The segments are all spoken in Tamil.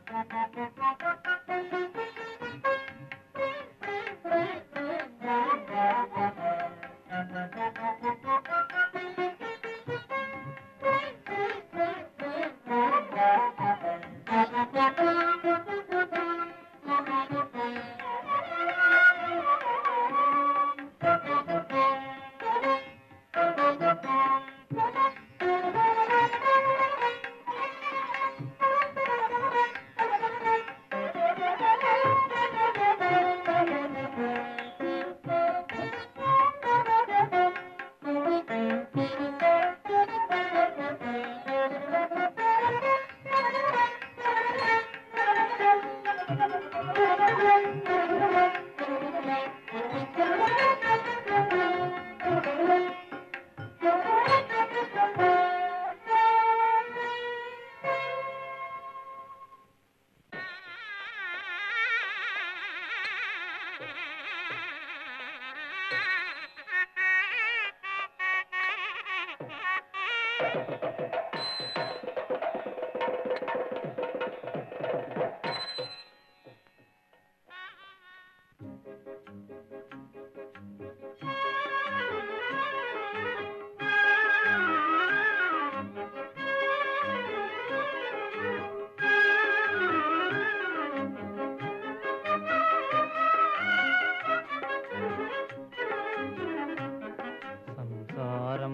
సంసారం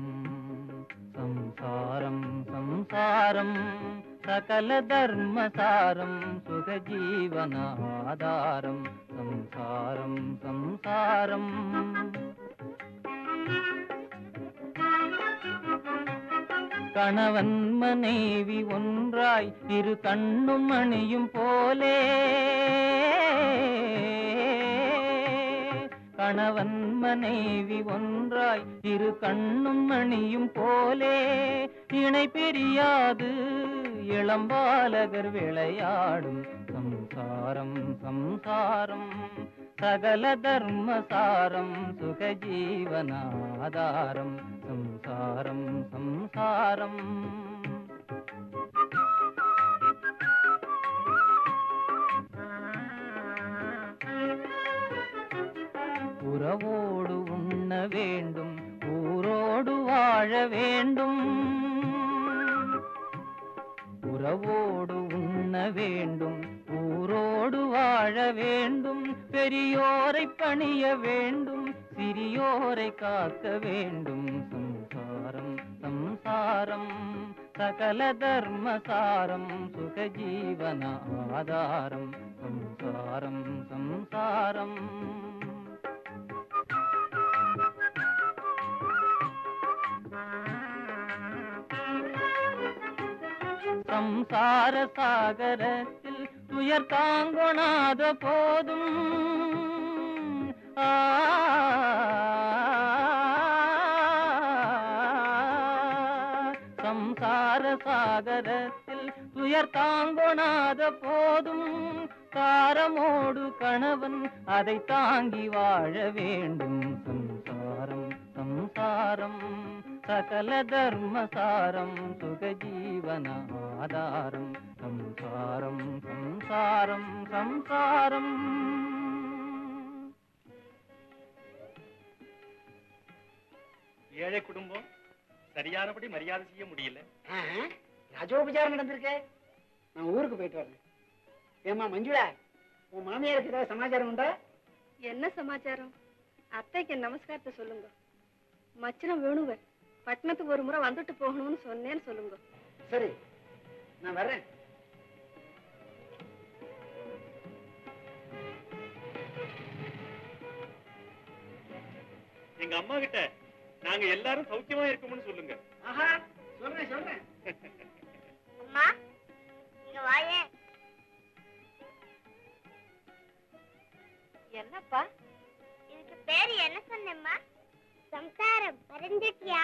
సంసారం సంసారం సకల ధర్మసారం సుఖ జీవన ఆధారం సంసారం సంసారం கணவன் மனைவி ஒன்றாய் இரு கண்ணும் மணியும் போலே கணவன் மனைவி ஒன்றாய் இரு கண்ணும் மணியும் போலே இணை பிரியாது இளம்பாலகர் விளையாடும் சம்சாரம் சம்சாரம் சகல தர்மசாரம் சுகஜீவனாதாரம் சம்சாரம் சம்சாரம் உறவோடு உண்ண வேண்டும் ஊரோடு வாழ வேண்டும் உறவோடு உண்ண வேண்டும் ஊரோடு வாழ வேண்டும் பெரியோரை பணிய வேண்டும் சிறியோரை காக்க வேண்டும் சம்சாரம் சம்சாரம் சகல தர்மசாரம் சுகஜீவன ஆதாரம் சம்சாரம் சம்சாரம் சம்சார சாகரத்தில் துயர் தாங்கொணாத போதும் ஆ, சம்சார சாகரத்தில் துயர் தாங்கொணாத போதும் காரமோடு கணவன் அதை தாங்கி வாழ வேண்டும் சம்சாரம் சம்சாரம் சகல தர்மசாரம் சுகஜீவன ஆதாரம் சம்சாரம் சம்சாரம் சம்சாரம் ஏழை குடும்பம் சரியானபடி மரியாதை செய்ய முடியல ராஜோபச்சாரம் நடந்திருக்கே நான் ஊருக்கு போயிட்டு வரேன் ஏமா மஞ்சுளா உன் மாமியாருக்கு ஏதாவது சமாச்சாரம் உண்டா என்ன சமாச்சாரம் அத்தைக்கு நமஸ்காரத்தை சொல்லுங்க மச்சனம் வேணுவர் பட்டணத்துக்கு ஒரு முறை வந்துட்டு போகணும்னு சொன்னேன்னு சொல்லுங்க சரி நான் வர்றேன் எங்க அம்மா கிட்ட நாங்க எல்லாரும் சௌக்கியமா இருக்கோம்னு சொல்லுங்க ஆஹா சொல்றேன் சொல்றேன் அம்மா இங்க வாயே என்னப்பா இதுக்கு பேரு என்ன சொன்னேம்மா சம்சாரம் மறந்துட்டியா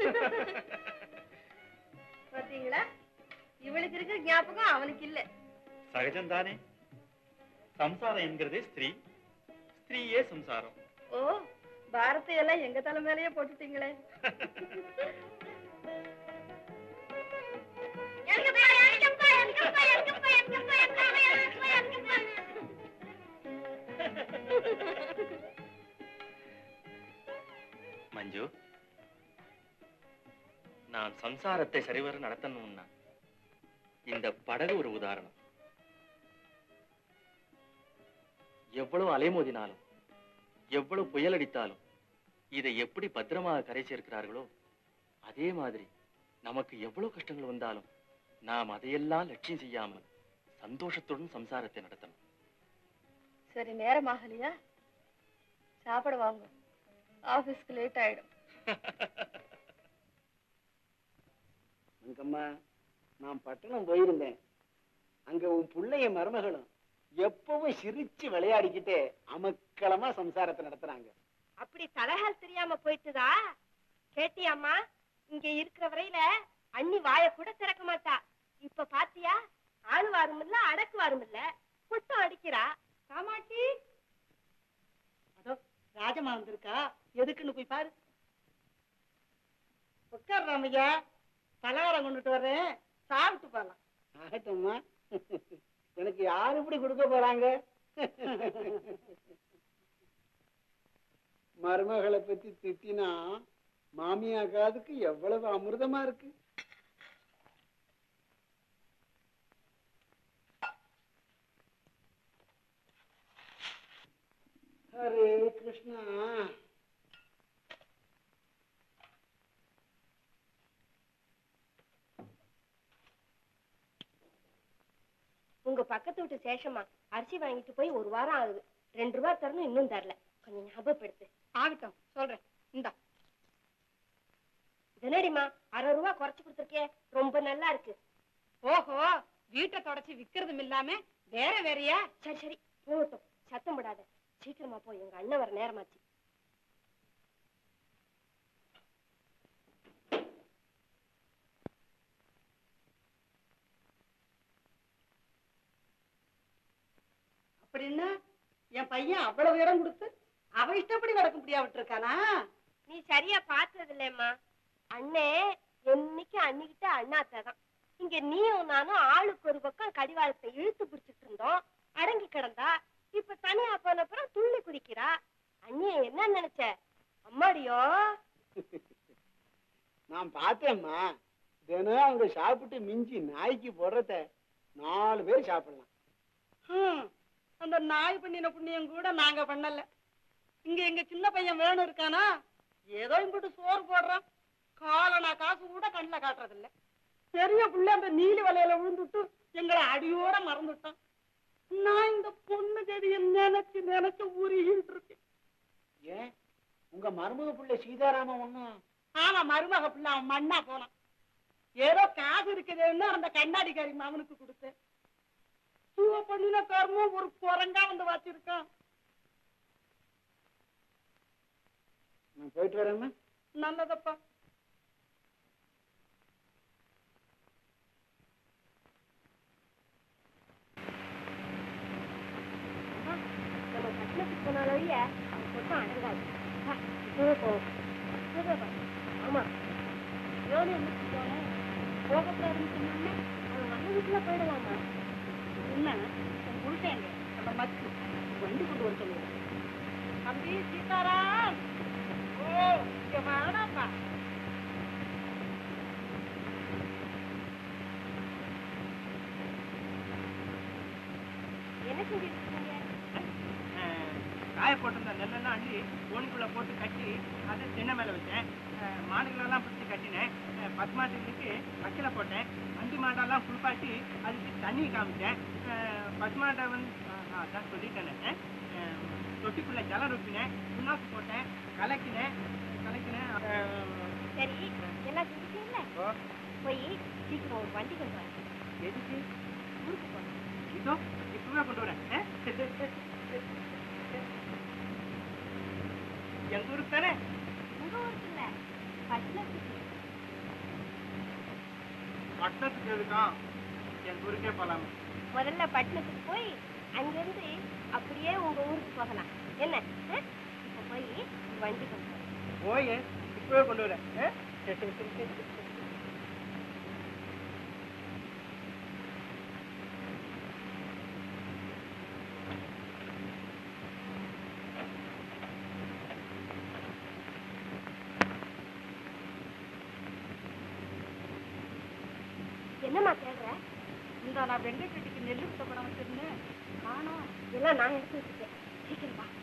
பாத்தீங்களா இவளுக்கு இருக்கிற ஞாபகம் அவனுக்கு இல்ல சகஜம்தானே சம்சாரம் என்கிறதே ஸ்திரீ ஸ்திரீயே சம்சாரம் ஓ பாரத்தை எல்லாம் எங்க தலை மேலயே போட்டுட்டீங்களே எனக்கு பா, எனக்கு பா, எனக்கு மஞ்சு நான் சம்சாரத்தை சரிவர நடத்தணும்னா இந்த படகு ஒரு உதாரணம் எவ்வளவு அலைமோதினாலும் எவ்வளவு புயல் அடித்தாலும் இதை எப்படி பத்திரமாக கரை சேர்க்கிறார்களோ அதே மாதிரி நமக்கு எவ்வளவு கஷ்டங்கள் வந்தாலும் நாம் அதையெல்லாம் லட்சியம் செய்யாமல் சந்தோஷத்துடன் சம்சாரத்தை நடத்தணும் சரி நேரமாகலையா சாப்பிட வாங்க ஆபீஸ்க்கு லேட் ஆயிடும் அங்கம்மா நான் பட்டணம் போயிருந்தேன் அங்க உன் புள்ளைய மருமகளும் எப்பவும் சிரிச்சு விளையாடிக்கிட்டே அமக்களமா சம்சாரத்தை நடத்துறாங்க அப்படி தலகால் தெரியாம போயிட்டுதா கேட்டியாம்மா இங்க இருக்கிற வரையில அண்ணி வாய கூட திறக்க மாட்டா இப்ப பாத்தியா ஆளுவாரும் இல்ல அடக்குவாரும் இல்ல புட்டம் அடிக்கிறா காமாட்சி அதோ ராஜமா வந்திருக்கா எதுக்குன்னு போய் பாரு உட்கார் ராமையா பலகாரம் கொண்டுட்டு வர்றேன் சாப்பிட்டு போலாம் ஆகட்டும்மா எனக்கு யாரு இப்படி கொடுக்க போறாங்க மருமகளை பத்தி திட்டினா மாமியா காதுக்கு எவ்வளவு அமிர்தமா இருக்கு ஹரே கிருஷ்ணா உங்க பக்கத்து வீட்டு சேஷமா அரிசி வாங்கிட்டு போய் ஒரு வாரம் ஆகுது ரெண்டு ரூபா தரணும் இன்னும் தரல கொஞ்சம் ஞாபகப்படுத்து ஆகட்டும் சொல்றேன் இந்தா தினடிமா அரை ரூபா குறைச்சு கொடுத்துருக்கே ரொம்ப நல்லா இருக்கு ஓஹோ வீட்டை தொடச்சி விக்கிறதும் இல்லாம வேற வேறயா சரி சரி போகட்டும் சத்தம் போடாத சீக்கிரமா போய் எங்க அண்ணன் வர நேரமாச்சு அப்படின்னா என் பையன் அவ்வளவு இடம் கொடுத்து அவ இஷ்டப்படி நடக்க முடியாது விட்டுருக்கானா நீ சரியா பார்த்தது இல்லையம்மா அண்ணே என்னைக்கு அண்ணிக்கிட்ட அண்ணாத்தை தான் இங்க நீயும் நானும் ஆளுக்கு ஒரு பக்கம் கடிவாளத்தை இழுத்து பிடிச்சிட்டு இருந்தோம் அடங்கி கிடந்தா இப்ப தனியா போனப்புறம் துள்ளி குதிக்கிறா அண்ணிய என்ன நினைச்ச அம்மாடியோ நான் பார்த்தேம்மா தினம் அவங்க சாப்பிட்டு மிஞ்சி நாய்க்கு போடுறத நாலு பேர் சாப்பிடலாம் ஹம், அந்த நாய் பண்ணின புண்ணியம் கூட நாங்க பண்ணல இங்க எங்க சின்ன பையன் வேணும் இருக்கானா ஏதோ இங்கிட்டு சோறு போடுறான் காலனா காசு கூட கண்ணுல காட்டுறது இல்ல பெரிய புள்ள அந்த நீலி வலையில விழுந்துட்டு எங்களை அடியோட மறந்துட்டான் நான் இந்த பொண்ணு செடியை நினைச்சு நினைச்சு உருகிட்டு இருக்கேன் ஏன் உங்க மருமக பிள்ளை சீதாராமன் ஒண்ணும் ஆமா மருமக பிள்ளை அவன் மண்ணா போனான் ஏதோ காசு இருக்குதுன்னு அந்த கண்ணாடிக்காரி மகனுக்கு கொடுத்தேன் இவ பண்ணின கர்மம் ஒரு குரங்கா வந்து வச்சிருக்கான் நான் போயிட்டு வரேம்மா நல்லதப்பா நம்ம பட்டணத்துக்கு போனாலொழிய அவன் கொட்டம் அடங்காது வா, இப்பவே போவோம். இப்பவே வா. ஆமா யோனி முடிச்சு போனேன் போகக்கூடாதுன்னு சொன்னானே அவன் வந்த வீட்டுல போயிடலாமா என்ன உன் புருஷங்க அந்த மக்கு வண்டி கொண்டு வர சொல்லுவேன் தம்பி சீதாராம் ஓ இங்க வாடாப்பா என்ன செஞ்சுட்டு இருக்கீங்க காய போட்டிருந்த நெல்லெல்லாம் அள்ளி ஓனிக்குள்ள போட்டு கட்டி அதை தென்னை மேல வச்சேன் அஹ், மாடுகளெல்லாம் பிடிச்சி கட்டினேன் அஹ், பத்து மாட்டுக்கு வக்கல போட்டேன் அஞ்சு மாடெல்லாம் குளிப்பாட்டி அதுக்கு தண்ணி காமிச்சேன் அஹ், பத்து மாட்டை வந்து அஹ், அதான் சொல்லிட்டேன் தொட்டிக்குள்ள ஜலம் ரொப்பினேன் புண்ணாக்கு போட்டேன் கலக்கினேன் கலக்கினேன் அஹ், சரி எல்லாம் செஞ்சுட்டீங்களா ஓ, போய் சீக்கிரம் ஒரு வண்டி கொண்டு வர எதுக்கு ஊருக்கு போகணும் இதோ இப்பவே கொண்டு வரேன் அஹ்? எங்க ஊருக்கு தானே உங்க ஊருக்கு இல்ல பட்டணத்துக்கு பட்டணத்துக்கு எதுக்கான் எங்க ஊருக்கே போலாமே முதல்ல பட்டணத்துக்கு போய் அங்கிருந்து அப்படியே உங்க ஊருக்கு போகலாம் என்ன ஆ? இப்ப போய் ஒரு வண்டி கொண்டு வா. போய் இப்பவே கொண்டு வரேன் அஹ்? தேடுற இந்த நான் வெங்கட்ரெட்டிக்கு நெல்லு குத்த படம் வச்சிருந்தேன் காணோம் எல்லாம் நான் எடுத்து வச்சுட்டேன் சீக்கிரம் வா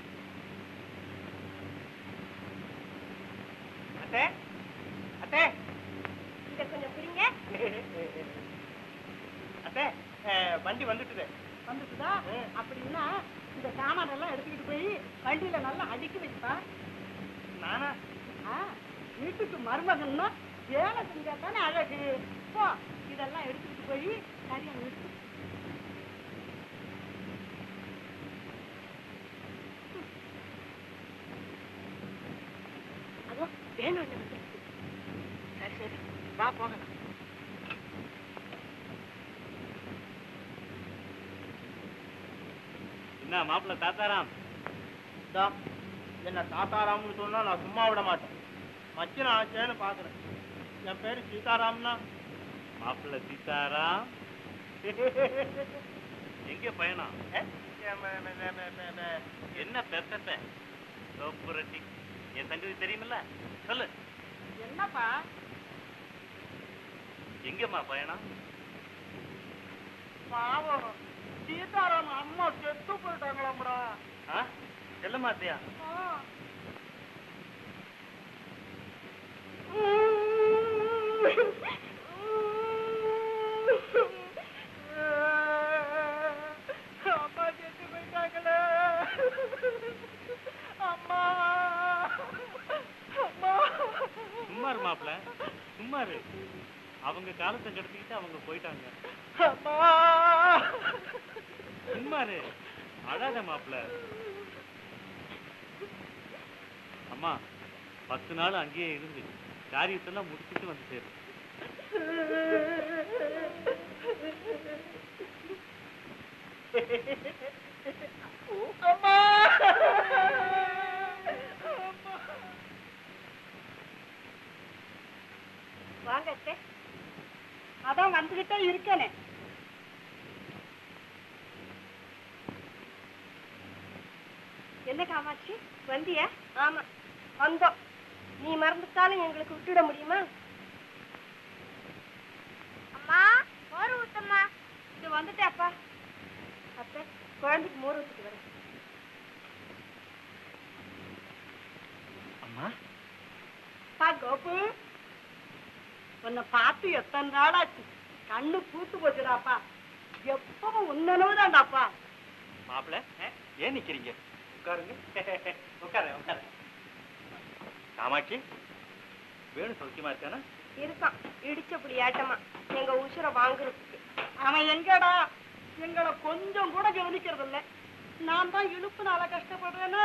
அத்தை அத்தை இத கொஞ்சம் புரிங்க அத்தை அஹ், வண்டி வந்துட்டுது வந்துட்டுதா அப்படின்னா இந்த சாமான் எல்லாம் எடுத்துக்கிட்டு போய் வண்டியில நல்லா அடுக்கி வைப்பா நானா ஆ, வீட்டுக்கு மருமகன்னா வேலை செஞ்சா தானே அழகு போ இதெல்லாம் எடுத்துக்கிட்டு போய் சரியா நிறுத்து அதோ வேணும் வந்து சரி சரி வா போகலாம் என்ன மாப்பிள்ள தாத்தாராம் இதா, என்ன தாத்தாராம்னு சொன்னா நான் சும்மா விட மாட்டேன் மச்சின ஆச்சேன்னு பாக்குறேன் என் பேரு சீதாராம்னா மாப்பிள்ள சீதாராம் எங்க பயணம் ஏ, ஏ, ம, ம, ம, ம, ம, ம. என்ன பெத்த சோப்புரட்டி என் சங்கதி தெரியுமில்ல சொல்லு என்னப்பா எங்கம்மா பயணம் பாவம் சீதாராம் அம்மா செத்து போயிட்டாங்களாம்டா ஆ செல்ல மாத்தியா அம்மா செத்து போயிட்டாங்களே அம்மா அம்மா சும்மா இரு மாப்பிள்ள சும்மா இரு அவங்க காலத்தை கடத்திக்கிட்டு அவங்க போயிட்டாங்க அம்மா சும்மா இரு அழாத மாப்பிள்ள அம்மா பத்து நாள் அங்கேயே இருந்து காரியத்தெல்லாம் முடிச்சிட்டு வந்து சேரு அம்மா வாங்க அத்தை அதான் வந்துகிட்டே இருக்கனே என்ன காமாட்சி வந்தியா ஆமா வந்தோம் நீ மறந்துட்டாலும் எங்களுக்கு விட்டுட முடியுமா அம்மா மோர் ஊத்தம்மா இது வந்துட்டே அப்பா அத்தை குழந்தைக்கு மோர் ஊத்திட்டு வரேன் அம்மா பா கோபு உன்னை பார்த்து எத்தனை நாளாச்சு கண்ணு பூத்து போச்சுடாப்பா எப்பவும் உன்னனவுதான்டாப்பா மாப்பிள்ள ஏன் நிக்கிறீங்க உட்காருங்க உட்காரேன் உட்காரேன் காமாட்சி வேணு சௌக்கியமா இருக்கானா இருக்கான் இடிச்சபடி ஆட்டமா எங்க உசுரை வாங்குறதுக்கு அவன் எங்கடா எங்களை கொஞ்சம் கூட கவனிக்கிறது இல்ல நான் தான் இழுப்புனால கஷ்டப்படுறேன்னா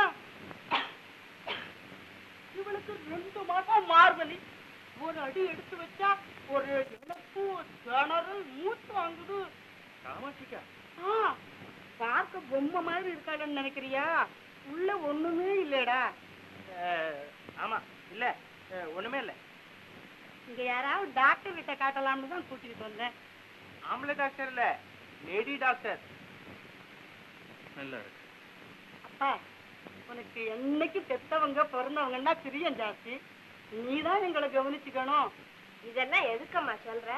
இவளுக்கு ரெண்டு மாசம் மார்கழி ஒரு அடி எடுத்து வச்சா ஒரு இழப்பு திணறல் மூச்சு வாங்குது காமாட்சிக்கா ஆ, பார்க்க பொம்மை மாதிரி இருக்காளன்னு நினைக்கிறியா உள்ள ஒண்ணுமே இல்லடா அஹ், ஆமா இல்ல அஹ், ஒண்ணுமே இல்ல இங்க யாராவது டாக்டர் கிட்ட காட்டலாம்னு தான் கூட்டிட்டு வந்தேன் ஆம்பளை டாக்டர் இல்ல லேடி டாக்டர் நல்லா இருக்கு அப்பா உனக்கு என்னைக்கு பெத்தவங்க பிறந்தவங்கன்னா பிரியம் ஜாஸ்தி நீதான் எங்களை கவனிச்சுக்கணும் இதெல்லாம் எதுக்கம்மா சொல்ற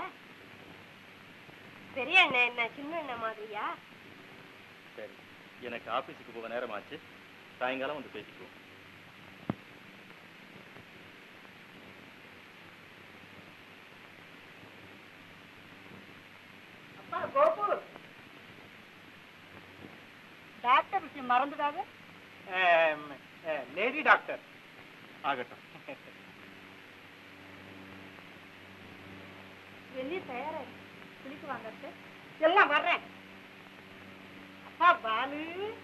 பெரிய அண்ணன் என்ன சின்ன அண்ணன் மாதிரியா சரி எனக்கு ஆபீஸுக்கு போக நேரமாச்சு சாயங்காலம் வந்து பேசிக்குவோம் அப்பா கோபு டாக்டர் விஷயம் மறந்துடாத லேடி டாக்டர் ஆகட்டும் வெளியே தயாரா இருக்கு. குளிக்க வாங்க அத்தை. எல்லாம் வர்றேன் அப்பா பாலு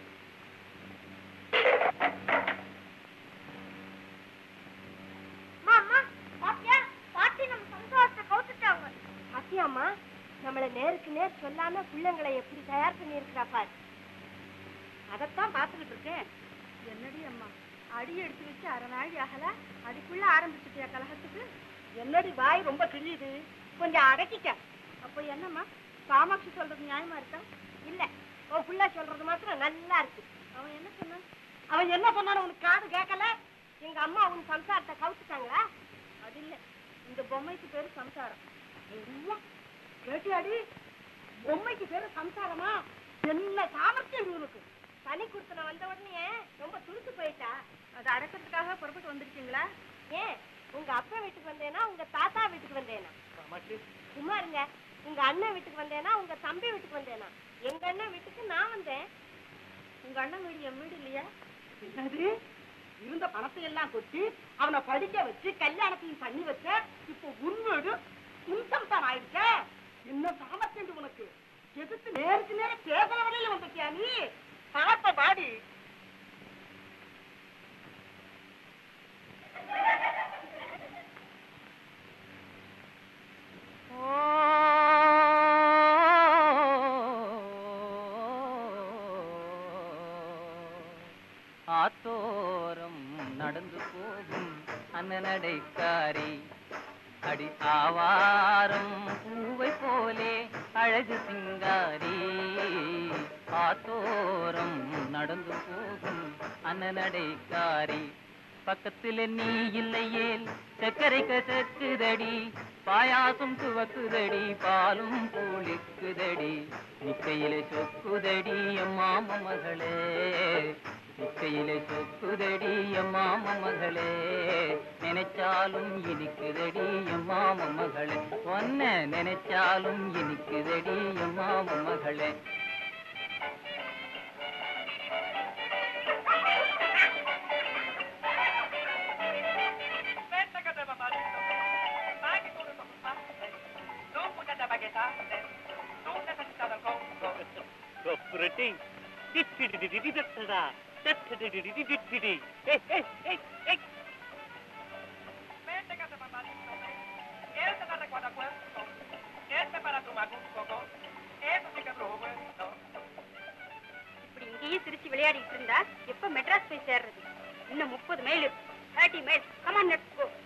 அம்மா அம்மா பாத்தியா பாட்டி நம்ம சந்தோஷத்தை கவுத்துட்டாங்க பாத்தியாம்மா நம்மள நேருக்கு நேர் சொல்லாம பிள்ளைங்களை எப்படி தயார் பண்ணி இருக்கிறா பாரு அதைத்தான் பார்த்துக்கிட்டு இருக்கேன் என்னடி அம்மா அடி எடுத்து வச்சு அரை நாழி ஆகல அதுக்குள்ள ஆரம்பிச்சுட்டியா கலகத்துக்கு என்னடி வாய் ரொம்ப கிழியுது கொஞ்சம் அடக்கிக்க அப்போ என்னம்மா காமாட்சி சொல்றது நியாயமா இருக்கா இல்ல உன் புள்ள சொல்றது மாத்திரம் நல்லா இருக்கு அவன் என்ன சொன்னான் அவன் என்ன சொன்னான்னு உனக்கு காது கேட்கல எங்க அம்மா உன் சம்சாரத்தை கவுத்துட்டாங்களா அது இல்ல இந்த பொம்மைக்கு பேரு சம்சாரம் ஐயா, கேட்டியாடி பொம்மைக்கு பேரு சம்சாரமா என்ன சாமர்த்தியம் இவனுக்கு பனி கொடுத்தன வந்த உடனே ரொம்ப துடுத்து போயிட்டா அதை அடக்கிறதுக்காக புறப்பட்டு வந்திருக்கீங்களா ஏன் உங்க அப்பா வீட்டுக்கு வந்தேனா உங்க தாத்தா வீட்டுக்கு வந்தேனா சும்மா இருங்க உங்க அண்ணன் வீட்டுக்கு வந்தேனா உங்க தம்பி வீட்டுக்கு வந்தேனா எங்க அண்ணன் வீட்டுக்கு நான் வந்தேன் உங்க அண்ணன் வீடு என் வீடு இல்லையா என்னது இருந்த பணத்தை எல்லாம் கொட்டி அவனை படிக்க வச்சு கல்யாணத்தையும் பண்ணி வச்ச இப்போ உன் வீடு உன்சம் தான் ஆயிடுச்ச என்ன சாமர்த்தியம் உனக்கு எதிர்த்து நேருக்கு நேரம் பேசுற வரையில வந்துட்டியா நீ பார்த்த பாடி ஆத்தோரம் நடந்து போகும் அன்னநடைக்காரி அடி ஆவாரம் பூவை போலே அழகு சிங்காரி ஆத்தோரம் நடந்து போகும் அன்னநடைக்காரி பக்கத்துல நீ இல்லையேல் சர்க்கரை கசக்குதடி பாயாசம் துவக்குதடி பாலும் பூளிக்குதடி நிக்கையில சொக்குதடி அம்மாம மகளே நிக்கையில சொக்குதடி அம்மாம மகளே நினைச்சாலும் இனிக்குதடி அம்மாம மகளே ஒன்ன நினைச்சாலும் இனிக்குதடி அம்மாம மகளே Copperati. Tittididididididda. Tittididididididi. Hey, hey, hey, hey. இப்படி இங்கேயே சிரிச்சு விளையாடிட்டு இருந்தா எப்ப மெட்ராஸ் போய் சேர்றது இன்னும் முப்பது mile thirty mile come on let's go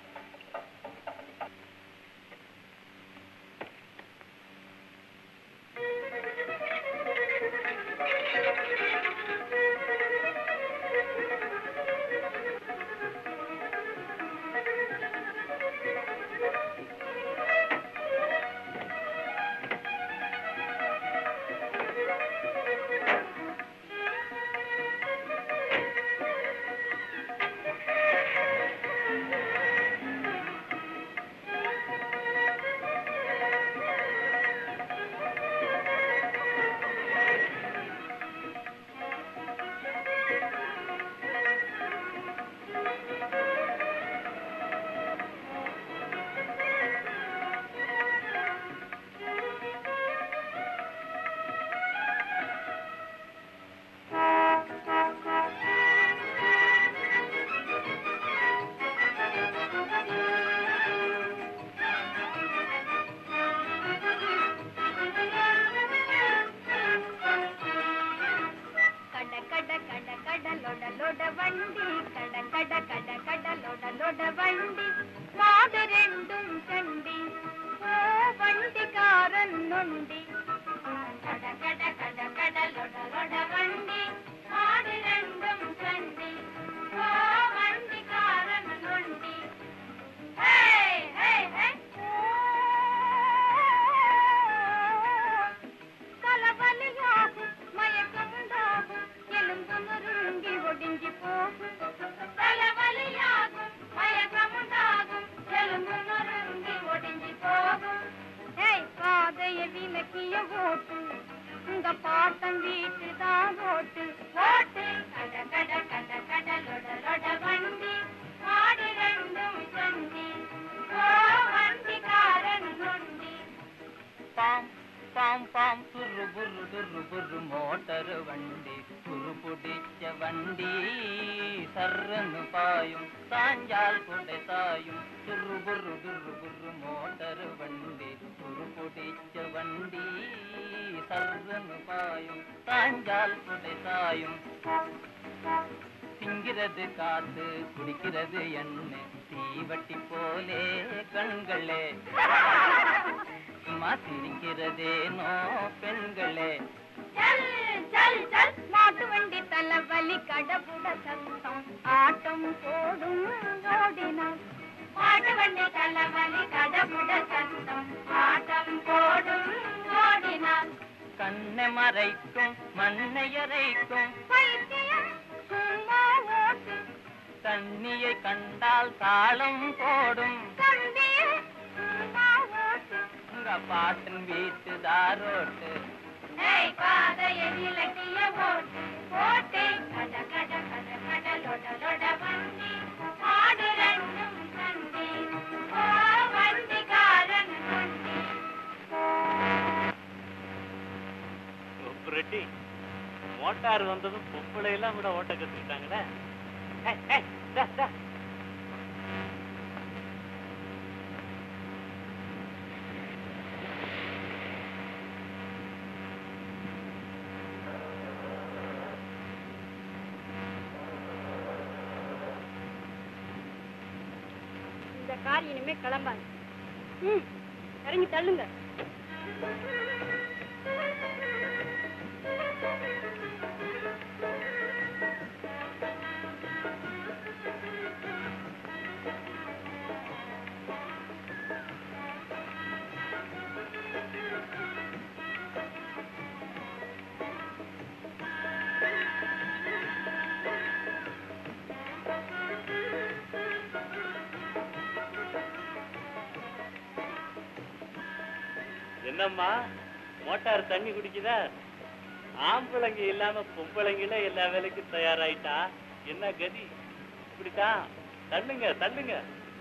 கட கட கட கடலோட லோட வண்டி கட கட கட கடலோட லோட வண்டி மாடு ரெண்டும் சண்டி ஓ வண்டிக்காரன் நொண்டி கட கட கட கடலோட லோட வண்டி மாடு ரெண்டும் சண்டி ஓ வண்டிக்காரன் நொண்டி ஹே ஹே ஹே தலைவலியாகும் மயக்கமுண்டாகும் எலும்பு நொறுங்கி ஒடிஞ்சி போகும் தலைவலியாகும் மயக்கமுண்டாகும் எலும்பு நொறுங்கி ஒடிஞ்சி போகும் ஏய் பாதைய விலக்கிய ஓட்டு உங்க பாட்டம் வீட்டு தான் ஓட்டு ஓட்டு கட கட கட கடலோட லொட வண்டி மாடு ரெண்டும் சண்டி ஓ வண்டிக்காரன் நொண்டி பாம் பாம் பாம் துரு புரு துரு புரு மோட்டர் வண்டி துரு புடிச்ச வண்டி சர்ரன்னு பாயும் சாஞ்சால் கொடை சாயும் துரு புரு துரு புரு மோட்டர் வண்டி துரு புடிச்ச வண்டி சர்ரன்னு பாயும் சாஞ்சால் கொடை சாயும் திங்கிறது காத்து குடிக்கிறது எண்ணெய் தீவட்டி போலே கண்களே சும்மா சிரிக்கிறதேனோ பெண்களே சல் சல் சல் மாட்டு வண்டி தலைவலி கடபுட சத்தம் ஆட்டம் போடும் ஓடினான் மாட்டு வண்டி தலைவலி கடமுட சத்தம் ஆட்டம் போடும் ஓடினான் கண்ணை மறைக்கும் மண்ணை அரைக்கும் பைத்தியம் சும்மா ஓட்டு தண்ணியை கண்டால் தாளம் போடும் தம்பியே சும்மா ஓட்டு உங்க பாட்டன் வீட்டு தாரோட்டு ஏய் பாதைய இலக்கிய ஓட்டு ஓட்டு கட கட கட கட லொட லொட வண்டி ஆடு ரெண்டும் சண்டி ஓ வண்டிக்காரன் வண்டி ரெட்டி மோட்டார் வந்ததும் பொம்பளை எல்லாம் கூட ஓட்ட கத்துக்கிட்டாங்களே ஏய், ஏய், டா, டா. இந்த கார் இனிமே கிளம்பாது ம் இறங்கி தள்ளுங்க என்னம்மா மோட்டார் தண்ணி குடிக்குதா ஆம்பளைங்க இல்லாம பொம்பளைங்களே எல்லா வேலைக்கும் தயாராயிட்டா என்ன கதி இப்படித்தான் தள்ளுங்க தள்ளுங்க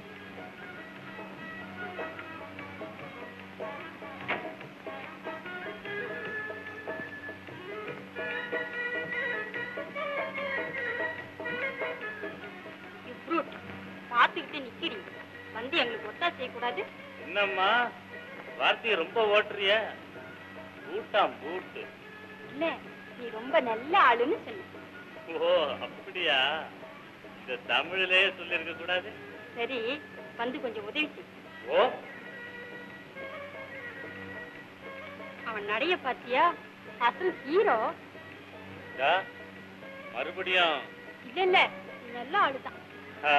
ஃப்ரூட் பார்த்துக்கிட்டு நிக்கிறீங்க வந்து எங்களுக்கு ஒத்தா செய்யக்கூடாது என்னம்மா வார்த்தையை ரொம்ப ஓட்டுறிய பூட்டாம் பூட்டு இல்ல நீ ரொம்ப நல்ல ஆளுன்னு சொன்ன ஓ அப்படியா இந்த தமிழிலேயே சொல்லியிருக்க கூடாது சரி வந்து கொஞ்சம் உதவி செய் ஓ அவன் நடைய பாத்தியா அசல் ஹீரோ இதா, மறுபடியும் இல்ல இல்ல நீ நல்ல ஆளுதான் ஆ.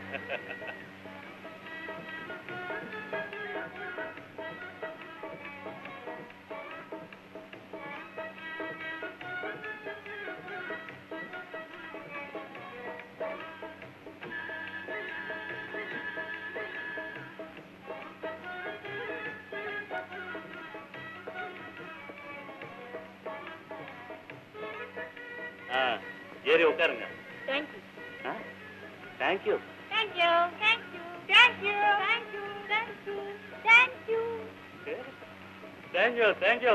ஆ, ஏறி உட்காருங்க thank you thank you Thank you, thank you, thank you, thank you, thank you, thank you. Thank you thank you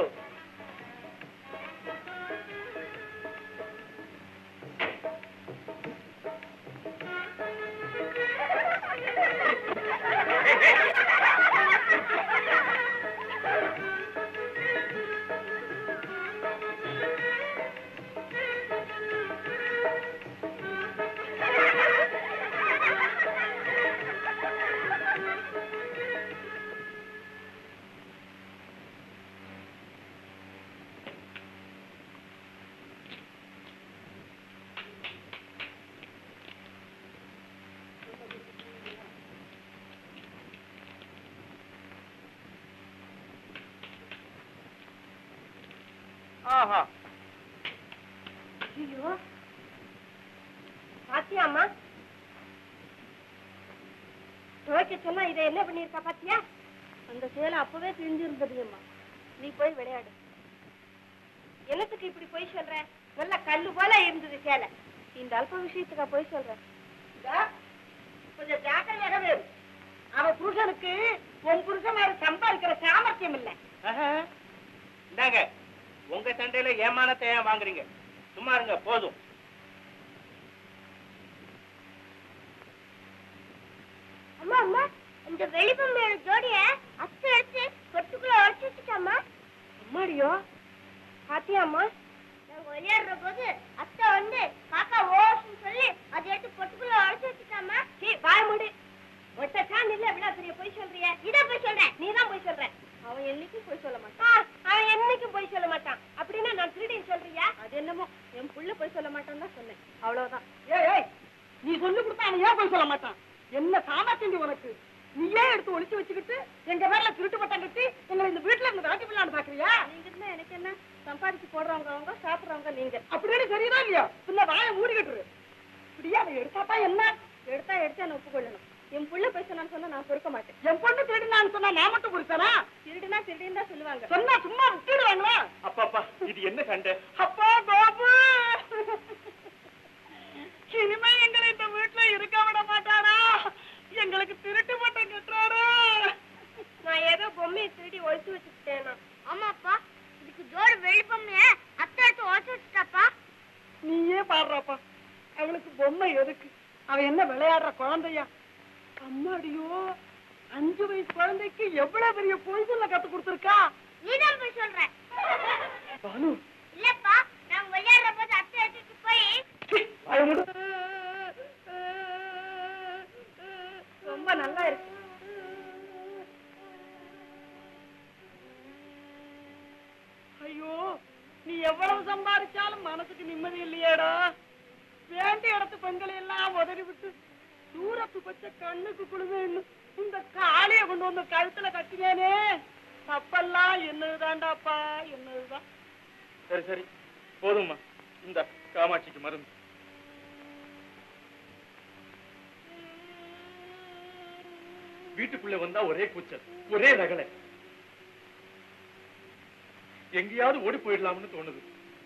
ஆஹா ஐயோ பாத்தியாம்மா துவைக்க சொன்னா இதை என்ன பண்ணிருக்கா பாத்தியா அந்த சேலை அப்பவே கிழிஞ்சிருந்ததுங்கம்மா நீ போய் விளையாடு என்னத்துக்கு இப்படி போய் சொல்ற நல்ல கல்லு போல இருந்தது சேலை இந்த அல்ப விஷயத்துக்கா போய் சொல்றேன் இதா, கொஞ்சம் ஜாக்கிரதையாக வேணும் அவன் புருஷனுக்கு உன் புருஷன் மாதிரி சம்பாதிக்கிற சாமர்த்தியம் இல்லை ஆஹா. இந்தாங்க உங்க சண்டையில ஏமானத்தை ஏன் வாங்குறீங்க சும்மா இருங்க போதும் அம்மா அம்மா இந்த வெளிப்பொம்மையோட ஜோடிய அத்தை எடுத்து பொட்டுக்குள்ள உடச்சு வச்சுட்டாமா அம்மாடியோ பாத்தியாம்மா நாங்க விளையாடுற போது அத்தை வந்து காக்கா ஓசுன்னு சொல்லி அதை எடுத்து பொட்டுக்குள்ள உடச்சு வச்சுட்டாமா சீ வாய் மூடு ஒட்ட சான் இல்ல இவ்வளவு பெரிய பொய் சொல்றிய இதை போய் சொல்றேன் நீ தான் போய் சொல்ற அவன் என்னைக்கும் போய் சொல்ல மாட்டான் ஆ, அவன் என்னைக்கும் போய் சொல்ல மாட்டான் அப்படின்னா நான் திருடின்னு சொல்றியா அது என்னமோ என் புள்ள போய் சொல்ல மாட்டான்னு தான் சொன்னேன் அவ்வளவுதான் ஏய் ஏய் நீ சொல்லி கொடுத்தா அவன் ஏன் போய் சொல்ல மாட்டான் என்ன சாமர்த்தியம் உனக்கு நீயே எடுத்து ஒளிச்சு வச்சுக்கிட்டு எங்க மேல திருட்டு பட்டம் கட்டி எங்களை இந்த வீட்டுல இருந்து விளக்கி விடலான்னு பாக்குறியா நீங்க இருந்தா எனக்கு என்ன சம்பாதிச்சு போடுறவங்க அவங்க சாப்பிடுறவங்க நீங்க அப்படின்னு சரிதான் இல்லையா பின்ன வாயை மூடிக்கிட்டு இப்படியா அதை எடுத்தாதான் என்ன எடுத்தா எடுத்து என்ன ஒப்புக்கொள்ளணும் என் புள்ள பேசணும்னு சொன்னா நான் பொறுக்க மாட்டேன் என் பொண்ணு திருடினான்னு சொன்னா நான் மட்டும் புரிசனா திருடுனா திருடின்னு தான் சொல்லுவாங்க சொன்னா சும்மா விட்டுடுவாங்களா அப்பாப்பா இது என்ன சண்டை அப்பா பாபு இனிமே எங்களை இந்த வீட்டுல இருக்க விட மாட்டாரா எங்களுக்கு திருட்டு பட்டம் கட்டுறாரா நான் ஏதோ பொம்மையை திருடி ஒழிச்சு வச்சுக்கிட்டேனா ஆமாப்பா இதுக்கு ஜோடு வெளிப்பம்னு அத்தை எடுத்து உடச்சு வச்சுட்டாப்பா நீயே பாடுறாப்பா அவளுக்கு பொம்மை எதுக்கு அவ என்ன விளையாடுற குழந்தையா அம்மாடியோ அஞ்சு வயசு குழந்தைக்கு எவ்வளவு பெரிய பொய் சொல்ல கத்து கொடுத்துருக்கா நீதான் போய் சொல்ற பானு இல்லப்பா நான் விளையாடுற போது அத்தை எடுத்துட்டு போய் வாய மூடு. ரொம்ப நல்லா இருக்கு ஐயோ நீ எவ்வளவு சம்பாதிச்சாலும் மனசுக்கு நிம்மதி இல்லையேடா வேண்டிய இடத்து பெண்களை எல்லாம் உதறி விட்டு தூரத்து பச்ச கண்ணுக்கு குழுவேன்னு இந்த காளிய கொண்டு வந்து கழுத்துல கட்டினேனே தப்பெல்லாம் என்னதுதான்டாப்பா என்னதுதான் சரி சரி போதும்மா இந்த காமாட்சிக்கு மருந்து வீட்டுக்குள்ள வந்தா ஒரே கூச்சல் ஒரே ரகலை எங்கேயாவது ஓடி போயிடலாம்னு தோணுது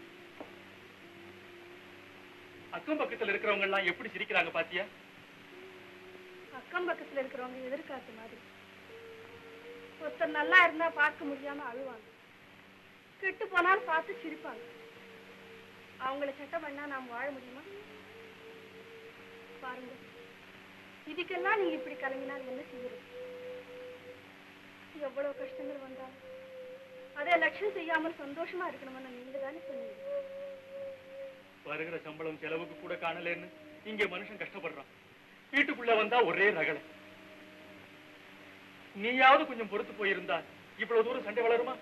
அக்கம் பக்கத்துல இருக்கிறவங்க எல்லாம் எப்படி சிரிக்கிறாங்க பாத்தியா அக்கம் பக்கத்துல இருக்கிறவங்க எதிர்காத்து மாதிரி ஒருத்தர் நல்லா இருந்தா பார்க்க முடியாம அழுவாங்க கெட்டு போனாலும் பார்த்து சிரிப்பாங்க அவங்கள சட்டம் பண்ணா நாம் வாழ முடியுமா பாருங்க இதுக்கெல்லாம் நீங்க இப்படி கலங்கினால் என்ன செய்யறது எவ்வளவு கஷ்டங்கள் வந்தாலும் அதே லட்சியம் செய்யாமல் சந்தோஷமா இருக்கணும்னு நீங்க தானே சொன்னீங்க வருகிற சம்பளம் செலவுக்கு கூட காணலன்னு இங்க மனுஷன் கஷ்டப்படுறான் வீட்டுக்குள்ள வந்தா ஒரே ரகலை நீயாவது கொஞ்சம் பொறுத்து போயிருந்தா இவ்வளவு தூரம் சண்டை வளருமா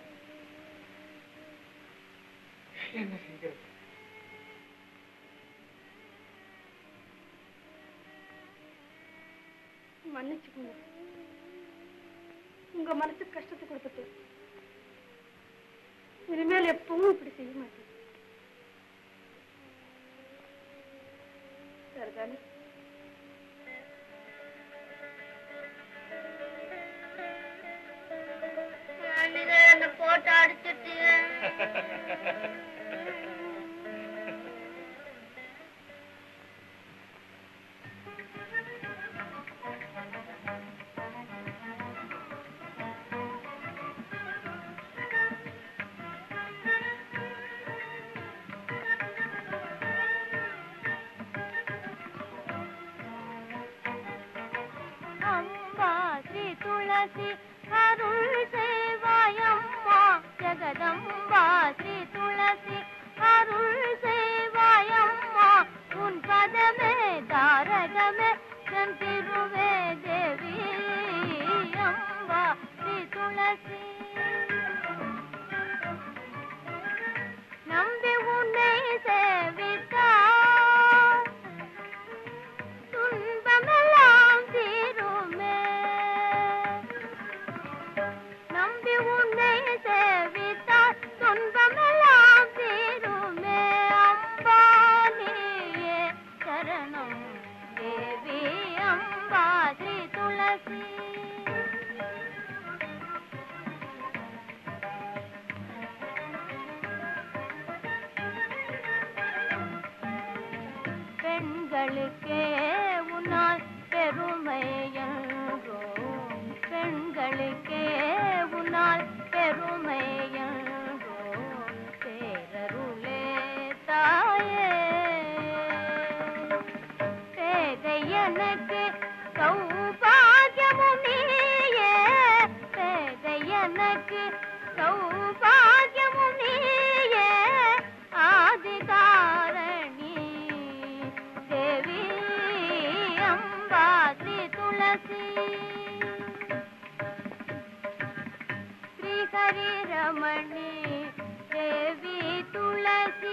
என்ன செய்கிறது மன்னிச்சுக்கோங்க உங்க மனசுக்கு கஷ்டத்தை கொடுத்துட்டு இனிமேல் எப்பவும் இப்படி செய்ய மாட்டேன் சரிதானே என்ன போட்டு அடிச்சிட்டு அம்பா ஸ்ரீ துளசி அருள் சேவாயம்மா ஜெகதம்பா ஸ்ரீ துளசி அருள் சேவாயம்மா உன் பதமே தாரகமே தன் திருவே தேவி அம்பா ஸ்ரீ துளசி நம்பி உன்னை சேவித்தார் துன்பமெல்லாம் தீருமே நம்பி உன்னை சேவித்தார் துன்பமெல்லாம் தீருமே அம்பா நீயே சரணம் தேவி அம்பா ஸ்ரீ துளசி பெண்களுக்கே உன்னால் பெருமை என்றோ பெண்களுக்கே உன்னால் பெருமை என்றோ பேரருளே தாயே பேதை எனக்கு சௌபாகியமும் நீயே பேதை எனக்கு சௌபாகியமும் நீயே ஆதிகாரணி தேவி அம்பா ஸ்ரீ துளசி ஸ்ரீ ஹரி ரமணி தேவி துளசி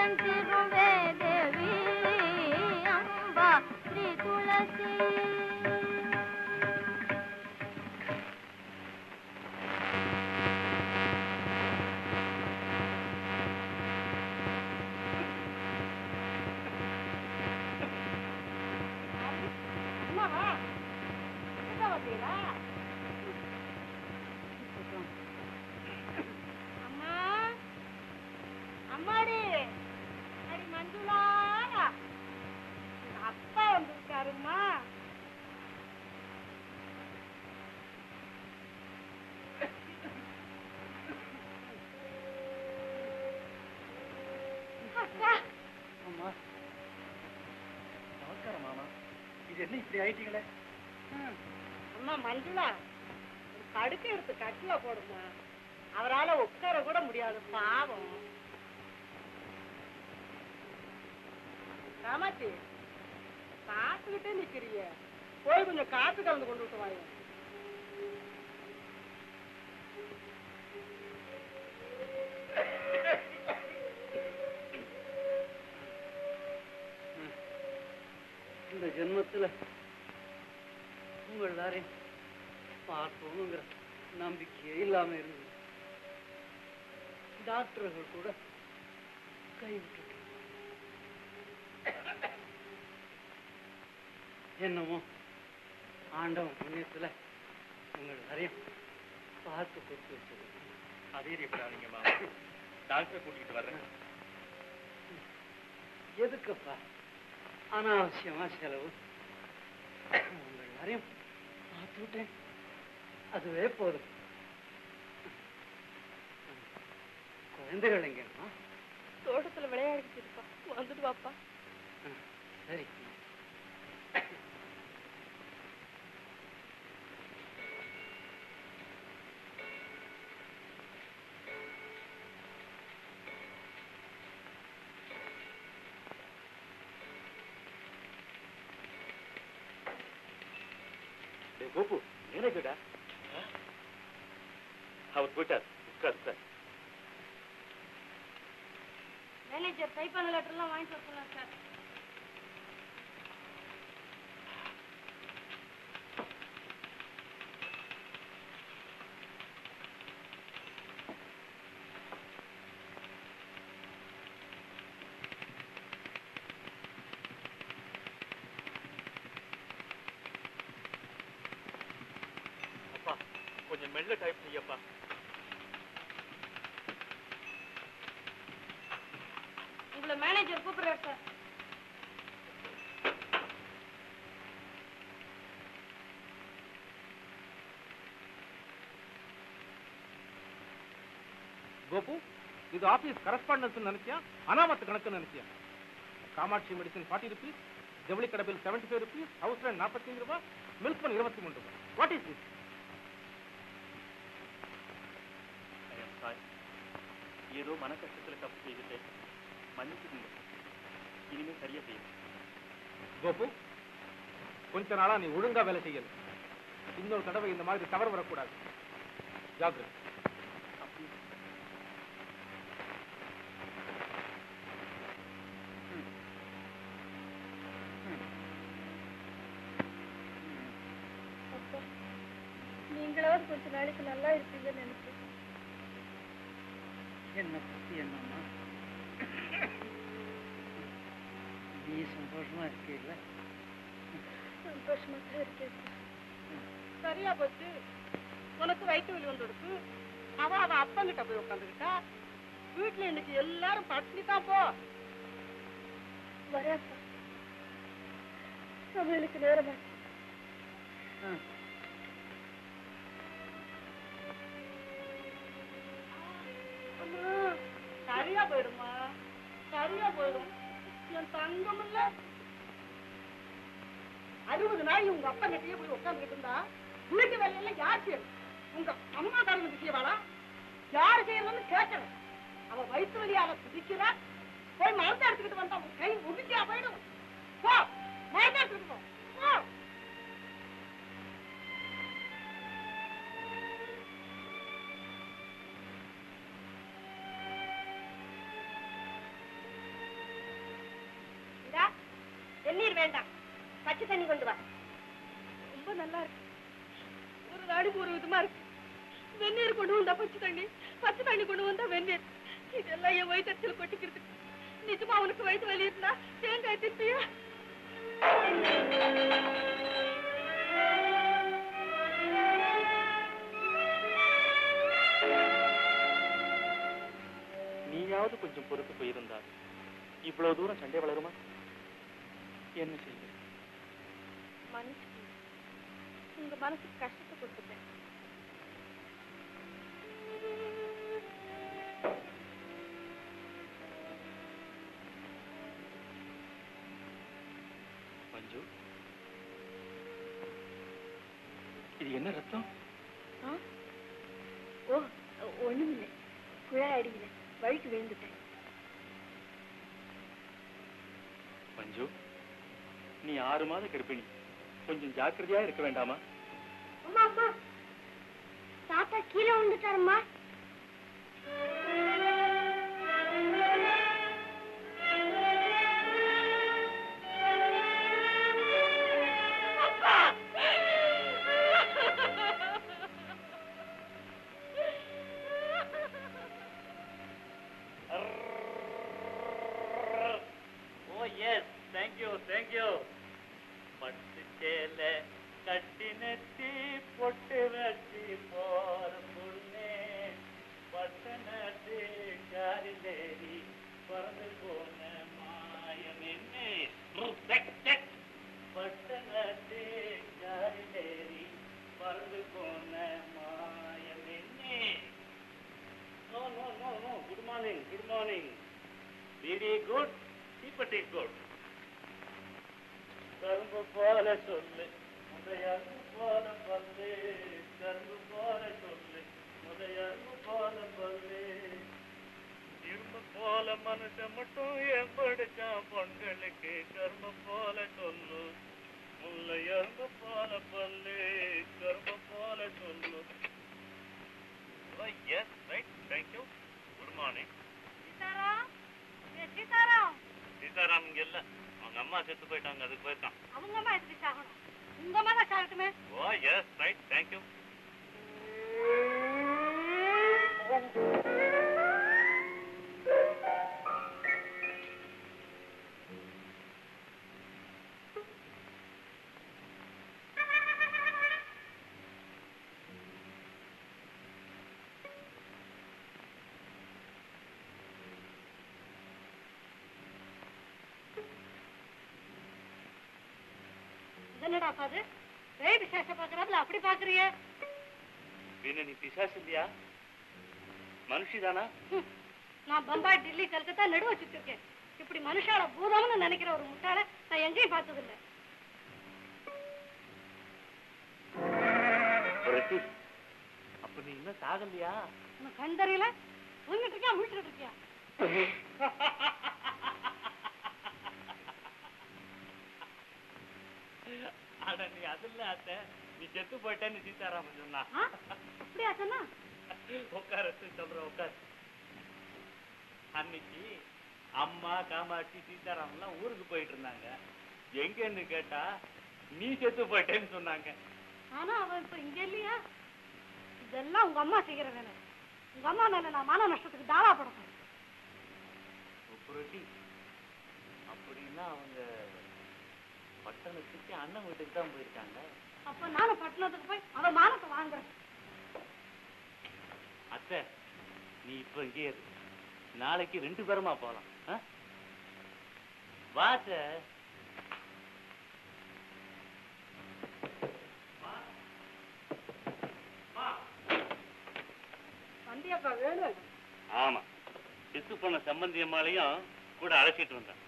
திருவே தேவி அம்பா ஸ்ரீ துளசி அம்மாவா எங்க வந்தீங்களா அம்மா அம்மாடி அடி மஞ்சுளா எங்க அப்பா வந்திருக்காரும்மா அப்பா அம்மா நமஸ்காரம் மாமா இது என்ன இப்படி ஆயிட்டீங்களே ம். அம்மா மஞ்சுளா ஒரு கடுக்க எடுத்து கட்டில போடுமா அவரால உட்கார கூட முடியாது பாவம் காமாட்சி காத்துக்கிட்டே நிக்கிறிய போய் கொஞ்சம் காத்து கலந்து கொண்டு விட்டு வாங்க இந்த ஜென்மத்துல உங்கள் எல்லாரையும் பார்ப்போங்கிற நம்பிக்கையே இல்லாம இருந்தது டாக்டர்கள் கூட கைவிட்டு என்னமோ ஆண்டவன் புண்ணியத்துல உங்கள் எல்லாரையும் பார்த்து கொடுத்து வச்சது அதேரியப்படாதீங்க மாமா டாக்டரை கூட்டிகிட்டு வர்றேன் எதுக்குப்பா அனாவசியமா செலவு உங்க எல்லாரையும் பார்த்து விட்டேன் அதுவே போதும் குழந்தைகள் எங்கம்மா தோட்டத்துல விளையாடிட்டு இருப்பா வந்துட்டு வாப்பா சரி டேய் கோபு மேனேஜர்டா அவர் போயிட்டார் உட்கார் உட்கார் மேனேஜர் டைப் பண்ண லெட்டர் எல்லாம் வாங்கிட்டு வர சொன்னார் சார் அப்பா கொஞ்சம் மெல்ல டைப் செய்யப்பா உங்களை மேனேஜர் கூப்பிடுறாரு சார் கோபு இது ஆபீஸ் கரஸ்பாண்டன்ஸ் நினைச்சியா அனாமத்து கணக்கு நினைச்சியா காமாட்சி மெடிசன் ஃபார்ட்டி ருபீஸ் ஜவுளி கடை bill seventy five rupees house rent நாற்பத்தஞ்சு ரூபாய் மில்க் பன் இருபத்தி மூணு ரூபாய் வாட் இஸ் திஸ் சாரி ஏதோ மன கஷ்டத்துல தப்பு செய்துட்டேன் மன்னிச்சுக்கோங்க இனிமே சரியா செய்யும் கோபு கொஞ்ச நாளா நீ ஒழுங்கா வேலை செய்யல இன்னொரு தடவை இந்த மாதிரி தவறு வரக்கூடாது ஜாக்கிரதை அப்பா நீங்களாவது கொஞ்ச நாளைக்கு நல்லா இருப்பீங்கன்னு நினைச்சேன் என்ன பத்தி என்னம்மா நீ சந்தோஷமா இருக்கீல்ல சந்தோஷமா தான் இருக்கேன் சார். சரியா போச்சு உனக்கு வயிற்று வலி வந்துடுச்சு அவ அவ அப்பங்கிட்ட போய் உட்காந்துக்கிட்டா வீட்டுல இன்னைக்கு எல்லாரும் பட்டினி தான் போ வரேன்ப்பா சமையலுக்கு நேரமா அம்மா, சரியா போயிடுமா சரியா போயிடும் என் தங்கம் இல்ல அறுபது நாள் உங்க அப்பா கிட்டயே போய் உட்காந்துக்கிட்டு இருந்தா வீட்டு வேலையெல்லாம் யார் செய்யணும் உங்க அம்மா காரங்க செய்வாளா யார் செய்யணும்னு கேட்கணும் அவ வயிற்று வலியால துடிக்கிறா போய் மருந்து எடுத்துக்கிட்டு வந்தா உன் கை முடிச்சியா போயிடும் போ மருந்து எடுத்துக்கிட்டு போ போ வெந்நீர் வேண்டாம் பச்சை தண்ணி கொண்டு வா ரொம்ப நல்லா இருக்கு ஒரு நாளைக்கு ஒரு விதமா இருக்கு வெந்நீர் கொண்டு வந்தா பச்சை தண்ணி பச்சை தண்ணி கொண்டு வந்தா வெந்நீர் இதெல்லாம் என் வயிற்றுல கொட்டிக்கிறது நிஜமா அவனுக்கு வயிற்று வலி இருந்தா தேங்காய் திட்டியா நீயாவது கொஞ்சம் பொறுத்து போயிருந்தால் இவ்வளவு தூரம் சண்டை வளருமா என்ன செய்ய மனுஷன் உங்க மனசுக்கு கஷ்டத்தை கொடுத்துட்டேன் மஞ்சு இது என்ன ரத்தம் ஆ? ஓ ஒண்ணுமில்லை குழாய் அடியில வழிக்கு விழுந்துட்டேன் மஞ்சு நீ ஆறு மாத கர்ப்பிணி கொஞ்சம் ஜாக்கிரதையா இருக்க வேண்டாமா அம்மா அம்மா தாத்தா கீழே விழுந்துட்டாருமா ஓ எஸ் தேங்க்யூ தேங்க்யூ பட்டு சேல கட்டி நெத்தி பொட்டு வச்சு போற பொண்ணே பட்டணத்து காரிலேறி பறந்து போன மாயம் என்ன பட்டணத்து காரிலேறி பறந்து போன மாயம் என்ன no no no no good morning good morning very good இப்பட்டி குட் கரும்பு போல சொல்லு முதையரும்பு போல பல்லு கரும்பு போல சொல்லு முதையரும்பு போல பல்லு இரும்பு போல மனுஷன் மட்டும் எப்படிச்சான் பொண்களுக்கு கரும்பு போல சொல்லு முல்லை அரும்பு போல பல்லு கரும்பு போல சொல்லு yes right thank you good morning Sitaram ஏ சீதாராம் சீதாராம் இங்க இல்ல அவங்க அம்மா செத்து போயிட்டாங்க அதுக்கு போயிருக்கான் அவங்க அம்மா எதுக்கு சாகணும் உங்க அம்மா தான் சாகட்டுமே ஓ எஸ் ரைட் தேங்க்யூ என்னடா பாது பேய் விசேஷம் பாக்குறாப்புல அப்படி பாக்குறிய பின்ன நீ பிசாசு இல்லையா மனுஷிதானா நான் பம்பாய் டெல்லி கல்கத்தா நடுவ சுத்திருக்கேன் இப்படி மனுஷால பூதம்னு நினைக்கிற ஒரு முட்டாள நான் எங்கேயும் பார்த்ததில்ல புரட்டி அப்ப நீ இன்னும் சாகலையா உனக்கு கண் தெரியல தூங்கிட்டு இருக்கியா முழிச்சுட்டு இருக்கியா அட நீ அது இல்ல அத்தை நீ செத்து போயிட்டேன்னு சீதாராமன் சொன்னா ஆ? அப்படியா சொன்னா உட்கார சொல்ற உட்கார் அன்னைக்கு அம்மா காமாட்சி சீதாராமன் எல்லாம் ஊருக்கு போயிட்டு இருந்தாங்க எங்கன்னு கேட்டா நீ செத்து போயிட்டேன்னு சொன்னாங்க ஆனா அவன் இப்ப இங்க இல்லையா இதெல்லாம் உங்க அம்மா செய்யற வேலை உங்க அம்மா மேல நான் மான நஷ்டத்துக்கு தாரா படணும் புரட்டி அப்படின்னா அவங்க பட்டணத்துக்கு அண்ணன் வீட்டுக்கு தான் போயிருக்காங்க அப்ப நானும் பட்டணத்துக்கு போய் அவன் மானத்தை வாங்குறேன் அத்தை நீ இப்ப இங்கே இரு நாளைக்கு ரெண்டு பேருமா போலாம் ஆ? வா அத்தை வந்தியாப்பா வேணும் ஆமா செத்து போன சம்பந்தி அம்மாளையும் கூட அழைச்சிட்டு வந்தேன்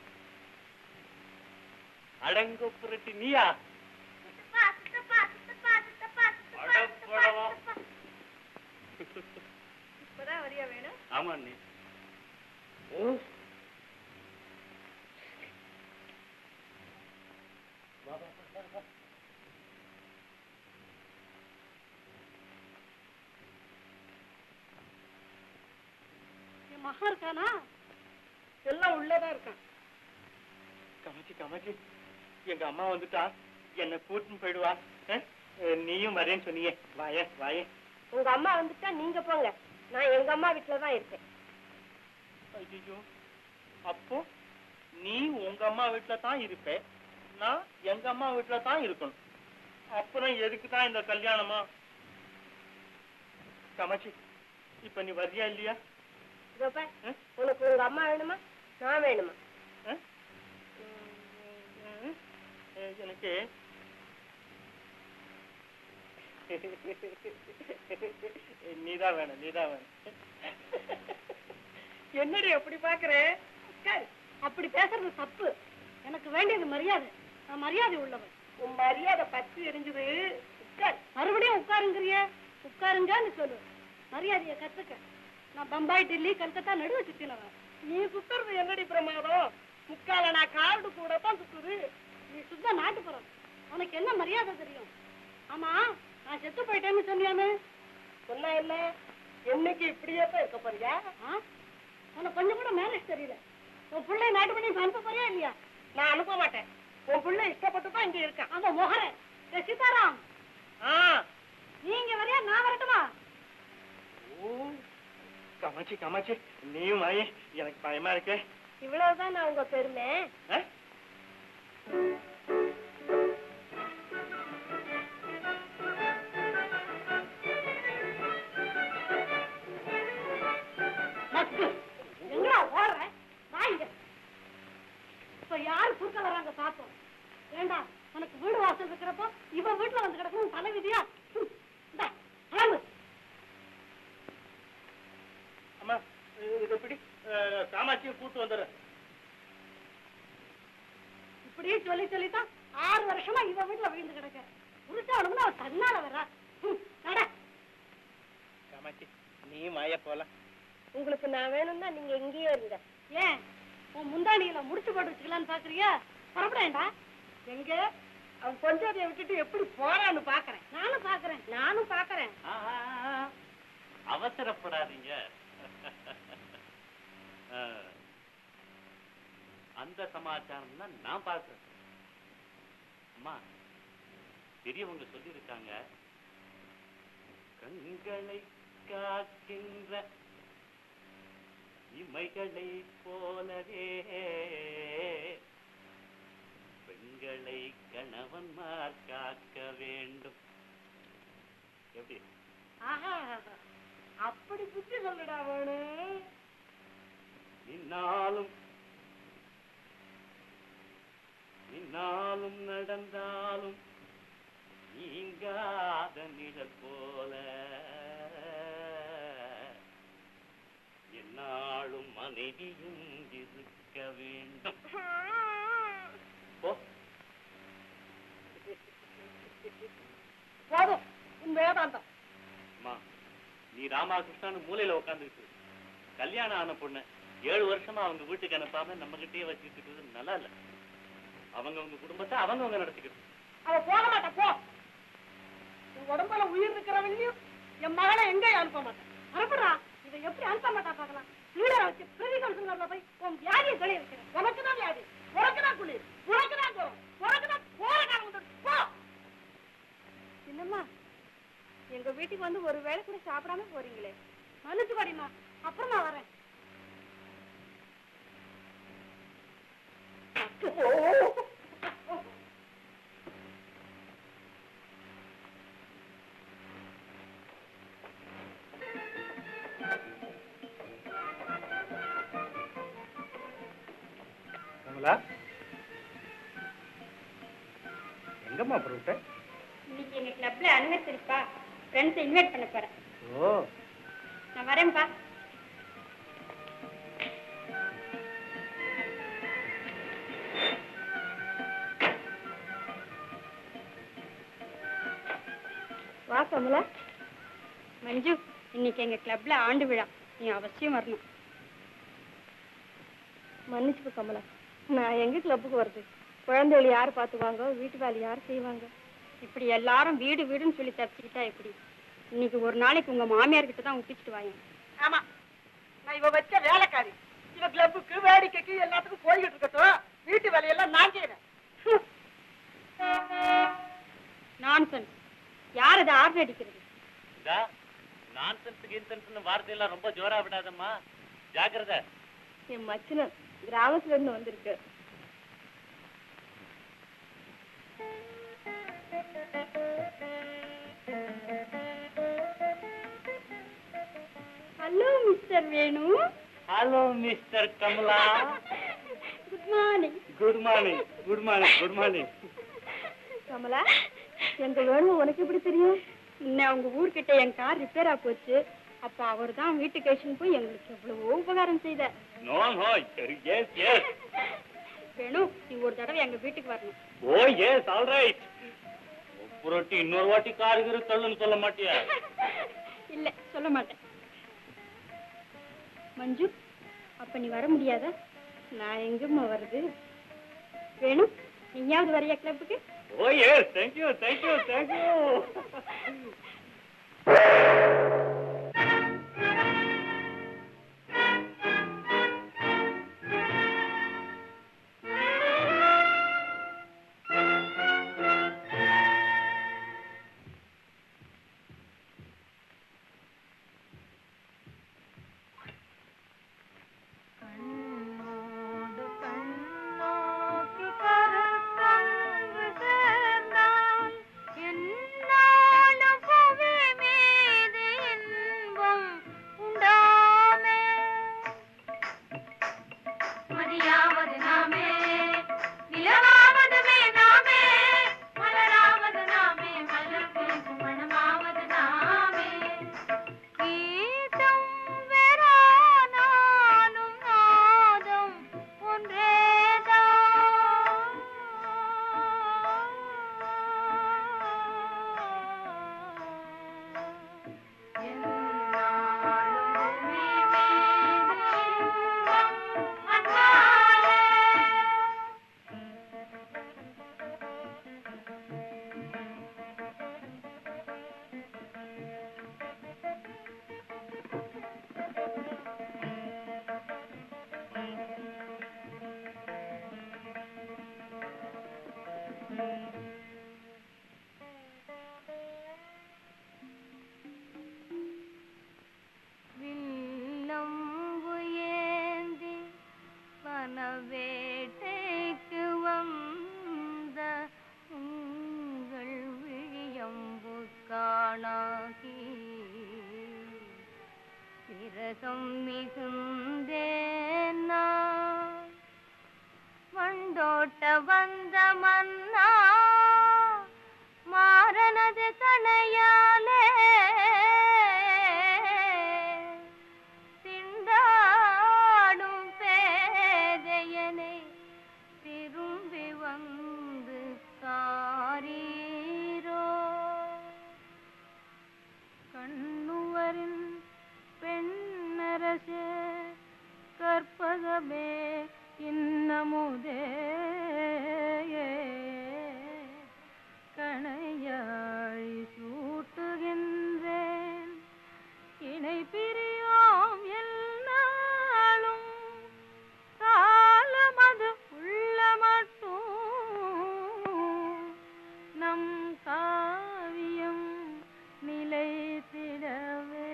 அடங்க புரட்டி நீயா சித்தப்பா சித்தப்பா சித்தப்பா சித்தப்பா சித்தப்பா அடப்படவா. இப்பதான் வரியா வேணும் ஆமா நீ என் மகன் இருக்கானா எல்லாம் உள்ளதான் இருக்கான் காமாட்சி காமாட்சி எங்க அம்மா வந்துட்டா என்னை கூட்டின்னு போயிடுவா அஹ், அஹ், நீயும் வரேன்னு சொன்னியே வாயே வாயே உங்க அம்மா வந்துட்டா நீங்க போங்க நான் எங்க அம்மா வீட்டுல தான் இருப்பேன் ஐயோ அப்போ நீ உங்க அம்மா வீட்டுல தான் இருப்ப நான் எங்க அம்மா வீட்டுல தான் இருக்கணும் அப்புறம் எதுக்கு தான் இந்த கல்யாணமா கமாச்சி இப்ப நீ வர்றியா இல்லையா இதோ பார், உனக்கு உங்க அம்மா வேணுமா நான் வேணுமா அஹ், எனக்கு நீதான் வேணும் நீதான் வேணும் என்னடி அப்படி பாக்குற உட்காரு அப்படி பேசுறது தப்பு எனக்கு வேண்டியது மரியாதை நான் மரியாதை உள்ளவன் உன் மரியாதை பத்தி எரிஞ்சுது உட்கார் மறுபடியும் உட்காருங்கிறிய உட்காருங்கன்னு சொல்லு மரியாதையை கத்துக்க நான் பம்பாய் டெல்லி கல்கத்தா நடுவு சுத்தினவன் நீ சுத்துறது என்னடி பிரமாதம் முக்கால நான் கார்டு கூட தான் சுத்துது நீ சுத்த நாட்டுப்புறம் உனக்கு என்ன மரியாதை தெரியும் ஆமா நான் செத்து போயிட்டேன்னு சொன்னியாமே சொன்னா என்ன என்னைக்கு இப்படியே தான் இருக்க போறியா உனக்கு கொஞ்சம் கூட மேரேஜ் தெரியல உன் பிள்ளை நாட்டு பண்ணி அனுப்ப போறியா இல்லையா நான் அனுப்ப மாட்டேன் உன் பிள்ளை இஷ்டப்பட்டு தான் இங்க இருக்கான் அந்த மொஹரன் ஏ சீதாராம் நீங்க வரையா நான் வரட்டுமா ஓ கமாச்சி கமாச்சி நீயும் வாயே எனக்கு பயமா இருக்கே இவ்வளவுதான் நான் உங்க பெருமை அஹ்? மக்கு எங்கடா ஓடுற வாங்க இப்ப யாரு குறுக்க வராங்க பாப்போம் ஏண்டா உனக்கு வீடு வாசல் இருக்கிறப்போ இவன் வீட்டுல வந்து கிடக்கணும் தலை விதியா ஹம், இந்தா, கிளம்பு அம்மா இது எப்படி அஹ், காமாட்சியை கூட்டு வந்துடுறேன் இப்படியே சொல்லி சொல்லித்தான் ஆறு வருஷமா இவன் வீட்டுல விழுந்து கிடக்க புருஷனுக்கு அவன் தன்னால வர்றா ஹம், நட காமாட்சி நீயும் வாய போலாம் உங்களுக்கு நான் வேணும்னா நீங்க இங்கேயே இருங்க ஏன் உன் முந்தானியில முடிச்சு போட்டு வச்சுக்கலான்னு பாக்குறியா புறப்படேன்டா எங்க அவன் கொஞ்சத்தை விட்டுட்டு எப்படி போறான்னு பாக்குறேன் நானும் பாக்குறேன் நானும் பாக்குறேன் ஆ, ஆ, ஆ, ஆ. அவசரப்படாதீங்க ஆ. அந்த சமாச்சாரம் தான் நான் பார்க்கிறேன் அம்மா பெரியவங்க சொல்லியிருக்காங்க கண்களை காக்கின்ற இமைகளை போலவே பெண்களை கணவன்மார் காக்க வேண்டும் எப்படி ஆஹா அப்படி புத்தி சொல்லுடா வேணு நின்னாலும் நின்னாலும் நடந்தாலும் நீங்காத நிழல் போல என்னாலும் மனைவியும் இருக்க வேண்டும் போ போதும் உன் வேதாந்தம் அம்மா நீ ராமகிருஷ்ணான்னு மூலையில உட்காந்துக்கிட்டு கல்யாணம் ஆன பொண்ணு ஏழு வருஷமா அவங்க வீட்டுக்கு அனுப்பாம நம்ம கிட்டயே வச்சுக்கிட்டு இருக்கிறது நல்லா இல்ல அவங்க அவங்க குடும்பத்தை அவங்க அவங்க நடத்திக்கிட்டு அவ போக மாட்டா போ உன் உடம்புல உயிர் இருக்கிறவங்களையும் என் மகளை எங்க அனுப்ப மாட்டேன் அனுப்புறா இதை எப்படி அனுப்ப மாட்டா பார்க்கலாம் லீடரை வச்சு பிரதி கவுன்சிலர்ல போய் உன் வியாதியை கழிய வைக்கிறேன் உனக்கு தான் வியாதி உனக்கு தான் குளிர் உனக்கு தான் ஜுரம் உனக்கு தான் போற காலம் வந்துடுச்சு. போ என்னம்மா எங்க வீட்டுக்கு வந்து ஒரு வேளை கூட சாப்பிடாம போறீங்களே மன்னிச்சு படிமா அப்புறமா வரேன் கமலா எங்கம்மா புறப்பட்ட இன்னைக்கு எங்க கிளப்ல அனிவர்சரிப்பா ஃப்ரெண்ட்ஸ் இன்வைட் பண்ண போறேன் ஓ நான் வரேன்ப்பா வா கமலா மஞ்சு இன்னைக்கு எங்க கிளப்ல ஆண்டு விழா நீ அவசியம் வரணும் மன்னிச்சுப்பு கமலா நான் எங்க கிளப்புக்கு வருது குழந்தைகள் யார் பார்த்துவாங்க வீட்டு வேலை யார் செய்வாங்க இப்படி எல்லாரும் வீடு வீடுன்னு சொல்லி தப்பிச்சுக்கிட்டா எப்படி இன்னைக்கு ஒரு நாளைக்கு உங்க மாமியார் கிட்ட தான் ஒப்பிச்சுட்டு வாங்க ஆமா நான் இவ வச்ச வேலைக்காரி இவ கிளப்புக்கு வேடிக்கைக்கு எல்லாத்துக்கும் போய்கிட்டு இருக்கட்டும் வீட்டு வேலையெல்லாம் நான் செய்யறேன் ஹம், அடிக்கிறது இதா நான்சென்ஸ் கீன்சென்ஸ் வார்த்தையெல்லாம் ரொம்ப ஜோரா விடாதம்மா ஜாக்கிரதை என் மச்சினன் கிராமத்துல இருந்து வந்திருக்கு hello mister Venu hello mister Kamala good morning good morning good morning good morning Kamala எங்க வேணு உனக்கு எப்படி தெரியும் இன்னும் அவங்க ஊர்கிட்ட என் கார் ரிப்பேர் ஆ போச்சு அப்ப அவர் தான் வீட்டுக்கு அழைச்சின்னு போய் எங்களுக்கு எவ்வளவோ உபகாரம் செய்தார் no no yes yes Venu நீ ஒரு தடவை எங்க வீட்டுக்கு வரணும் ஓ எஸ் ஆல் ரைட் புரட்டி இன்னொரு வாட்டி காருகிற தள்ளுன்னு சொல்ல மாட்டியா இல்ல சொல்ல மாட்டேன் மஞ்சு அப்ப நீ வர முடியாதா நான் எங்கம்மா வருது வேணு நீயாவது வரையா கிளப்புக்கு oh yes thank you thank you thank you கண்ணோடு கண்ணோக்கி கருத்தங்கு சேர்ந்தால் என்னாலும் புவி மீது இன்பம் உண்டாமே மதியாவது நாமே நிலவாவதுமே நாமே மலராவது நாமே மலர் பேசும் மனமாவது நாமே கீதம் வெறானாலும் நாதம் ஒன்றேதான் என்னாலும் பூமி மீது இன்பம் அன்பாலே வில்லம்பு ஏந்தி வனவேட்டைக்கு வந்த உங்கள் விழியம்பு காணாகி விரகம் மிகுந்தேனா வண்டோட்ட வந்த மன்னா மாறனது கணையாலே திண்டாடும் பேதையனை திரும்பி வந்து காரீரோ கண்ணுவரின் பெண்ணரசே கற்பகமே இன்னமுதே கணையாழி சூட்டுகின்றேன் இணை பிரியோம் என்னாலும் காலமது உள்ள மட்டும் நம் காவியம் நிலைத்திடவே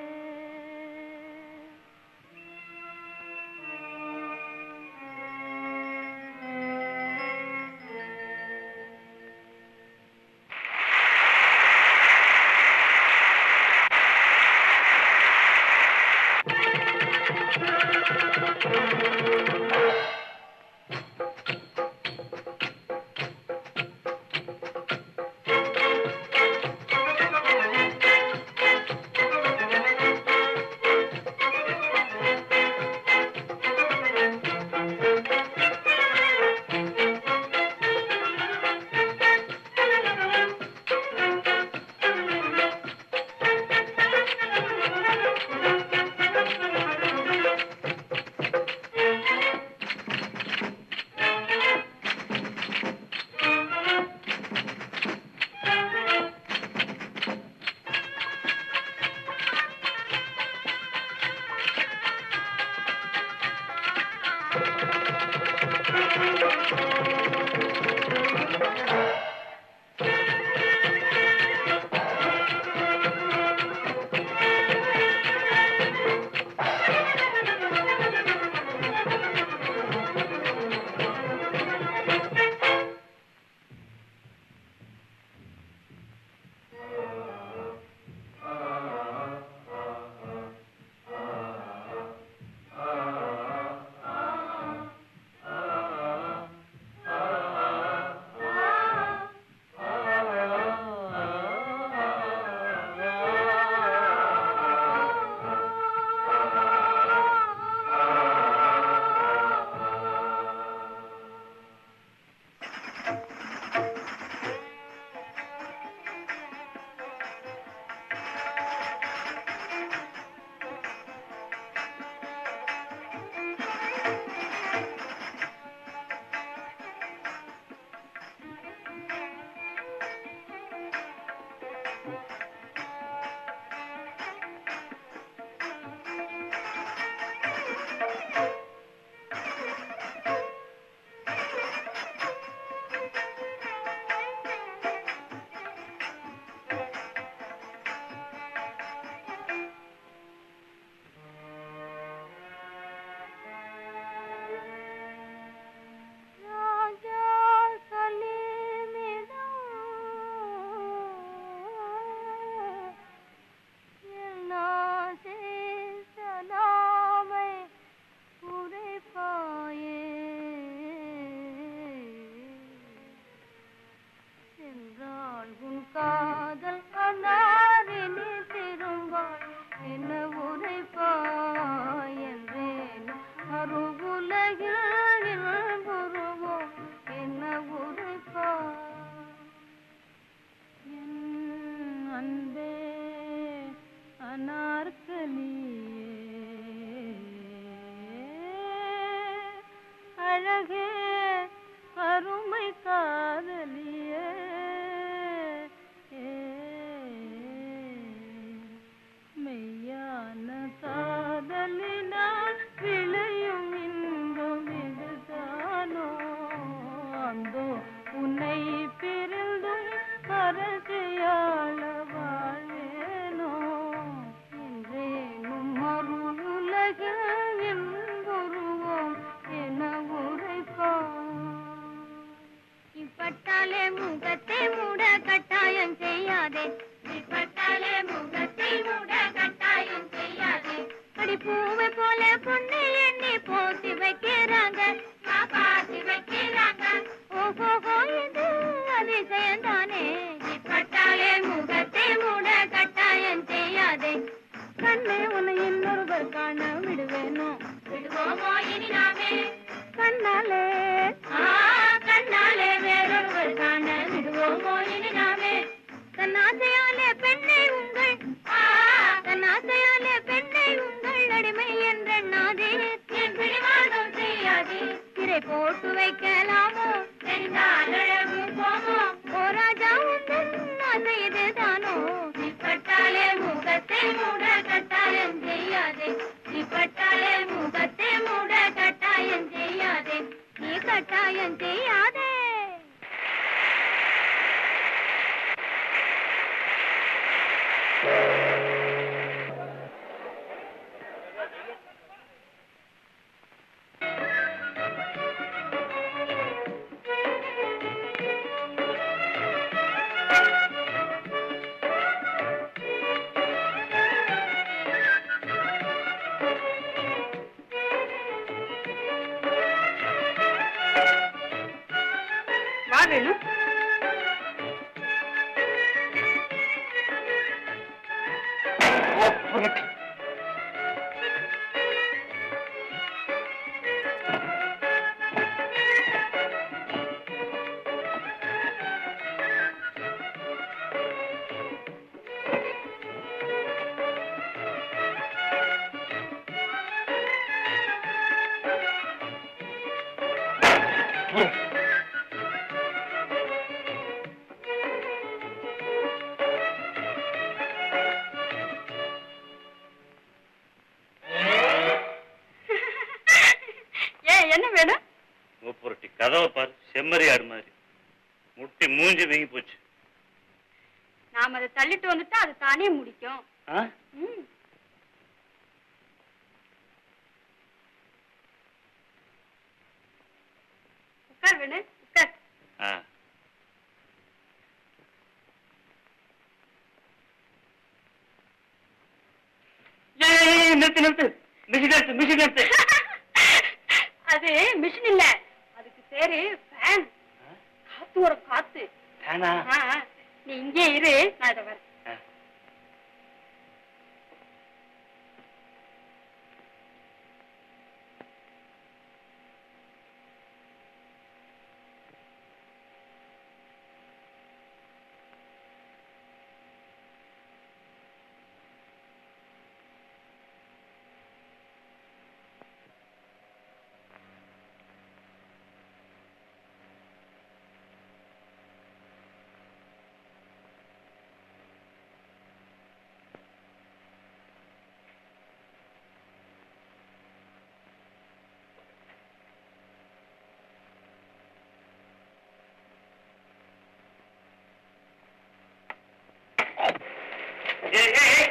அருமை காதலியே மெய்யான காதலினால் விளையும் இன்பம் இதுதானோ அந்தோ உன்னை பிரிந்தும் அரசியாள வாழ்வேனோ என்றேனும் மறு உலகில் என்புருவோம் என உரைப்போம் இப்பட்டாலே முகத்தை மூட கட்டாயம் செய்யாதே இப்பட்டாலே முகத்தை மூட கட்டாயம் செய்யாதே அடி பூவை போல பொண்ணு எண்ணி போத்தி வைக்கிறாங்க காப்பாத்தி வைக்கிறாங்க ஓஹோஹோ இது அதிசயம் தானே இப்பட்டாலே முகத்தை மூட கட்டாயம் செய்யாதே கண்ணே உன்னை இன்னொருவர் காண விடுவேனோ விடுவோமோ இனி நாமே கண்ணாலே ஆ, கண்ணாலே வேறொருவர் காண விடுவோமோ இனி நாமே தன் ஆசையாலே பெண்ணை உங்கள் ஆ, தன் ஆசையாலே பெண்ணை உங்கள் அடிமை என்றெண்ணாதே என் பிடிவாதம் செய்யாதே திரை போட்டு வைக்கலாமோ தெரிந்தால் அழகு போமோ ஓ ராஜா உந்தன் ஆசை இதுதானோ இப்பட்டாலே முகத்தை மூட கட்டாயம் செய்யாதே இப்பட்டாலே முகத்தை மூட கட்டாயம் செய்யாதே நீ கட்டாயம் செய்யாதே வா வேணு ஏன் என்ன வேணும் மூப்புரட்டி கதவை பாரு செம்மறி ஆடு மாதிரி முட்டி மூஞ்சி வீங்கி போச்சு நாம அதை தள்ளிட்டு வந்துட்டா அது தானே முடிக்கும் ஆ? ம். உட்கார் வேணு உட்கார் ஆ. ஏய், நிறுத்து நிறுத்து மிஷின் நிறுத்து மிஷின் நிறுத்து அது மிஷின் இல்ல அதுக்கு பேரு ஃபேன் காத்து வரும் காத்து வேணா ஆ, ஆ. நீ இங்கே இரு நான் இதை வரேன் ஆ. ஏய், ஏய், ஏய்.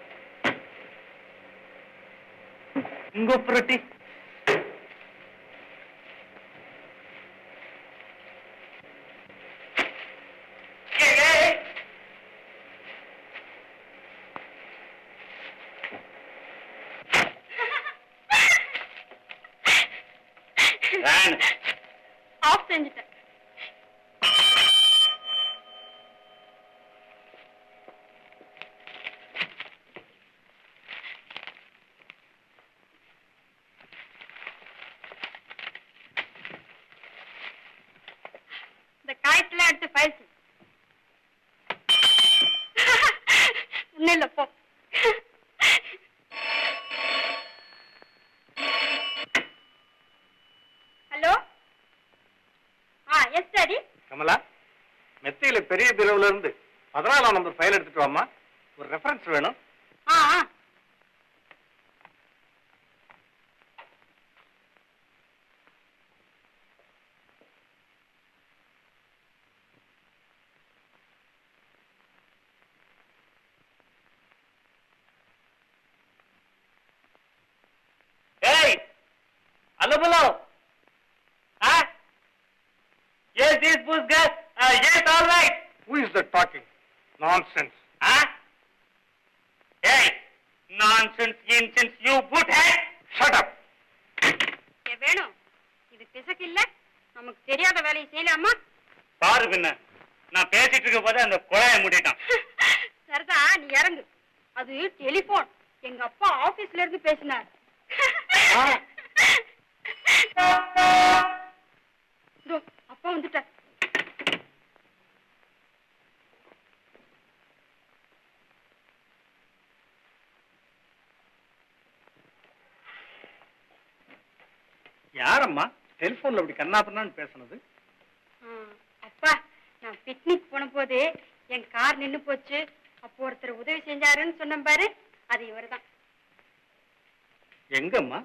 இங்கோ புரட்டி ஏய், ஏய், ஏய். வேணு. ஆஃப் செஞ்சுட்டேன் இந்த காயத்துல எடுத்து ஃபைல் ஒன்னும் இல்ல போ ஹலோ ஆ எஸ் டாடி கமலா மெத்தையில பெரிய பிரிவுல இருந்து பதினாலாம் நம்பர் ஃபைல் எடுத்துட்டு வாமா ஒரு ரெஃபரன்ஸ் வேணும் ஆ ஆ. ஏய் அலபுலோ ஆ yes is Pushkar yes all right who is that talking nonsense ஆ ஏய் nonsense incense you put hat shut up ஏ வேணும் இது பிசக்கு இல்ல நமக்கு தெரியாத வேலையை செய்யலாமா பாரு பின்ன நான் பேசிட்டு இருக்க போது அந்த குழாயை மூடிட்டான் சரிதா நீ இறங்கு அது டெலிபோன் எங்க அப்பா ஆபீஸ்ல இருந்து பேசினார் இதோ, அப்பா வந்துட்டார் யாரம்மா டெலிபோன்ல இப்படி கண்ணாப்பண்ணான்னு பேசுனது ஆ, அப்பா நான் பிக்னிக் போன போது என் கார் நின்னு போச்சு அப்போ ஒருத்தர் உதவி செஞ்சாருன்னு சொன்னேன் பாரு அது இவர்தான் எங்கம்மா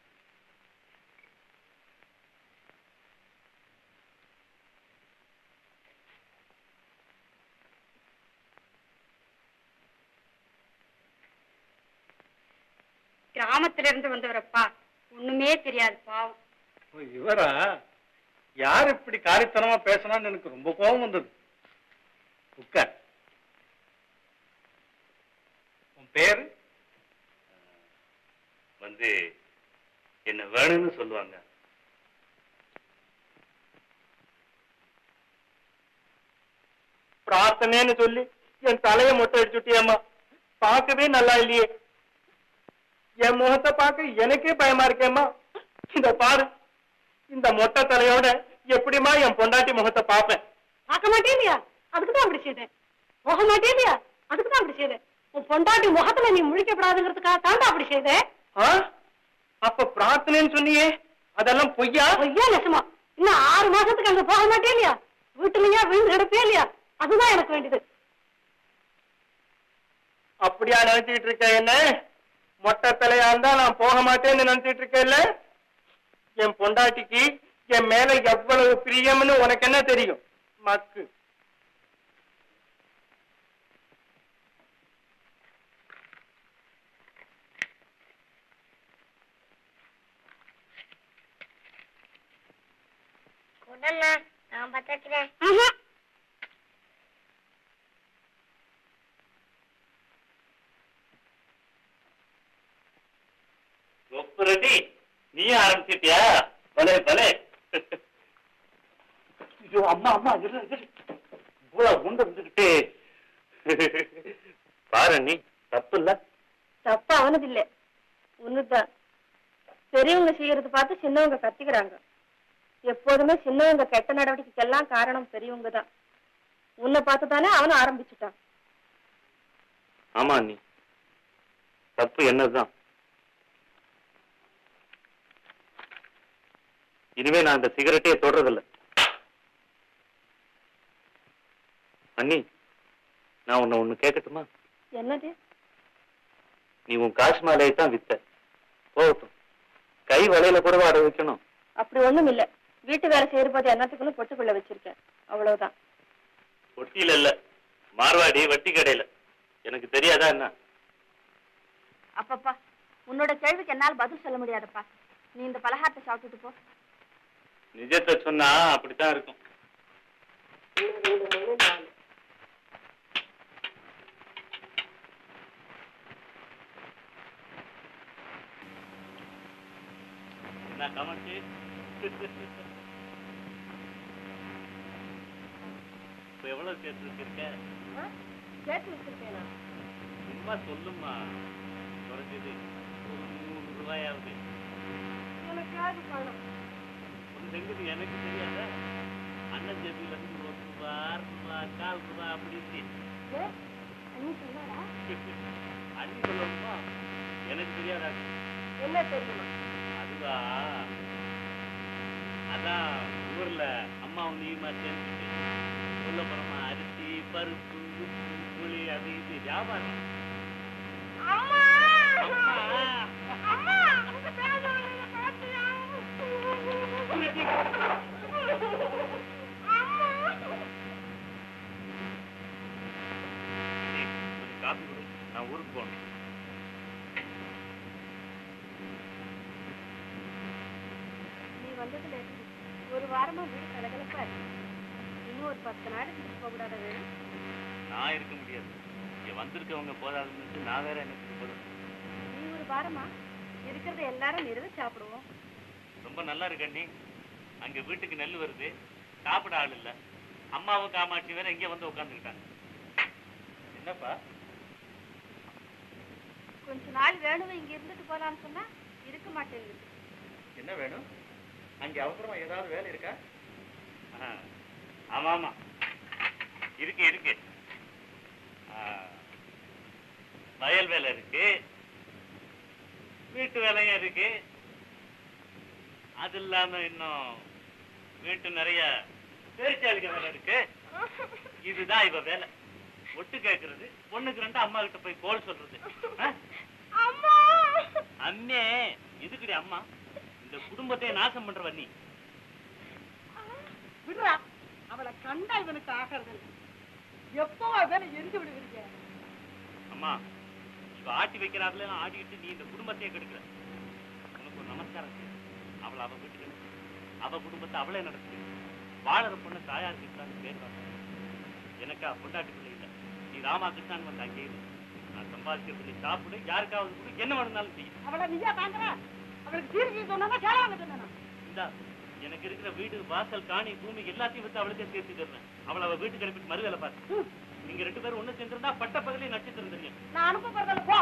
கிராமத்துல இருந்து வந்தவரப்பா ஒண்ணுமே தெரியாது பாவம் ஓ, இவரா யார் இப்படி காரித்தனமா பேசினான்னு எனக்கு ரொம்ப கோபம் வந்தது உட்கார் உன் பேரு வந்து என்ன வேணும்னு சொல்லுவாங்க பிரார்த்தனைன்னு சொல்லி என் தலைய மொட்டை அடிச்சுட்டியம்மா பார்க்கவே நல்லா இல்லையே என் முகத்தை பார்க்க எனக்கே பயமா இருக்கேம்மா இந்த பாரு இந்த மொட்டை தலையோட எப்படிம்மா என் பொண்டாட்டி முகத்தை பார்ப்பேன் பார்க்க மாட்டே இல்லையா அதுக்கு தான் அப்படி செய்தேன் போக மாட்டே இல்லையா அதுக்கு தான் அப்படி செய்தேன் உன் பொண்டாட்டி முகத்துல நீ முழிக்கப்படாதுங்கிறதுக்காக தாண்டா அப்படி செய்தேன் ஆ? அப்ப பிரார்த்தனைன்னு சொன்னியே அதெல்லாம் பொய்யா ஐயா நெசமா இன்னும் ஆறு மாசத்துக்கு அங்க போக மாட்டே இல்லையா வீட்டுலயா விழுந்து கிடப்பே இல்லையா அதுதான் எனக்கு வேண்டியது அப்படியா நினைச்சிட்டு இருக்க என்ன மொட்டை தலையா இருந்தா நான் போக மாட்டேன்னு நினைச்சிட்டு இருக்கேன்ல என் பொண்டாட்டிக்கு என் மேல எவ்வளவு பிரியம்னு உனக்கு என்ன தெரியும் மக்கு உடனே நான் பத்திக்கிறேன் ரெடி நீயே ஆரம்பிச்சிட்டியா பலே பலே ஐயோ அம்மா அம்மா இரு இரு இவ்வளவு குண்டு இருந்துகிட்டு பாரு நீ தப்பு இல்ல தப்பு அவனது இல்ல ஒண்ணுதான் பெரியவங்க செய்யறது பார்த்து சின்னவங்க கத்திக்கிறாங்க எப்போதுமே சின்னவங்க கெட்ட நடவடிக்கைக்கெல்லாம் காரணம் பெரியவங்க தான் உன்னை பார்த்து தானே அவனும் ஆரம்பிச்சுட்டான் ஆமா நீ தப்பு என்னதுதான் இனிமே நான் அந்த சிகரெட்டே தொடறதில்ல அண்ணி நான் உன்னை ஒண்ணு கேட்கட்டுமா என்னது நீ உன் காசு மாலையை தான் வித்த போகட்டும் கை வலையில கூட அடை வைக்கணும் அப்படி ஒண்ணும் இல்ல வீட்டு வேலை செய்யற போது என்னத்துக்குன்னு பொட்டுக்குள்ள வச்சிருக்கேன் அவ்வளவுதான் ஒட்டியில இல்ல மார்வாடி வட்டி கடையில எனக்கு தெரியாதா என்ன அப்பப்பா உன்னோட கேள்விக்கு என்னால் பதில் சொல்ல முடியாதப்பா நீ இந்த பலகாரத்தை சாப்பிட்டுட்டு போ நிஜத்தை சொன்னா அப்படித்தான் இருக்கும் என்ன கமெண்ட் இப்ப எவ்வளவு சேர்த்து வச்சிருக்க சேர்த்து வச்சிருக்கேனா சும்மா சொல்லுமா குறைஞ்சது ஒரு நூறு ரூபாயாவது எனக்காவது பணம் ஒண்ணு செஞ்சது எனக்கு தெரியாத அண்ணன் ஜெபில இருந்து ஒரு ரூபா அரை ரூபா கால் ரூபா அப்படின்னு அண்ணி சொன்னாரா அண்ணி சொல்லணுமா எனக்கு தெரியாதா என்ன தெரியுமா அதுவா அதான் ஊர்ல அம்மா நீ பருப்பு உப்பு புளி அது இது வியாபாரம் அம்மா அம்மா. அம்மா உங்க பேசுறத பாத்தியா அம்மா நீ கொஞ்சம் காப்பி கொடு நான் ஊருக்கு போகணும் நீ வந்ததுல இருந்து ஒரு வாரமா வீடு கலகலப்பா இருக்கு இன்னும் ஒரு பத்து நாள் இருந்துட்டு போக கூடாத வேணும் நான் இருக்க முடியாது இங்க வந்திருக்கவங்க போதாதுன்னு நான் வேற என்ன செய்ய போறேன் நீ ஒரு வாரமா இருக்கிறத எல்லாரும் நிறுவ சாப்பிடுவோம் ரொம்ப நல்லா இருக்கண்ணி அங்க வீட்டுக்கு நெல் வருது சாப்பிட ஆள் இல்ல அம்மாவும் காமாட்சி வேற இங்க வந்து உட்காந்துக்கிட்டாங்க என்னப்பா கொஞ்ச நாள் வேணும் இங்க இருந்துட்டு போலான்னு சொன்னா இருக்க மாட்டேங்குது என்ன வேணும் அங்க அவசரமா ஏதாவது வேலை இருக்கா ஆ, ஆமா ஆமா இருக்கு இருக்கு ஆ, வயல் வேலை இருக்கு வீட்டு வேலையும் இருக்கு அது இல்லாம இன்னும் வீட்டு நிறைய பேரிச்சாளிக்க வேலை இருக்கு இதுதான் இவ வேலை ஒட்டு கேக்குறது பொண்ணுக்கு ரெண்டு அம்மா கிட்ட போய் கோல் சொல்றது ஆ? அம்மா அம்மே எதுக்குடி அம்மா இந்த குடும்பத்தை நாசம் பண்றவ நீ விடுறா அவளை கண்டா இவனுக்கு ஆகிறது இல்லை. எப்பவோ வேலை எரிஞ்சு விடுவீங்க அம்மா இவ ஆட்டி வைக்கிறாதுல எல்லாம் ஆடிக்கிட்டு நீ இந்த குடும்பத்தையே கெடுக்கிற உனக்கு ஒரு நமஸ்காரம் செய்யு. அவளை அவ வீட்டுக்கு அனுப்பு. அவ குடும்பத்தை அவளே நடத்து வாழற பொண்ணு தாயார் கிருஷ்ணான்னு பேர் வாங்க எனக்கா பொண்டாட்டி பிள்ளை இல்லை நீ ராமாகிருஷ்ணான் வந்து அங்கே இரு நான் சம்பாதிக்கிறது நீ சாப்பிடு யாருக்காவது கொடு என்ன வேணும்னாலும் செய்யும் அவளை நீயா தாங்குற அவளுக்கு தீர்ச்சி சொன்னா கேளாங்க சொன்னா இந்தா எனக்கு இருக்கிற வீடு வாசல் காணி பூமி எல்லாத்தையும் வித்து அவளுக்கே சேர்த்து தருவேன் அவளை அவ வீட்டுக்கு அனுப்பிட்டு மறு வேலை பார்த்து நீங்க ரெண்டு பேரும் ஒண்ணு சேர்ந்திருந்தா பட்ட பகலே நட்சத்திரம் தெரியும் நான் அனுப்ப போறதால போ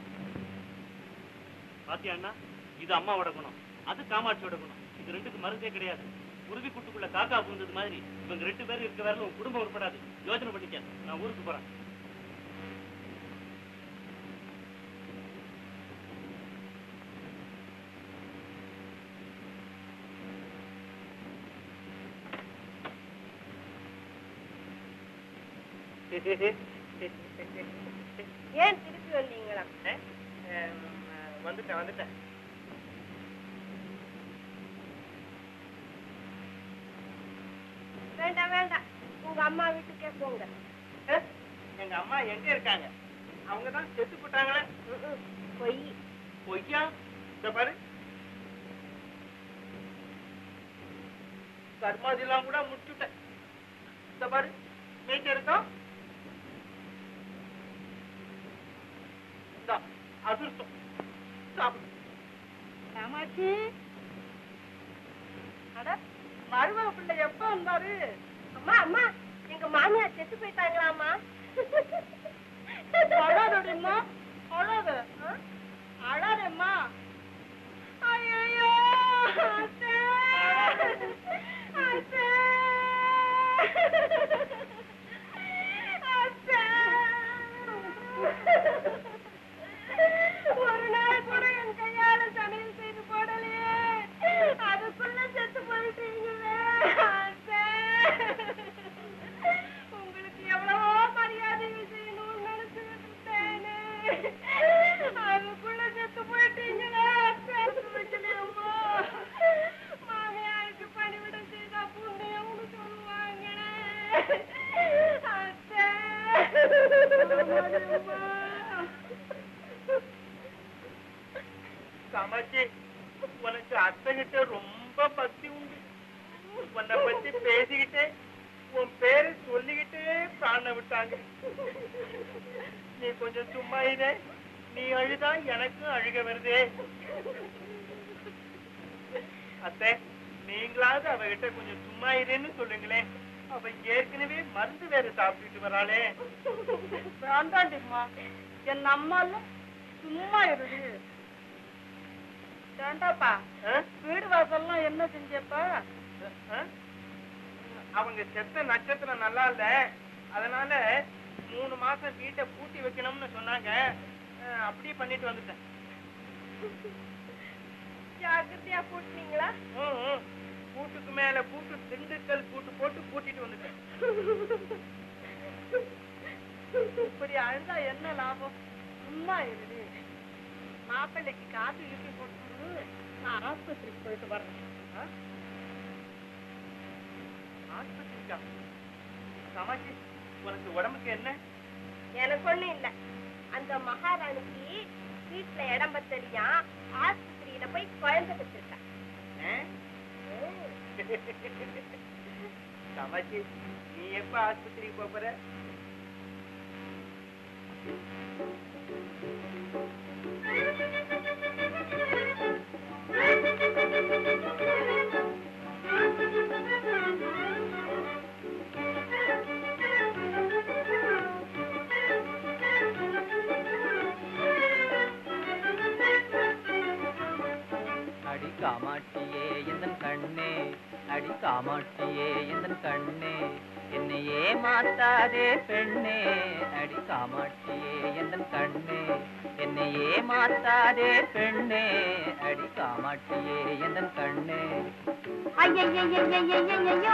பாத்தியா அண்ணா இது அம்மாவோட குணம் அது காமாட்சியோட குணம் இது ரெண்டுக்கு மருந்தே கிடையாது உருவி குட்டுக்குள்ள காக்கா புகுந்தது மாதிரி இவங்க ரெண்டு பேரும் இருக்க வரல உன் குடும்பம் உட்படாது யோசனை பண்ணிக்க நான் ஊருக்கு போறேன் ஏன் திருப்பி வந்தீங்களா வந்துட்டேன் வந்துட்டேன் வேண்டாம் வேண்டாம் உங்க அம்மா வீட்டுக்கே போங்க எங்க அம்மா எங்க இருக்காங்க அவங்க தான் செத்து போட்டாங்களே பொய் பொய்யா இந்த பாரு கர்மாதிலாம் கூட முடிச்சுட்டேன் இந்த பாரு மீட்டு இருக்கோம் இந்தா, அதிர்ஷ்டம் சாப்பிடு காமாட்சி அட மருமக பிள்ளை எப்ப வந்தாரு அம்மா அம்மா எங்க மாமியார் செத்து போயிட்டாங்களாமா அழாதடிம்மா அழாத ஆ? அழாதம்மா ஐயோ அத்தை அத்தை அத்தை ஒரு நாள் கூட என் கையால சமையல் செய்து போடலையே அதுக்குள்ள செத்து போயிட்டீங்களே அத்தை உங்களுக்கு எவ்வளவோ மரியாதை செய்யணும்னு நினைச்சுக்கிட்டு இருந்தேனே அதுக்குள்ள செத்து போயிட்டீங்களே பேச வைக்கலையம்மா மாமியாருக்கு பணிவிடம் செய்தா புண்ணியம்னு சொல்லுவாங்களே அத்தை காமாட்சி உனக்கு அத்தைகிட்ட ரொம்ப பக்தி உண்டு உன்னை பத்தி பேசிக்கிட்டே உன் பேரை சொல்லிக்கிட்டே பிராண விட்டாங்க நீ கொஞ்சம் சும்மா இரு நீ அழுதா எனக்கும் அழுக வருதே அத்தை நீங்களாவது அவகிட்ட கொஞ்சம் சும்மா இருன்னு சொல்லுங்களேன் அவ ஏற்கனவே மருந்து வேற சாப்பிட்டுட்டு வராளே வேண்டாண்டிம்மா என் அம்மால சும்மா இருது வேண்டாப்பா ஆ? வீடு வாசல்லாம் என்ன செஞ்சப்பா ஆ? அவங்க செத்த நட்சத்திரம் நல்லா இல்ல அதனால மூணு மாசம் வீட்டை பூட்டி வைக்கணும்னு சொன்னாங்க அஹ், அப்படியே பண்ணிட்டு வந்துட்டேன் ஜாக்கிரதையா போட்டுனீங்களா ம், ம். பூட்டுக்கு மேல பூட்டு திண்டுக்கல் பூட்டு போட்டு பூட்டிட்டு வந்துட்டேன் இப்படி அழுதா என்ன லாபம் சும்மா இருடி மாப்பிள்ளைக்கு காப்பி கீப்பி போட்டு நான் ஆஸ்பத்திரிக்கு போயிட்டு வரேன் ஆ? ஆஸ்பத்திரிக்கா சமாச்சி உனக்கு உடம்புக்கு என்ன எனக்கு ஒண்ணும் இல்ல அந்த மகாராணிக்கு வீட்டுல இடம் பத்தலியா ஆஸ்பத்திரியில போய் குழந்தை பெற்றிருக்கா சமாச்சி நீ எப்ப ஆஸ்பத்திரிக்கு போப் போற அடி காமாட்சியே எந்தன் கண்ணே அடி காமாட்சியே எந்தன் கண்ணே என்னை ஏமாத்தாதே பெண்ணே அடி காமாட்சியே எந்தன் கண்ணே என்னை ஏமாத்தாதே பெண்ணே அடி காமாட்சியே எந்தன் கண்ணே ஐயையையையையையையோ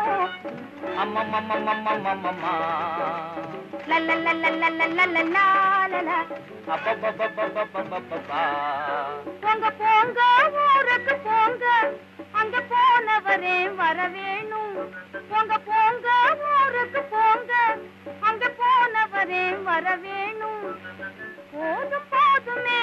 அம்மம்மம்மம்மம்மம்மம்மா லல்லல்லல்லல்லல்லல்லல்லா அப்பப்பப்பப்பப்பப்பப்பா போங்க போங்க ஊருக்கு போங்க அங்க போனவரே வர வேணும் போங்க போங்க ஊருக்கு போங்க அங்க போனவரே வர வேணும் போதும் போதுமே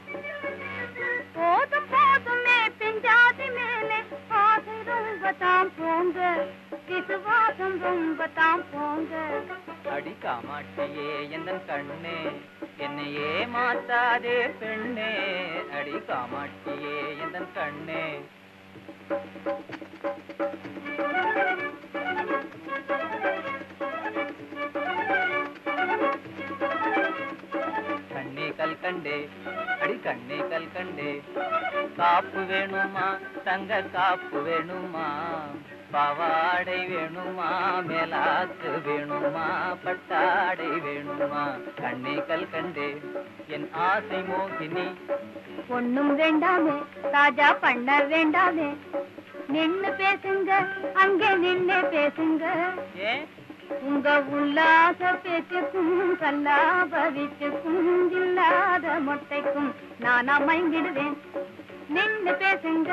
போதும் போதுமே பெஞ்சாதி மேலே ஆசை ரொம்ப தான் போங்க விசுவாசம் ரொம்ப தான் போங்க அடி காமாட்சியே எந்தன் கண்ணே என்னை ஏமாத்தாதே பெண்ணே அடி காமாட்சியே எந்தன் கண்ணே கண்ணே கல் கண்டே அடி கண்ணே கல் கண்டே காப்பு வேணுமா தங்க காப்பு வேணுமா பாவாடை வேணுமா மேலாக்கு வேணுமா பட்டாடை வேணுமா கண்ணே கல் கண்டே என் ஆசை மோகினி ஒண்ணும் வேண்டாமே தாஜா பண்ண வேண்டாமே நின்னு பேசுங்க அங்கே நின்னு பேசுங்க ஏன் உங்க உல்லாச பேச்சுக்கும் கல்லாப வீச்சுக்கும் இல்லாத மொட்டைக்கும் நான் அமைந்திடுவேன் நின்னு பேசுங்க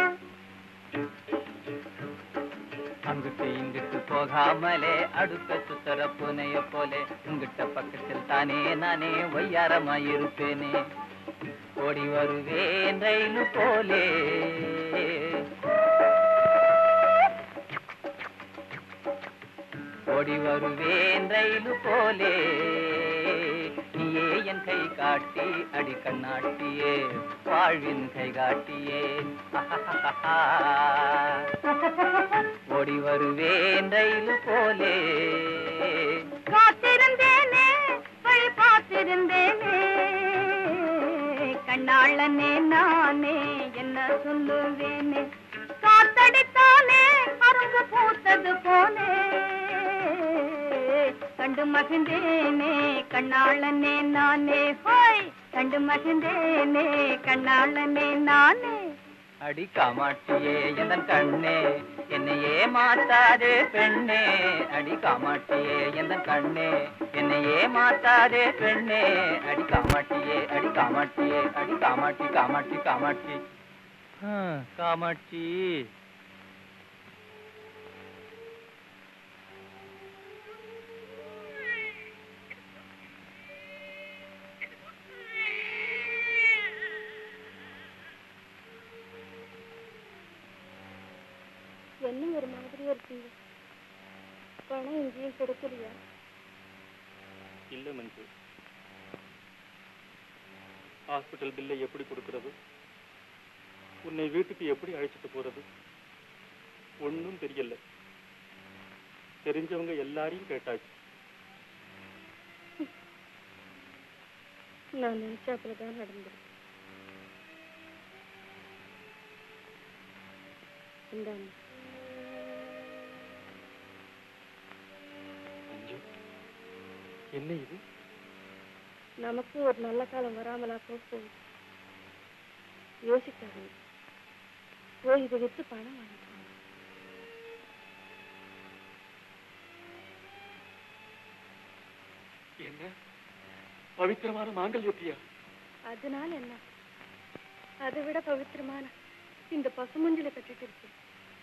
அங்கிட்டு இங்கிட்டு போகாமலே அடுத்த சுத்தர புனைய போலே உங்கிட்ட பக்கத்தில் தானே நானே ஒய்யாரமாயிருப்பேனே ஓடி வருவேன் ரயிலு போலே ஓடி வருவேன் ரயிலு போலே நீயே என் கை காட்டி அடி கண்ணாட்டியே வாழ்வின் கை காட்டியே ஓடி வருவேன் ரயிலு போலே காத்திருந்தேனே வழி பார்த்திருந்தேனே கண்ணாளனே நானே என்ன சொல்லுவேனே காத்தடித்தானே அரும்பு பூத்தது போனே கண்டு மகிழ்ந்தேனே கண்ணாளனே நானே ஹோய் கண்டு மகிழ்ந்தேனே கண்ணாளனே நானே அடி காமாட்சியே எந்தன் கண்ணே என்னை ஏமாத்தாதே பெண்ணே அடி காமாட்சியே எந்தன் கண்ணே என்னை ஏமாத்தாதே பெண்ணே அடி காமாட்சியே அடி காமாட்சியே அடி காமாட்சி காமாட்சி காமாட்சி ஆ, காமாட்சி என்ன ஒரு மாதிரியா இருக்கீங்க பணம் எங்கேயும் கிடைக்கலையா இல்ல மஞ்சு ஹாஸ்பிட்டல் பில்லை எப்படி கொடுக்கறது உன்னை வீட்டுக்கு எப்படி அழைச்சிட்டு போறது ஒண்ணும் தெரியல தெரிஞ்சவங்க எல்லாரையும் கேட்டாச்சு நான் நினைச்சாப்புல தான் நடந்திருக்கு இந்தாங்க மஞ்சு என்ன இது நமக்கு ஒரு நல்ல காலம் வராமலா போகுது யோசிக்காதீங்க போய் இதை வித்து பணம் வாங்கிக்கோங்க என்ன பவித்திரமான மாங்கல்யத்தையா அதனால என்ன அதை விட பவித்திரமான இந்த பசுமஞ்சளை கட்டிட்டு இருக்கேன்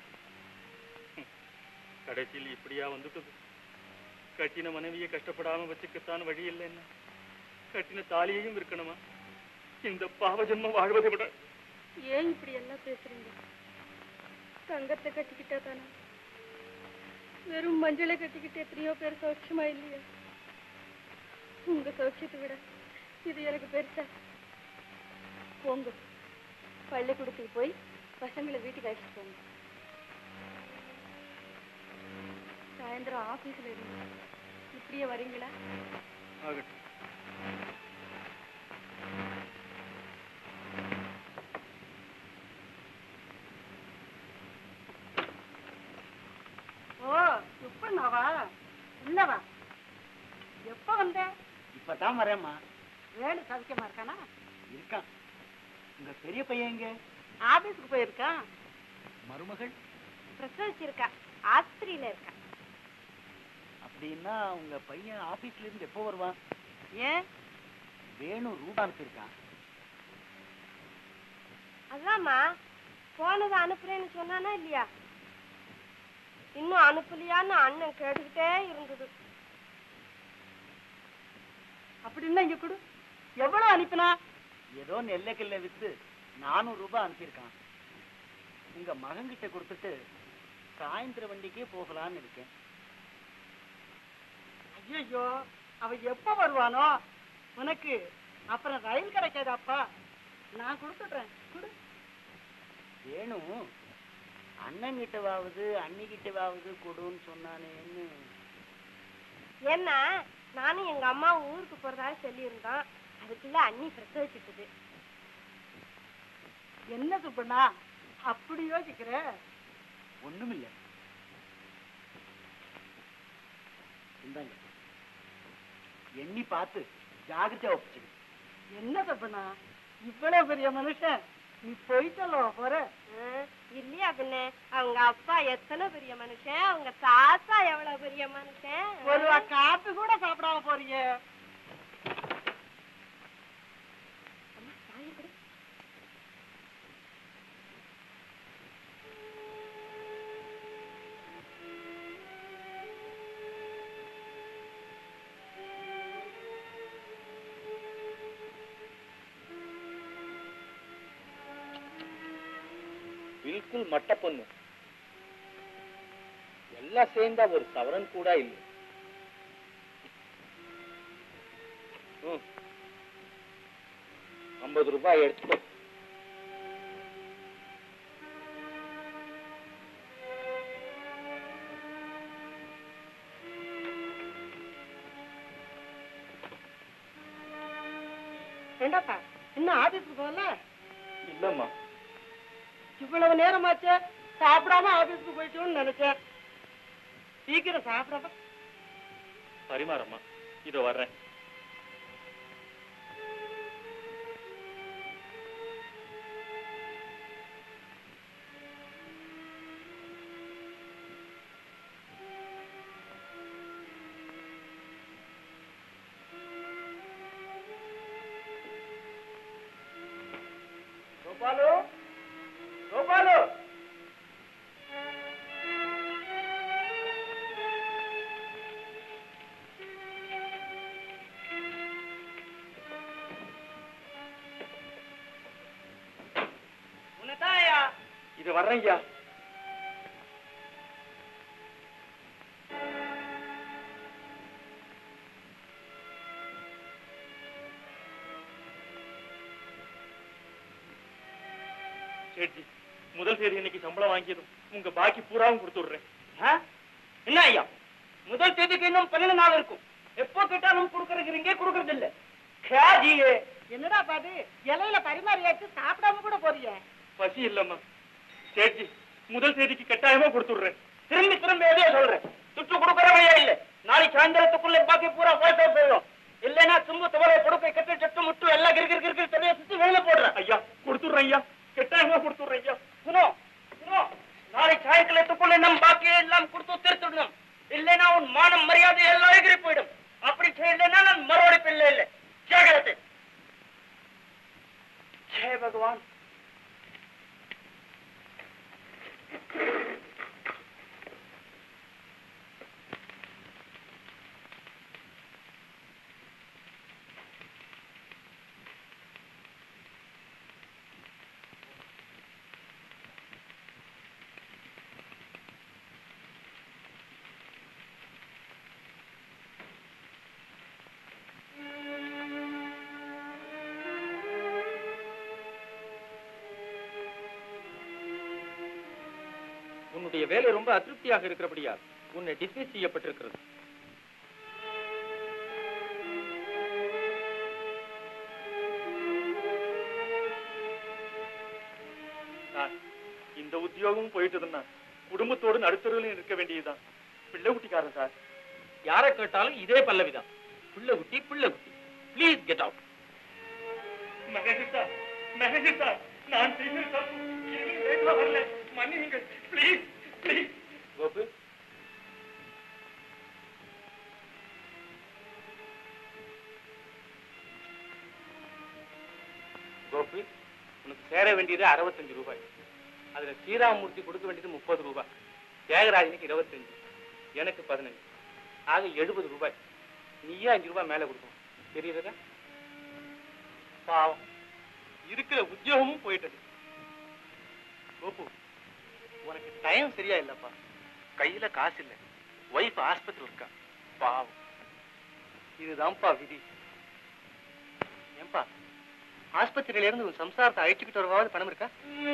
கடைசியில் இப்படியா வந்துட்டது கட்டின மனைவியை கஷ்டப்படாம வச்சுக்கத்தான் வழி இல்லைன்னா கட்டின தாலியையும் இருக்கணுமா இந்த பாவ ஜென்மம் வாழ்வதை விட ஏன் இப்படி எல்லாம் பேசுறீங்க தங்கத்தை கட்டிக்கிட்டா தானே வெறும் மஞ்சளை கட்டிக்கிட்டு எத்தனையோ பேர் சௌட்சமா இல்லையா உங்க சௌட்சத்தை விட இது எனக்கு பெருசா போங்க பள்ளிக்கூடத்துக்கு போய் பசங்களை வீட்டுக்கு அழைச்சிட்டு போங்க சாயந்தரம் ஆபீஸ்ல இருந்து இப்படியே வரீங்களா ஆகட்டும் ஓ சுப்பண்ணாவா உள்ளவா எப்ப வந்த இப்பதான் வரேம்மா வேலு சவிக்கமா இருக்கானா இருக்கான் உங்க பெரிய பையன் எங்க ஆபீஸ்க்கு போயிருக்கான் மருமகள் பிரசவிச்சிருக்கா ஆஸ்பத்திரியில இருக்கா அப்படின்னா உங்க பையன் ஆபீஸ்ல இருந்து எப்போ வருவான் ஏன் வேணு ரூபா அனுப்பியிருக்கான் அதாம்மா போனதை அனுப்புறேன்னு சொன்னானா இல்லையா இன்னும் அனுப்பலையான்னு அண்ணன் கேட்டுக்கிட்டே இருந்தது அப்படின்னா இங்க கொடு எவ்வளவு அனுப்பினா ஏதோ நெல்லைக்கல்ல வித்து நானூறு ரூபாய் அனுப்பியிருக்கான் உங்க மகன்கிட்ட கொடுத்துட்டு சாயந்தர வண்டிக்கே போகலான்னு இருக்கேன் ஐயோ அவ எப்ப வருவானோ உனக்கு அப்புறம் ரயில் கிடைக்காதாப்பா நான் கொடுத்துடுறேன் கொடு வேணு அண்ணன் கிட்டவாவது அண்ணி கிட்டவாவது கொடுன்னு சொன்னானேன்னு ஏன்னா நானும் எங்க அம்மா ஊருக்கு போறதாக சொல்லியிருந்தோம் அதுக்குள்ள அண்ணி பிரசவிச்சிட்டது என்ன சுப்பண்ணா அப்படி யோசிக்கிற ஒண்ணுமில்ல இந்தாங்க எண்ணி பார்த்து ஜாகிரதையா ஒப்பிச்சுடு என்ன சுப்பண்ணா இவ்வளவு பெரிய மனுஷன் நீ போயிட்டல்லோ போற ஆ, இல்லையா பின்ன அவங்க அப்பா எத்தனை பெரிய மனுஷன் அவங்க தாத்தா எவ்வளவு பெரிய மனுஷன் ஒரு காப்பி கூட சாப்பிடாம போறீங்க பில்குல் மட்ட பொண்ணு எல்லாம் சேர்ந்தா ஒரு சவரன் கூட இல்லை ம். ஐம்பது ரூபாய் எடுத்துக்கோ ஏண்டாப்பா இன்னும் ஆபீஸ்க்கு போகல இல்லம்மா இவ்வளவு நேரமாச்சே சாப்பிடாம ஆபீஸ்க்கு போயிட்டோம்னு நினைச்சேன் சீக்கிரம் சாப்பிடாம பரிமாறம்மா இதோ வர்றேன் గోపాలు గోపాలు உன்னதாயா இது வர்றேன் ஐயா சேட்ஜி முதல் தேதி இன்னைக்கு சம்பளம் வாங்கியதும் உங்க பாக்கி பூராவும் கொடுத்து விடுறேன் ஆ? என்ன ஐயா முதல் தேதிக்கு இன்னும் பன்னெண்டு நாள் இருக்கும் எப்போ கேட்டாலும் கொடுக்கறீங்க கொடுக்கறது இல்ல கேஜியே என்னடா பாது இலையில பரிமாறியாச்சு சாப்பிடாம கூட போறியே பசி இல்லம்மா சேட்ஜி முதல் தேதிக்கு கட்டாயமா கொடுத்து விடுறேன் திரும்பி திரும்பி எதையோ சொல்றேன் துட்டு கொடுக்கற வழியா இல்ல நாளைக்கு சாயந்தரத்துக்குள்ள பாக்கி பூரா போயிட்டே போயிடும் இல்லைன்னா தும்பு துவரை கொடுக்க கட்டு சட்டு முட்டு எல்லாம் கிறுக்கிறு கிறுக்கிறு தனியா சுத்தி வெளியில போடுறேன் ஐயா கொடுத்துடுறேன் ஐயா கட்டாயமா கொடுத்துடுறேன் ஐயா சுனோ சுனோ நாளைக்கு சாயங்காலத்துக்குள்ள நம் பாக்கி எல்லாம் கொடுத்து திருத்துடணும் இல்லைன்னா உன் மானம் மரியாதை எல்லாம் எகிரி போயிடும் அப்படி செய்யலைன்னா நான் மறுபடி பிள்ளை இல்லை ஜாகிரதை ஜெய பகவான் உன்னுடைய வேலை ரொம்ப அதிருப்தியாக இருக்கிறபடியால் உன்னை டிஸ்மிஸ் செய்யப்பட்டிருக்கிறது நான் இந்த உத்தியோகமும் போயிட்டதுன்னா குடும்பத்தோடு நடுத்தருவிலும் இருக்க வேண்டியதுதான் பிள்ளை குட்டிக்காரன் சார் யாரை கேட்டாலும் இதே பல்லவிதான் புள்ள குட்டி புள்ள குட்டி please get out Mahesh sir Mahesh sir நான் செய்த தப்பு இனிமேல் லேட்டா வரல மன்னிங்க ப்ளீஸ் ப்ளீஸ் கோபு கோபு உனக்கு சேர வேண்டியது அறுபத்தஞ்சு ரூபாய் அதுல ஸ்ரீராமூர்த்தி கொடுக்க வேண்டியது முப்பது ரூபாய் தியாகராஜனுக்கு இருபத்தஞ்சு எனக்கு பதினஞ்சு ஆக எழுபது ரூபாய் நீயே அஞ்சு ரூபாய் மேல கொடுக்கணும் தெரியுறதா பாவம் இருக்கிற உத்தியோகமும் போயிட்டது கோபு உனக்கு டைம் சரியா இல்லப்பா கையில காசு இல்ல ஒய்ஃப் ஆஸ்பத்திரி இருக்கா பாவம் இதுதான்ப்பா விதி ஏன்பா ஆஸ்பத்திரியில இருந்து உன் சம்சாரத்தை அழைச்சுக்கிட்டு வரவாவது பணம் இருக்கா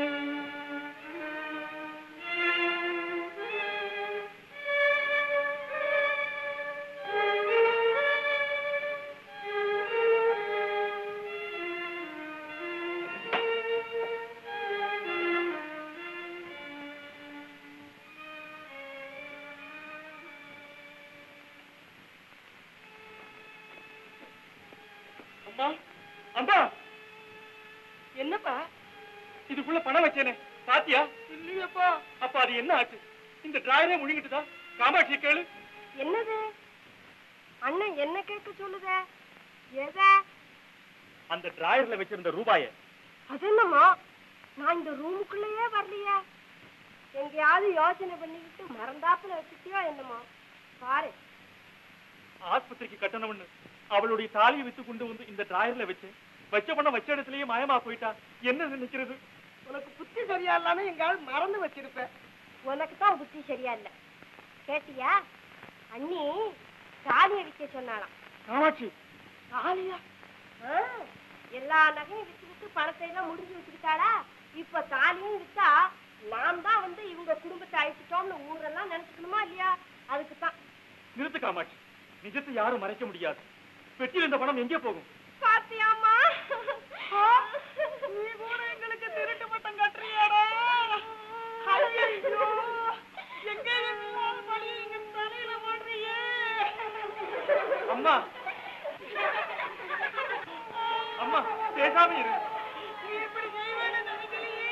அம்மா அம்மா என்னப்பா இதுக்குள்ள பணம் வச்சேனே பாத்தியா இல்லையப்பா அப்ப அது என்ன ஆச்சு இந்த டிராயரே முழுங்கிட்டுதா காமாட்சி கேளு என்னது அண்ணன் என்ன கேட்க சொல்லுத எத அந்த டிராயர்ல வச்சிருந்த ரூபாய அது என்னம்மா நான் இந்த ரூமுக்குள்ளேயே வரலையே எங்கேயாவது யோசனை பண்ணிக்கிட்டு மறந்தாப்புல வச்சுட்டியோ என்னம்மா பாரு ஆஸ்பத்திரிக்கு கட்டணம்னு அவளுடைய தாலியை வித்து கொண்டு வந்து இந்த டிராயர்ல வச்சு வச்ச பணம் வச்ச இடத்துலயே மாயமா போயிட்டா என்ன நினைக்கிறது உனக்கு புத்தி சரியா இல்லாம எங்காவது மறந்து வச்சிருப்ப உனக்கு தான் புத்தி சரியா இல்ல கேட்டியா அண்ணி தாலி அடிக்க சொன்னாலாம் காமாட்சி தாலியா ஆ, எல்லா நகையும் வித்து வித்து பணத்தை எல்லாம் முடிஞ்சு வச்சுக்கிட்டாளா இப்ப தாலியும் வித்தா நாம் தான் வந்து இவங்க குடும்பத்தை அழிச்சிட்டோம்னு ஊரெல்லாம் நினைச்சுக்கணுமா இல்லையா அதுக்கு தான் நிறுத்து காமாட்சி நிஜத்தை யாரும் மறைக்க முடியாது பெட்டியில் இந்த பணம் எங்கே போகும் பாத்தியாமா நீ கூட எங்களுக்கு திருட்டு பட்டம் கட்டுறியாடா ஐயோ எங்க எல்லாம் பழி எங்க தலையில போடுறியே அம்மா அம்மா பேசாம இரு நீ இப்படி செய்வேன்னு நினைக்கலையே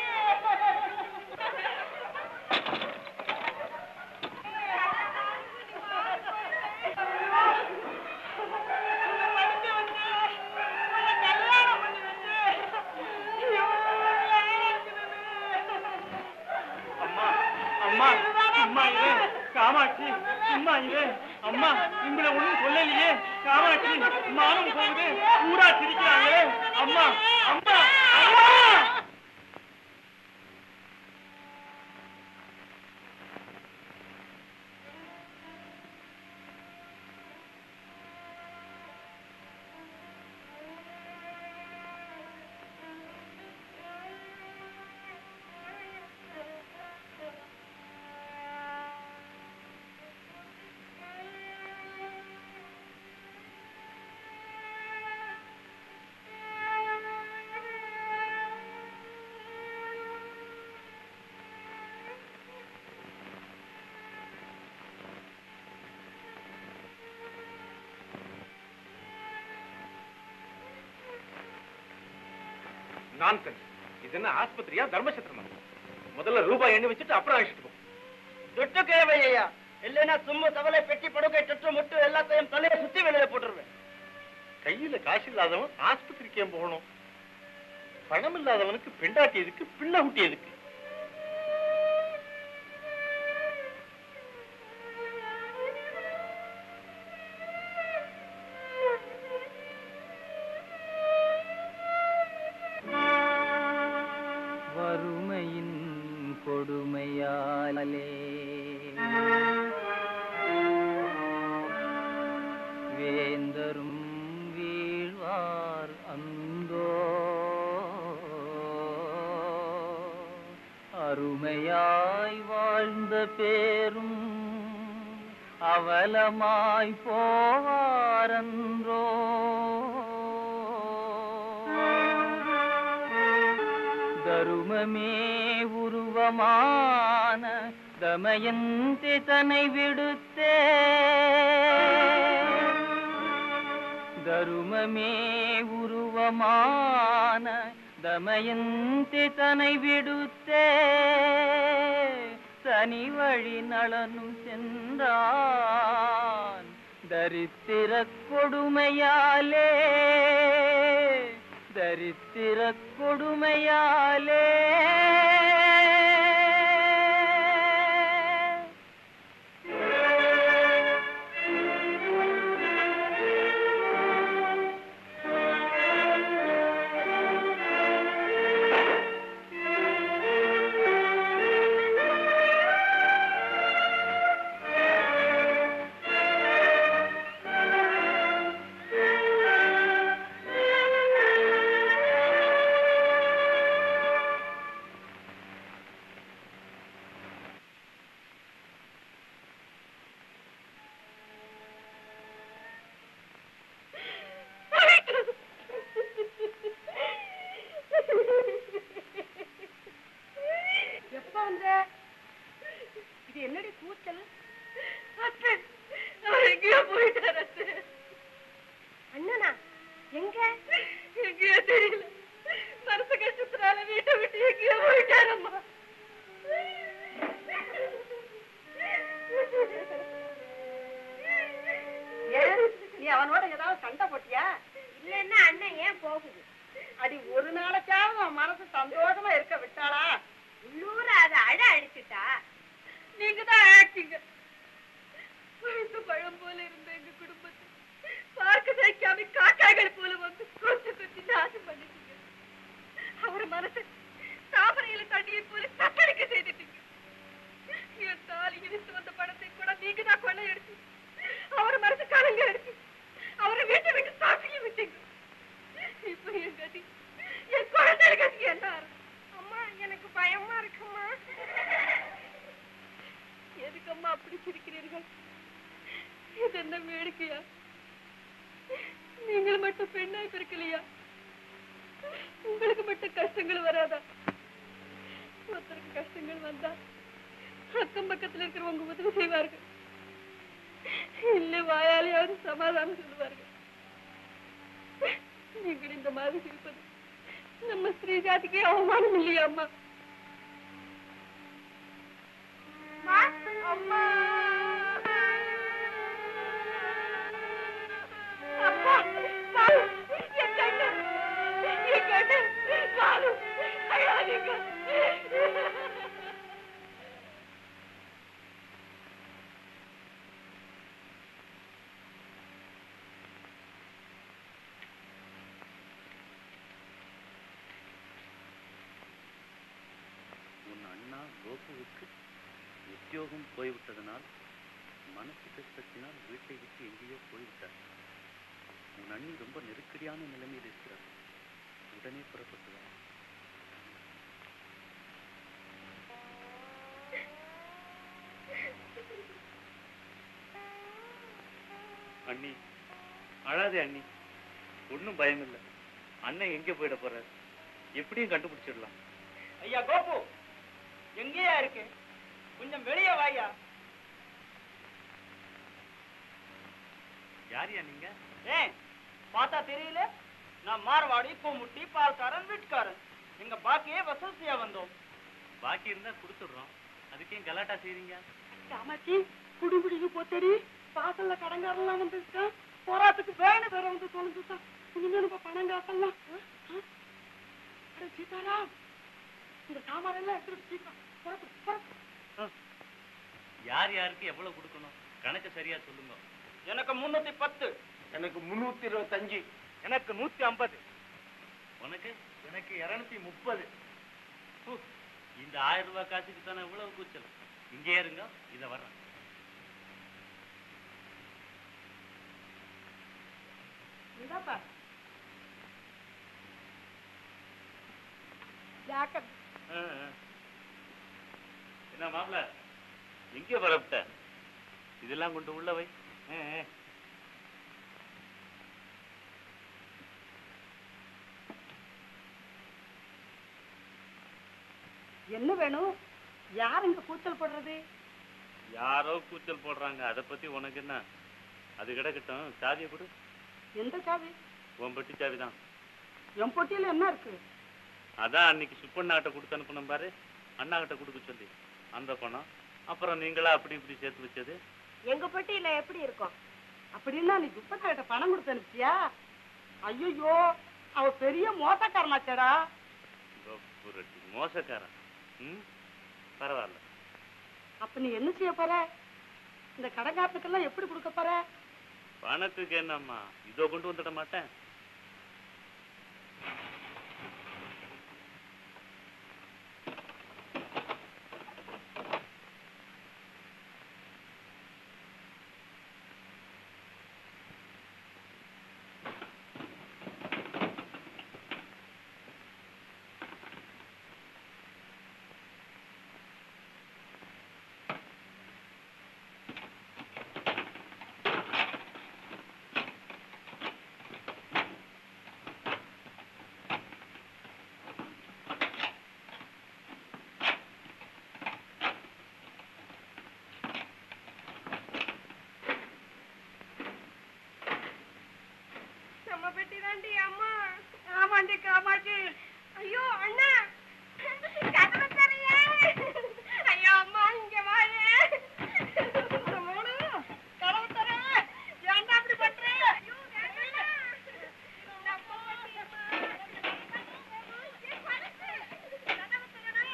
அம்மா அம்மா சும்மா இரு காமாட்சி சும்மா இரு அம்மா உங்களை ஒண்ணும் சொல்லலையே காமாட்சி மானம் போகுது ஊரா சிரிக்கிறாங்களே அம்மா அம்மா அம்மா நான்சென்ஸ் இது என்ன ஆஸ்பத்திரியா தர்மசத்திரமா முதல்ல ரூபாய் எண்ணி வச்சுட்டு அப்புறம் அழைச்சிட்டு போ தொட்டு கேவையா இல்லைன்னா சும்மா தவளை பெட்டி படுக்கை தொற்று முட்டு எல்லாத்தையும் தலையை சுத்தி வெளியில போட்டுருவேன் கையில காசு இல்லாதவன் ஆஸ்பத்திரிக்கு ஏன் போகணும் பணம் இல்லாதவனுக்கு பெண்டாட்டி எதுக்கு பிள்ளை குட்டி எதுக்கு வறுமையின் கொடுமையாலே வேந்தரும் வீழ்வார் அந்தோ அருமையாய் வாழ்ந்த பேரும் அவலமாய் போவாரன்றோ தருமமே உருவமான தமயந்தி தன்னை விடுத்தே தருமமே உருவமான தமயந்தி தன்னை விடுத்தே தனி வழி நலனும் சென்றான் தரித்திர கொடுமையாலே தரித்திர கொடுமையாலே எப்ப வந்த இது என்னடி கூச்சல் அத்தை அவர் எங்கேயோ போயிட்டார் அத்தை அண்ணனா எங்க எங்கேயோ தெரியல மனசு கஷ்டத்தினால வீட்டை விட்டு எங்கேயோ போயிட்டாரம்மா ஏன் நீ அவனோட ஏதாவது சண்டை போட்டியா இல்லன்னா அண்ணன் ஏன் போகுது அடி ஒரு நாளைக்காவது அவன் மனசு சந்தோஷமா இருக்க விட்டாளா உள்ளூர அதை அழ அடிச்சுட்டா நீங்க தான் ஆக்டிங்க பழுத்த பழம் போல இருந்த எங்க குடும்பத்தை பார்க்க சகிக்காம காக்காய்கள் போல வந்து கொஞ்ச கொஞ்ச நாசம் பண்ணிட்டீங்க அவர் மனசு தாமரையில தண்ணியை போல தத்தளிக்க செய்துட்டீங்க என் தாலி இழுத்து வந்த பணத்தை கூட நீங்க தான் கொள்ளை எடுத்து அவர் மனசு கலங்க எடுத்து அவரை வீட்டை விட்டு சாப்பிட்டு விட்டீங்க இப்ப என் கதி என் குழந்தை கதி என்ன ஆறுது? அம்மா எனக்கு பயமா இருக்குமா எதுக்கம்மா அப்படி சிரிக்கிறீர்கள் இது என்ன வேடிக்கையா நீங்கள் மட்டும் பெண்ணாய் பிறக்கலையா உங்களுக்கு மட்டும் கஷ்டங்கள் வராதா ஒருத்தருக்கு கஷ்டங்கள் வந்தா அக்கம் பக்கத்துல இருக்கிறவங்க உதவி செய்வார்கள் இல்லை வாயாலையாவது சமாதானம் சொல்லுவார்கள் நீங்கள் இந்த மாதிரி இருப்பது நம்ம ஸ்ரீ ஜாதிக்கே அவமானம் இல்லையா அம்மா அம்மா அப்பா பாலு என் கண்ணு என் கண்ணு பாலு அழாதீங்க உன் அண்ணா கோபுவுக்கு உத்தியோகம் போய்விட்டதனால் மனசு கஷ்டத்தினால் வீட்டை விட்டு எங்கேயோ போய்விட்டார் உன் அண்ணி ரொம்ப நெருக்கடியான நிலைமையில் இருக்கிறார் உடனே புறப்பட்டு வா அண்ணி அழாதே அண்ணி ஒன்றும் பயம் இல்லை அண்ணன் எங்கே போயிட போறார் எப்படியும் கண்டுபிடிச்சிடலாம் ஐயா கோபு எங்கேயா இருக்கு கொஞ்சம் வெளியே வாயா யாரியா நீங்க ஏன் பார்த்தா தெரியல நான் மார்வாடி பூமுட்டி பால்காரன் வீட்டுக்காரன் எங்க பாக்கியே வசூல் செய்ய வந்தோம் பாக்கி இருந்தா கொடுத்துடுறோம் அதுக்கேம் கலாட்டா செய்றீங்க காமாட்சி குடுகுடிக்கு போத்தடி வாசல்ல கடங்காரெல்லாம் வந்துருக்கா போராத்துக்கு வேணும் வேற வந்து தொலைஞ்சுட்டான் இனிமேல் இப்ப பணம் காட்டலாம் அட சீதாராம் இந்த சாமான் எல்லாம் எடுத்துட்டு சீக்கிரம் புறப்படு, புறப்படு. யார் யாருக்கு எவ்வளவு கொடுக்கணும் கணக்கு சரியா சொல்லுங்க எனக்கு முன்னூத்தி பத்து எனக்கு முன்னூத்தி இருபத்தஞ்சு எனக்கு நூத்தி ஐம்பது உனக்கு எனக்கு இருநூத்தி முப்பது ஹு, இந்த ஆயிரம் ரூபாய் காசுக்கு தானே இவ்வளவு கூச்சல் இங்கே இருங்க இதை வர்றேன் இந்தாப்பா ஜாக்கிரதை ஆ, ஆ. என்ன மாப்பிள எங்கே வரப்பிட்ட இதெல்லாம் கொண்டு உள்ள வை ஆ, ஆ. என்ன வேணும் யார் இங்க கூச்சல் போடுறது யாரோ கூச்சல் போடுறாங்க அதை பத்தி உனக்கு என்ன அது கிடக்கட்டும் சாவியை கொடு எந்த சாவி உன் பெட்டி சாவி தான் என் பொட்டியில என்ன இருக்கு அதான் அன்னைக்கு சுப்பண்ணாகிட்ட கொடுத்து அனுப்பணும் பாரு அண்ணாகிட்ட கொடுக்க சொல்லி அந்த பணம் அப்புறம் நீங்களா அப்படி இப்படி சேர்த்து வச்சது எங்க பொட்டியில எப்படி இருக்கும் அப்படின்னா நீ துப்பட்டா கிட்ட பணம் கொடுத்து அனுப்பிச்சியா ஐயோ அவ பெரிய மோசக்காரனாச்சடா புரட்டி மோசக்காரன் ம் பரவாயில்ல அப்ப நீ என்ன செய்ய போற இந்த கடைக்காரனுக்கெல்லாம் எப்படி கொடுக்க போற பணத்துக்கு என்னம்மா இதோ கொண்டு வந்துட மாட்டேன் நம்ம பெட்டி தாண்டி அம்மா ஆமாண்டி காமாட்சி ஐயோ அண்ணா கதவை தரையே ஐயோ அம்மா இங்க வாயே கதவை தர ஏன்டா அப்படி பண்ற ஐயோ வேண்டாம். நம்ம பெட்டி அம்மா. ஏய், பறக்கு. கதவை திறடா.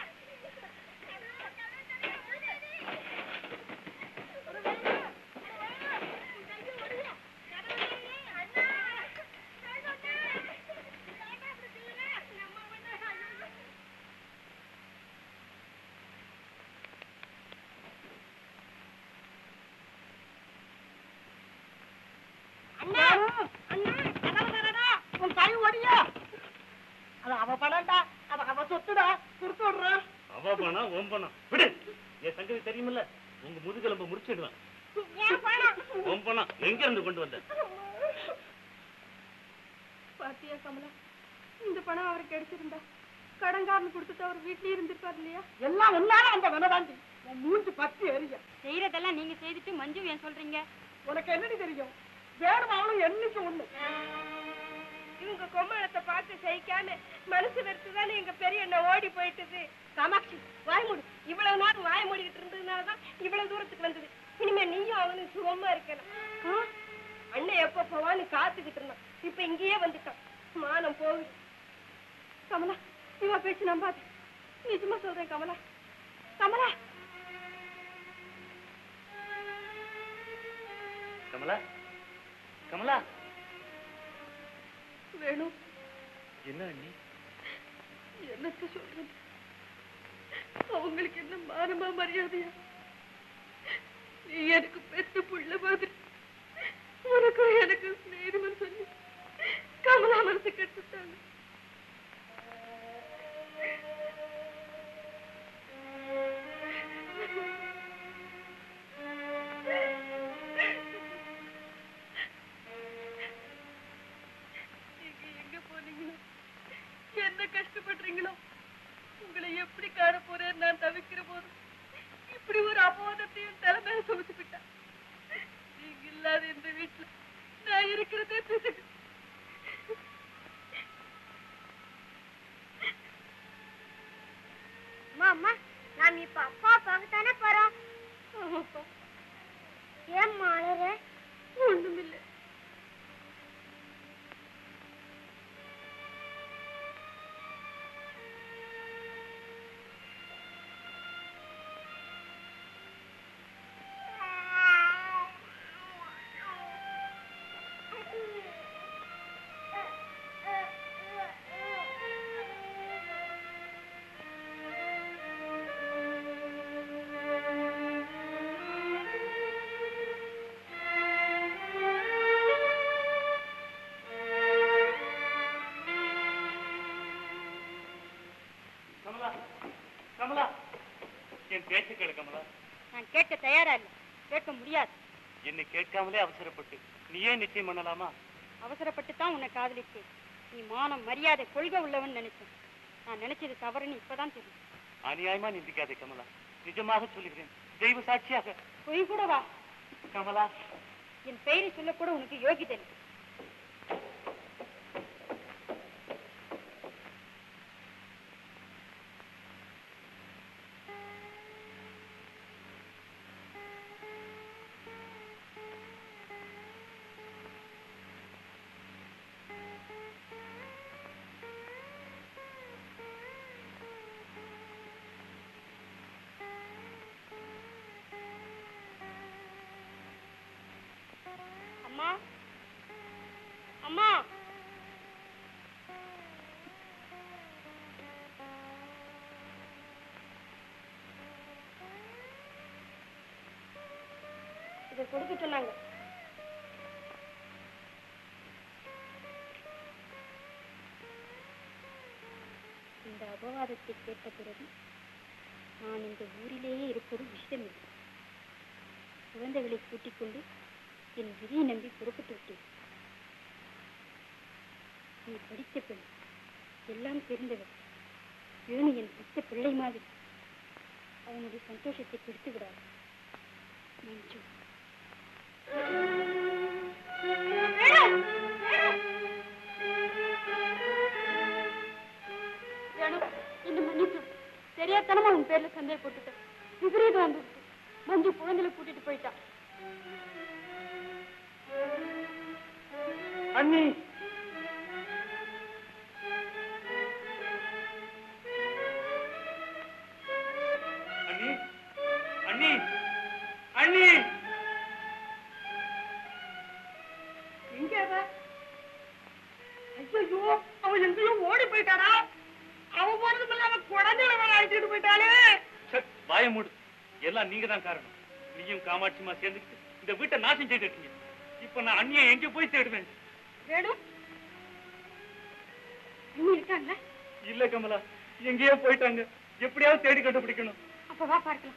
அண்ணா அண்ணா கதவு தரடா உன் கை ஒடியா அது அவ பணம்டா அது அவ சொத்துடா கொடுத்து விடுறான் அவ பணம் உன் பணம் விடு என் சங்கதி தெரியுமில்ல உங்க முதுகெலும்ப முடிச்சிடுவேன் ஏன் பணம் உன் பணம் எங்க இருந்து கொண்டு வந்த பாத்தியா கமலா இந்த பணம் அவருக்கு கிடைச்சிருந்தா கடன்காரன் கொடுத்துட்டு அவர் வீட்லயே இருந்திருப்பார் இல்லையா எல்லாம் உன்னால அந்த வினதாண்டி உன் மூஞ்சி பத்தி எரிய செய்யறதெல்லாம் நீங்க செய்துட்டு மஞ்சு ஏன் சொல்றீங்க உனக்கு என்னடி தெரியும் வேணுமாவளும் என்னைக்கு ஒண்ணு இவங்க கொம்மளத்தை பார்த்து சகிக்காம மனசு வெறுத்து தானே எங்க பெரிய அண்ணன் ஓடி போயிட்டது காமாட்சி வாய் மூடு இவ்வளவு நேரம் வாய் மூடிக்கிட்டு இருந்ததுனாலதான் இவ்வளவு தூரத்துக்கு வந்தது இனிமே நீயும் அவனும் சுகமா இருக்கணும் ஆ? அண்ணன் எப்ப போவான்னு காத்துக்கிட்டு இருந்தான் இப்ப இங்கேயே வந்துட்டான் மானம் போகுது கமலா இவ பேச்சு நம்பாது நிஜமா சொல்றேன் கமலா கமலா கமலா கமலா வேணும் என்ன அண்ணி என்னத்த சொல்றது அவங்களுக்கு என்ன மானமா மரியாதையா நீ எனக்கு பெத்த புள்ள மாதிரி உனக்கும் எனக்கு ஸ்நேகம்னு சொல்லி கமலா மனசு கெட்டுட்டாங்க நீங்க எங்க போனீங்களோ என்ன கஷ்டப்படுறீங்களோ உங்களை எப்படி காண போறேன்னு நான் தவிக்கிற போது இப்படி ஒரு அபோதத்தையும் தலைமையில சுமத்து விட்டேன் தயாரா இல்ல கேட்க முடியாது என்னை கேட்காமலே அவசரப்பட்டு நீயே நிச்சயம் பண்ணலாமா அவசரப்பட்டு தான் உன்னை காதலித்தேன் நீ மானம் மரியாதை கொள்கை உள்ளவன் நினைச்சேன் நான் நினைச்சது தவறுன்னு இப்பதான் தெரியும் அநியாயமா நிந்திக்காதே கமலா நிஜமாக சொல்லுகிறேன் தெய்வ சாட்சியாக பொய் கூட வா கமலா என் பெயரை சொல்லக்கூட உனக்கு யோகிதை இல்லை. அம்மா அம்மா இதை கொடுக்க சொன்னாங்க இந்த அபவாதத்தை கேட்ட பிறகு நான் இந்த ஊரிலேயே இருப்பது விஷயமில்லை குழந்தைகளை கூட்டிக் கொண்டு என் விதியை நம்பி புறப்பட்டு விட்டேன் நீ படித்த பெண் எல்லாம் தெரிந்தவர் வேணு என் பெற்ற பிள்ளை மாதிரி அவனுடைய சந்தோஷத்தை கெடுத்து விடாது மஞ்சு வேணும் என்ன மன்னிச்சு தெரியாதனமா உன் பேர்ல சந்தேகப்பட்டுட்டேன் விபரீதம் வந்துடுச்சு மஞ்சு குழந்தைகளை கூட்டிட்டு போயிட்டான் அண்ணி அண்ணி அண்ணி அண்ணி எங்க அவ ஐயோ அவன் எங்கேயோ ஓடி போயிட்டாரா அவன் போனதும் இல்லாம குழந்தைகளை வேற அழைச்சிட்டு போயிட்டாளே சே, வாய மூடு எல்லாம் நீங்க தான் காரணம் நீயும் காமாட்சிமா சேர்ந்துக்கிட்டு இந்த வீட்டை நாசம் செய்துட்டீங்க இப்ப நான் அண்ணியை எங்க போய் தேடுவேன் வேணும் அண்ணி இருக்காங்களா இல்ல கமலா எங்கேயோ போயிட்டாங்க எப்படியாவது தேடி கண்டுபிடிக்கணும் அப்ப வா பார்க்கலாம்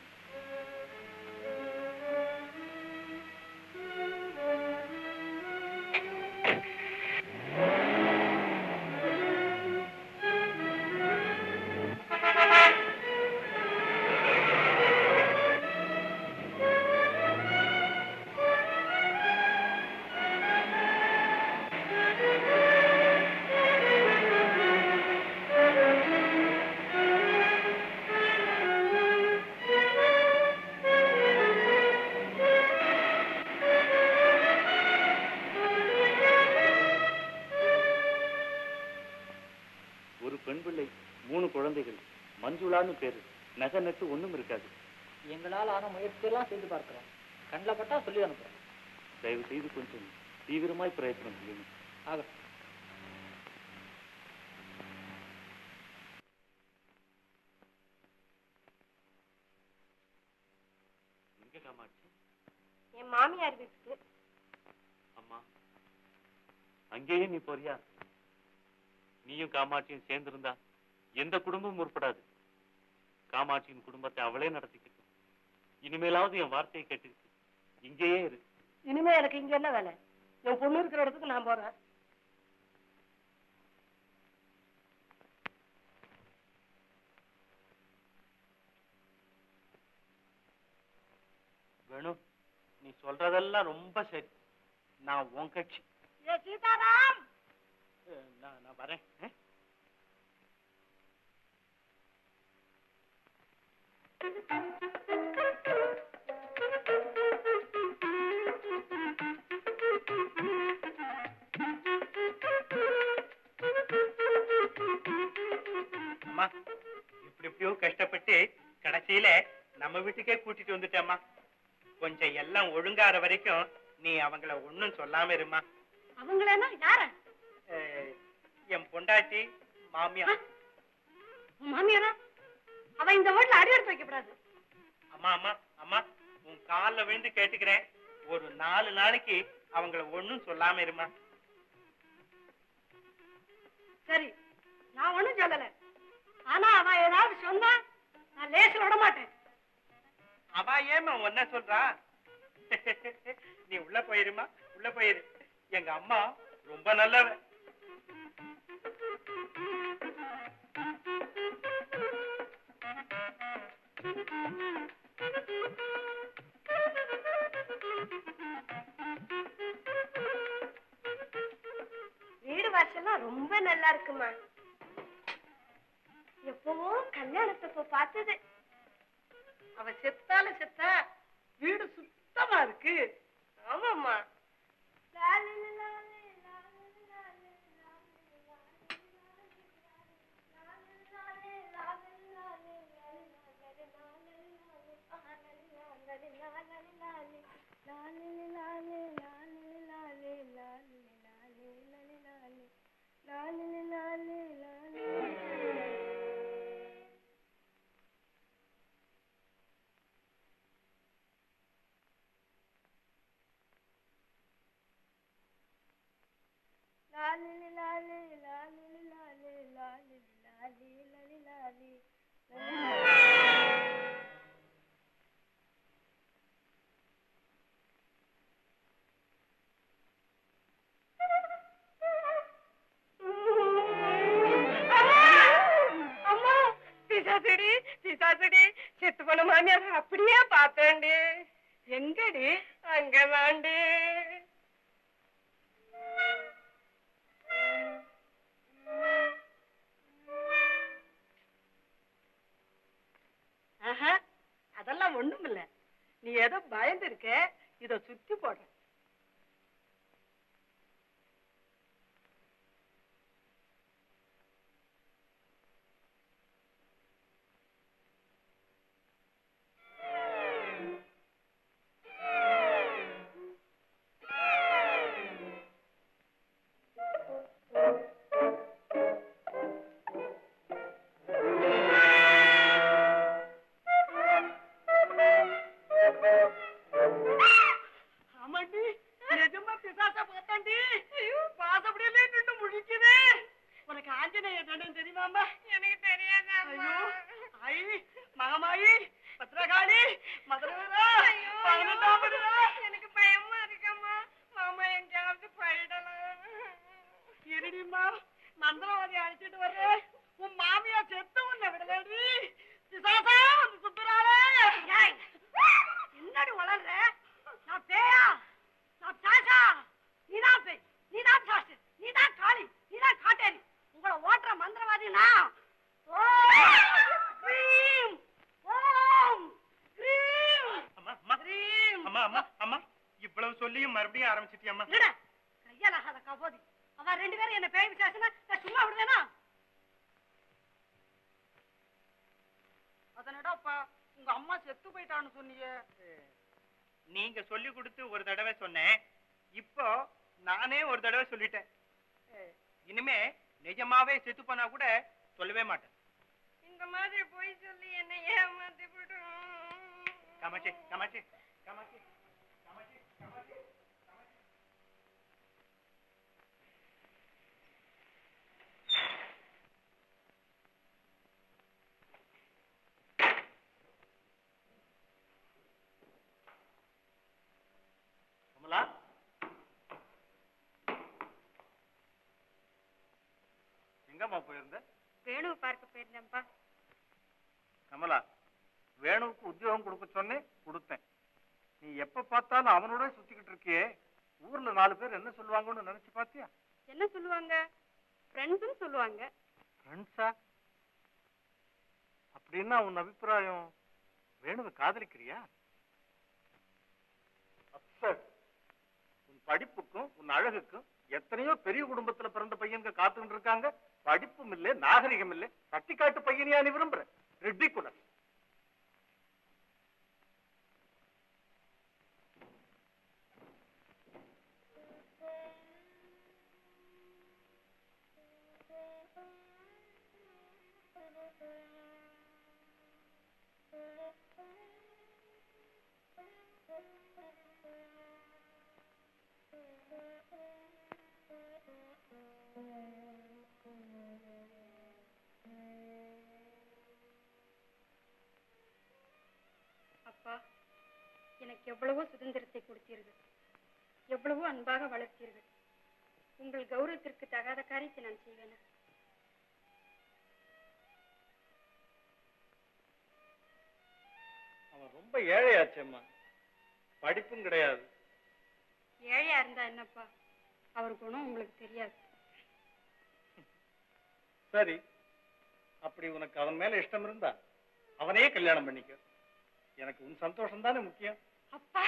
ஒரு பெண் பிள்ளை மூணு குழந்தைகள் மஞ்சுளான்னு பேரு நகை நட்டு ஒண்ணும் இருக்காது எங்களால் ஆன முயற்சியெல்லாம் செய்து பார்க்கிறோம் கண்ணில் பட்டா சொல்லி அனுப்புறோம் தயவு செய்து கொஞ்சம் தீவிரமாய் பிரயத்தனம் செய்யணும் ஆகட்டும் எங்க காமாட்சி என் மாமியார் வீட்டுக்கு அம்மா அங்கேயே நீ போறியா நீயும் காமாட்சியும் சேர்ந்திருந்தா எந்த குடும்பமும் முற்படாது காமாட்சியின் குடும்பத்தை அவளே நடத்திக்கிட்டு இனிமேலாவது என் வார்த்தையை கேட்டுக்கிட்டு இங்கேயே இரு இனிமே எனக்கு இங்க என்ன வேலை என் பொண்ணு இருக்கிற இடத்துக்கு நான் போறேன் வேணும் நீ சொல்றதெல்லாம் ரொம்ப சரி நான் உன் கட்சி ஏ சீதாராம் அஹ், நான் நான் வரேன் அஹ். அம்மா இப்படி எப்படியோ கஷ்டப்பட்டு கடைசியில நம்ம வீட்டுக்கே கூட்டிட்டு வந்துட்டேம்மா கொஞ்சம் எல்லாம் ஒழுங்காற வரைக்கும் நீ அவங்கள ஒண்ணும் சொல்லாம இருமா அவங்களேனா யார என் பொண்டாட்டி மாமியா உன் மாமியாரா அவ இந்த வீட்டுல அடி எடுத்து வைக்கப்படாது அம்மா அம்மா அம்மா உன் கால்ல விழுந்து கேட்டுக்கிறேன் ஒரு நாலு நாளைக்கு அவங்கள ஒண்ணும் சொல்லாம இருமா சரி நான் ஒண்ணும் சொல்லல ஆனா அவ ஏதாவது சொன்னா நான் லேசில் விட மாட்டேன் அவ ஏமா ஒன்ன சொல்றா நீ உள்ள போயிருமா உள்ள போயிரு எங்க அம்மா ரொம்ப நல்லவ வீடு வாசல்லாம் ரொம்ப நல்லா இருக்குமா எப்பவோ கல்யாணத்தப்ப பார்த்தது அவ செத்தால செத்தா வீடு சுத்தமா இருக்கு ஆமாம்மா அம்மா பிசாசடி பிசாசடி செத்து போன மாமியார் அப்படியே பார்த்தேன்டி எங்கடி அங்கதாண்டி ஆஹா அதெல்லாம் ஒண்ணும் இல்ல நீ ஏதோ பயந்து இருக்க இத சுத்தி போடுற ஆமாண்டி நிஜமா பிசாச பார்த்தாண்டி பாசப்படியிலே நின்று முழிக்குது உனக்கு ஆஞ்சநேய தண்டம் தெரியுமாமா எனக்கு தெரியாது ஐயோ ஐ மகமாயி பத்ரகாளி மதுரவீரா பதினெட்டாம் படிடா. எனக்கு பயமா இருக்கம்மா மாமா எங்கேயாவது போயிடலாம் இருடிம்மா மந்திரவாதி அழைச்சிட்டு வர்றேன் உன் மாமியா செத்து உன்னை விடலடி பிசாசா வந்து சுத்துறாரே என்னடி வளர்ற நான் பேயா நான் சாசா நீதான் பேய் நீதான் சாசு நீதான் காளி நீதான் காட்டேரி உங்களை ஓட்டுற மந்திரவாதி நான் ஓம் கிரீம் ஓம் கிரீம் அம்மா அம்மா அம்மா அம்மா அம்மா இவ்வளவு சொல்லியும் மறுபடியும் ஆரம்பிச்சிட்டியம்மா இல்லடா கையால் ஆகாத கபோதி அவ ரெண்டு பேரும் என்ன பேய் விசாசனா நான் சும்மா விடுவேனா அதனடாப்பா உங்க அம்மா செத்து போயிட்டான்னு சொன்னியே நீங்க சொல்லி கொடுத்து ஒரு தடவை சொன்னேன் இப்போ நானே ஒரு தடவை சொல்லிட்டேன் அஹ், இனிமே நிஜமாவே செத்து போனா கூட சொல்லவே மாட்டேன் இந்த மாதிரி போய் சொல்லி என்னை ஏமாத்தி விடும் காமாட்சி காமாட்சி காமாட்சி காமாட்சி காமாட்சி கமலா எங்கம்மா போயிருந்த வேணுவை பார்க்க போயிருந்தேன்ப்பா கமலா வேணுவுக்கு உத்தியோகம் கொடுக்க சொன்னேன் கொடுத்தேன் நீ எப்ப பார்த்தாலும் அவனோட சுத்திக்கிட்டு இருக்கியே ஊர்ல நாலு பேர் என்ன சொல்லுவாங்கன்னு நினைச்சு பாத்தியா என்ன சொல்லுவாங்க ஃப்ரெண்ட்ஸ்னு சொல்லுவாங்க ஃப்ரெண்ட்ஸா அப்படின்னா உன் அபிப்பிராயம் வேணுவை காதலிக்கிறியா அப்செட் உன் படிப்புக்கும் உன் அழகுக்கும் எத்தனையோ பெரிய குடும்பத்துல பிறந்த பையன்க காத்துக்கிட்டு இருக்காங்க படிப்பும் இல்ல நாகரிகம் இல்ல தட்டிக்காட்டு பையனையா நீ விரும்புற ரிட்டிகுலஸ் அப்பா எனக்கு எவ்வளவோ சுதந்திரத்தை கொடுத்தீர்கள் எவ்வளவோ அன்பாக வளர்த்தீர்கள் உங்கள் கௌரவத்திற்கு தகாத காரியத்தை நான் செய்வேனா அவன் ரொம்ப ஏழையாச்சேம்மா படிப்பும் கிடையாது ஏழையா இருந்தா என்னப்பா அவர் குணம் உங்களுக்கு தெரியாது சரி அப்படி உனக்கு அவன் மேல இஷ்டம் இருந்தா அவனையே கல்யாணம் பண்ணிக்க எனக்கு உன் சந்தோஷம் தானே முக்கியம் அப்பா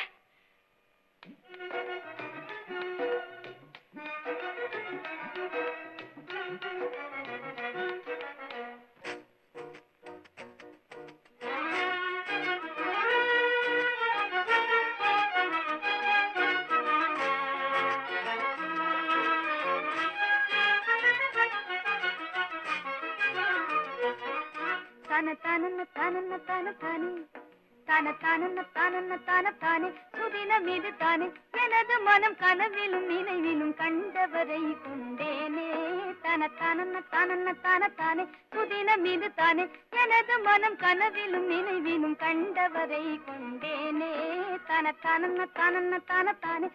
தன தனன தனன தன தானே தன தனன தனன தன தானே சுதினம் இது தானே எனது மனம் கனவிலும் நினைவிலும் கண்டவரை கொண்டேனே தன தனன தனன தன தானே சுதினம் இது தானே எனது மனம் கனவிலும் நினைவிலும் கண்டவரை கொண்டேனே தன தனன தனன தன தானே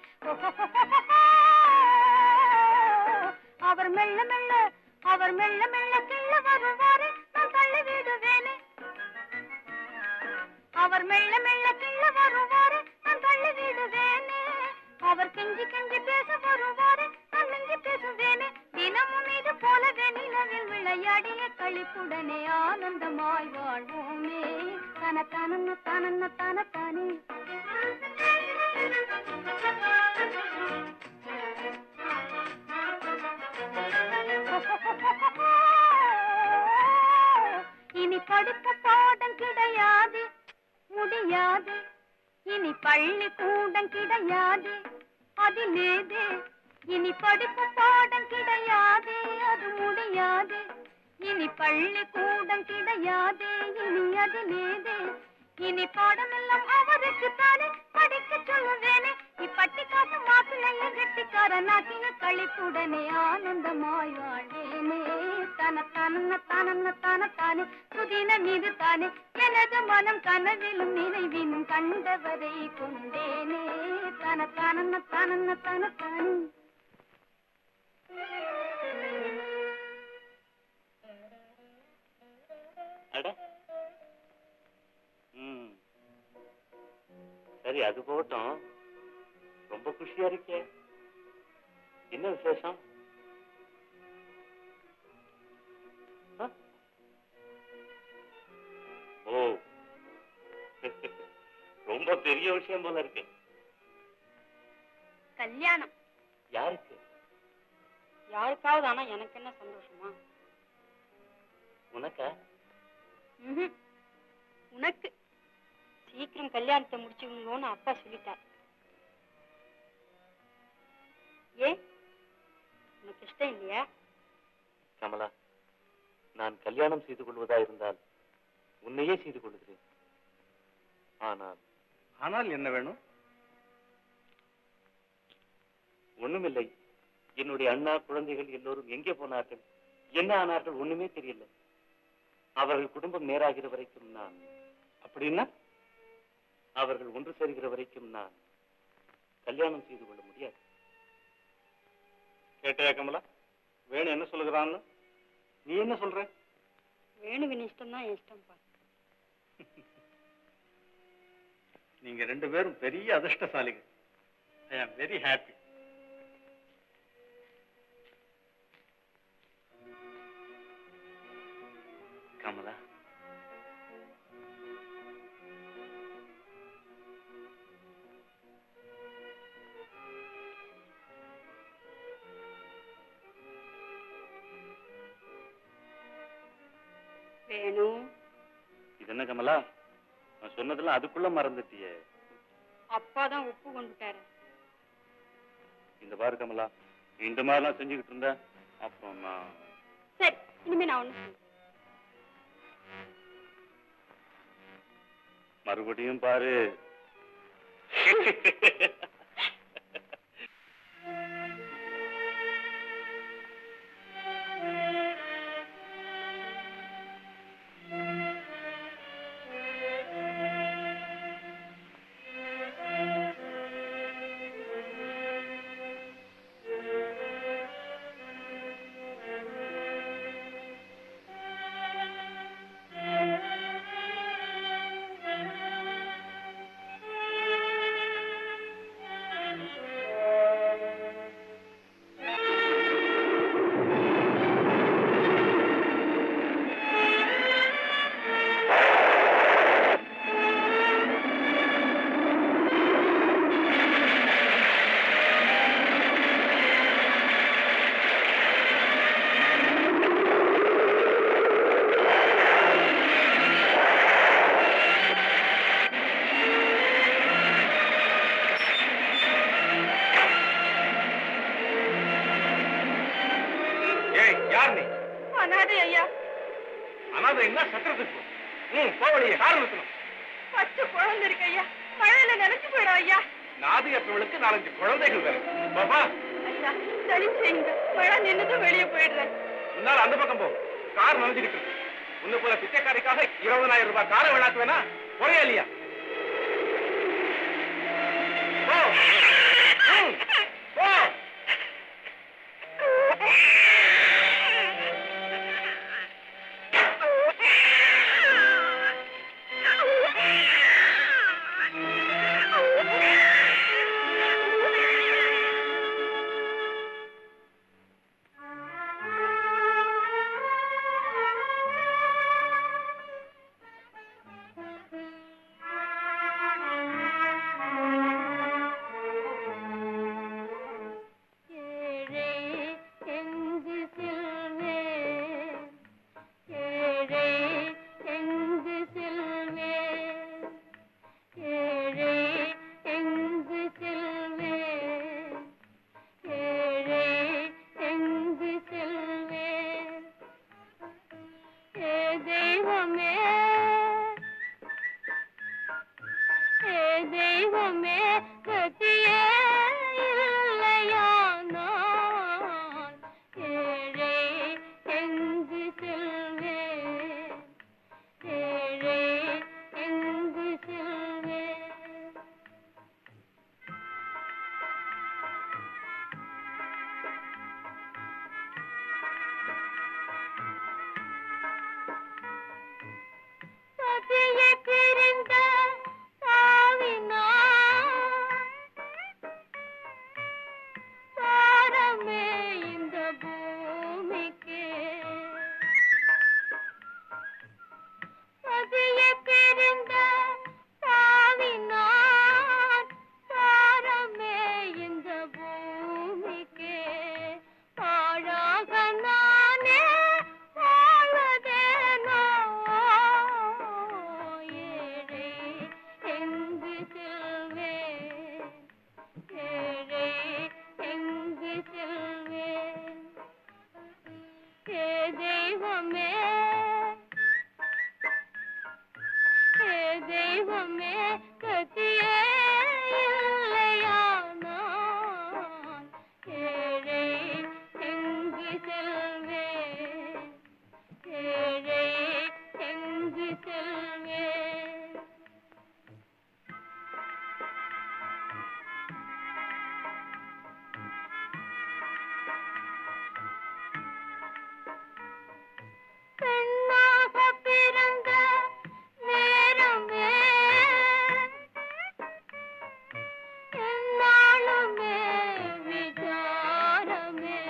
அவர் மெல்ல மெல்ல அவர் மெல்ல மெல்ல கிள்ள வருவாரே நான் தள்ளி விடுவேனே அவர் மெல்ல மெல்ல கிள்ள வருவாரே நான் தள்ளி விடுவேனே அவர் கெஞ்சி கெஞ்சி பேச வருவாரே நான் மிஞ்சி பேசுவேனே தினமும் இது போலவே நிலவில் விளையாடிய களிப்புடனே ஆனந்தமாய் வாழ்வோமே தன தனன தனன தன தானே இனி படிக்க பாடம் கிடையாது முடியாது இனி பள்ளி கூடம் கிடையாது அதிலேது இனி படிப்பு பாடம் கிடையாது அது முடியாது இனி பள்ளி கூடம் கிடையாது இனி அதிலேது இனி பாடமெல்லாம் அவருக்கு தானே படிக்க சொல்லுவேனே இப்பட்டி காசு மாப்பிள்ளைய கெட்டிக்காரனாக்கின கழிப்புடனே ஆனந்தமாய் வாழ்வேனே தன தனன தனன தன தானே புதின மீது தானே எனது மனம் கனவிலும் நினைவிலும் கண்டவரை கொண்டேனே தன தனன தனன தன தானே அட ம் சரி அது போகட்டும் ரொம்ப குஷியா இருக்கே என்ன விசேஷம் ஆ? ஓ ரொம்ப பெரிய விஷயம் போல இருக்கு கல்யாணம் யாருக்கு யாருக்காவது ஆனா எனக்கு என்ன சந்தோஷமா உனக்கா ம்ஹும். உனக்கு சீக்கிரம் கல்யாணத்தை முடிச்சுக்கணும்னு அப்பா சொல்லிட்டார் ஏன் உனக்கு இஷ்டம் இல்லையா கமலா நான் கல்யாணம் செய்து கொள்வதா இருந்தால் உன்னையே செய்து கொள்கிறேன் ஆனால் ஆனால் என்ன வேணும் ஒண்ணுமில்லை என்னுடைய அண்ணா குழந்தைகள் எல்லோரும் எங்கே போனார்கள் என்ன ஆனார்கள் ஒண்ணுமே தெரியல அவர்கள் குடும்பம் நேராகிற வரைக்கும் நான் அப்படின்னா அவர்கள் ஒன்று சேர்கிற வரைக்கும் நான் கல்யாணம் செய்து கொள்ள முடியாது கேட்டையா கமலா வேணும் என்ன சொல்லுகிறான்னு நீ என்ன சொல்ற வேணுவின் இஷ்டம் தான் இஷ்டம்ப்பா நீங்க ரெண்டு பேரும் பெரிய அதிர்ஷ்டசாலிகள் ஐ ஆம் வெரி ஹாப்பி கமலா வேணும் இது என்ன கமலா நான் சொன்னதெல்லாம் அதுக்குள்ள மறந்துட்டியே அப்பா தான் ஒப்பு கொண்டுட்டாரு இந்த பாரு கமலா நீ இந்த மாதிரிலாம் செஞ்சுக்கிட்டு இருந்த அப்புறம் நான் சரி இனிமே நான் ஒண்ணு செய்யல. மறுபடியும் பாரு அனாதை ஐயா அனாதை என்ன சத்திரத்துக்கு போ. ம் போவழியே கார் நிறுத்தணும் பச்சை குழந்தை இருக்கு ஐயா மழையில நினைச்சு போயிடும் ஐயா நாதியற்றவளுக்கு நாலஞ்சு குழந்தைகள் வேணும் பாபா ஐயா சரி செய்யுங்க மழை நின்னுட்டு வெளியே போயிடுறேன் முன்னால் அந்த பக்கம் போ கார் நனைஞ்சிருக்கு உன்னை போல பிச்சைக்காரிக்காக இருபதனாயிரம் ரூபாய் காரை வேணாக்கு வேணா குறையா இல்லையா போ. ம், போ. ஏழை எங்கு செல்வேன் ஏழை எங்கு செல்வேன் ஏழை எங்கு செல்வேன் ஏழை எங்கு செல்வேன் ஏ தெய்வமே ஏ தெய்வமே கத்தியே இல்லையானால் ஏழை எங்கு செல்வேன் ஏழை எங்கு செல்வேன் சதியை பிரிந்த பாவினான் பாரமே இந்த பூமிக்கு சதியை பிரிந்த பாவினான் பாரமே இந்த பூமிக்கு பாழாக நானே வாழ்வதேனோ ஏழை எங்கு செல்வேன் ஏழை எங்கு செல்வேன் ஏ தெய்வமே ஏ தெய்வமே கத்தியே இல்லையானால் ஏழை எங்கு செல்வேன் ஏழை எங்கு செல்வேன் பெண்ணாக பிறந்த நேரமே என்னாலுமே விசாரமே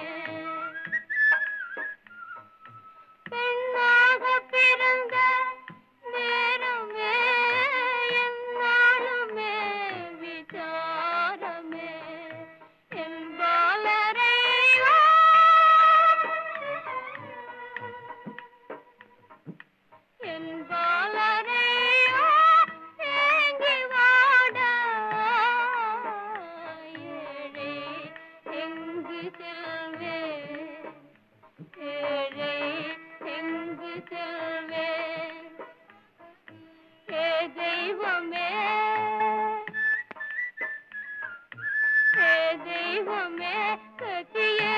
பெண்ணாக பிறந்த நேரமே என்னாலுமே விசாரமே என்பாலரை என்பாலரை ஏங்கி வாட ஏழை எங்கு செல்வேன் ஏழை எங்கு செல்வேன் ஏ தெய்வமே ஏ தெய்வமே கத்தியே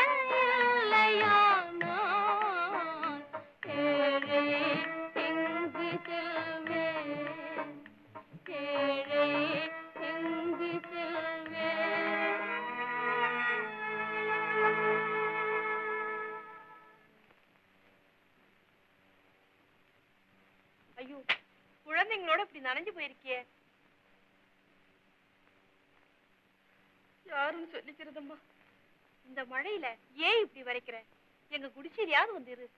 இல்லையானால் ஏழை எங்கு செல்வேன் ஏழை எங்கு செல்வேன் ஐயோ குழந்தைங்களோட இப்படி நனைஞ்சு போயிருக்கியே யாரும் சொல்லிக்கிறதம்மா இந்த மழையில ஏன் இப்படி வரைக்கிற எங்க குடிசையிலயாவது வந்து இரு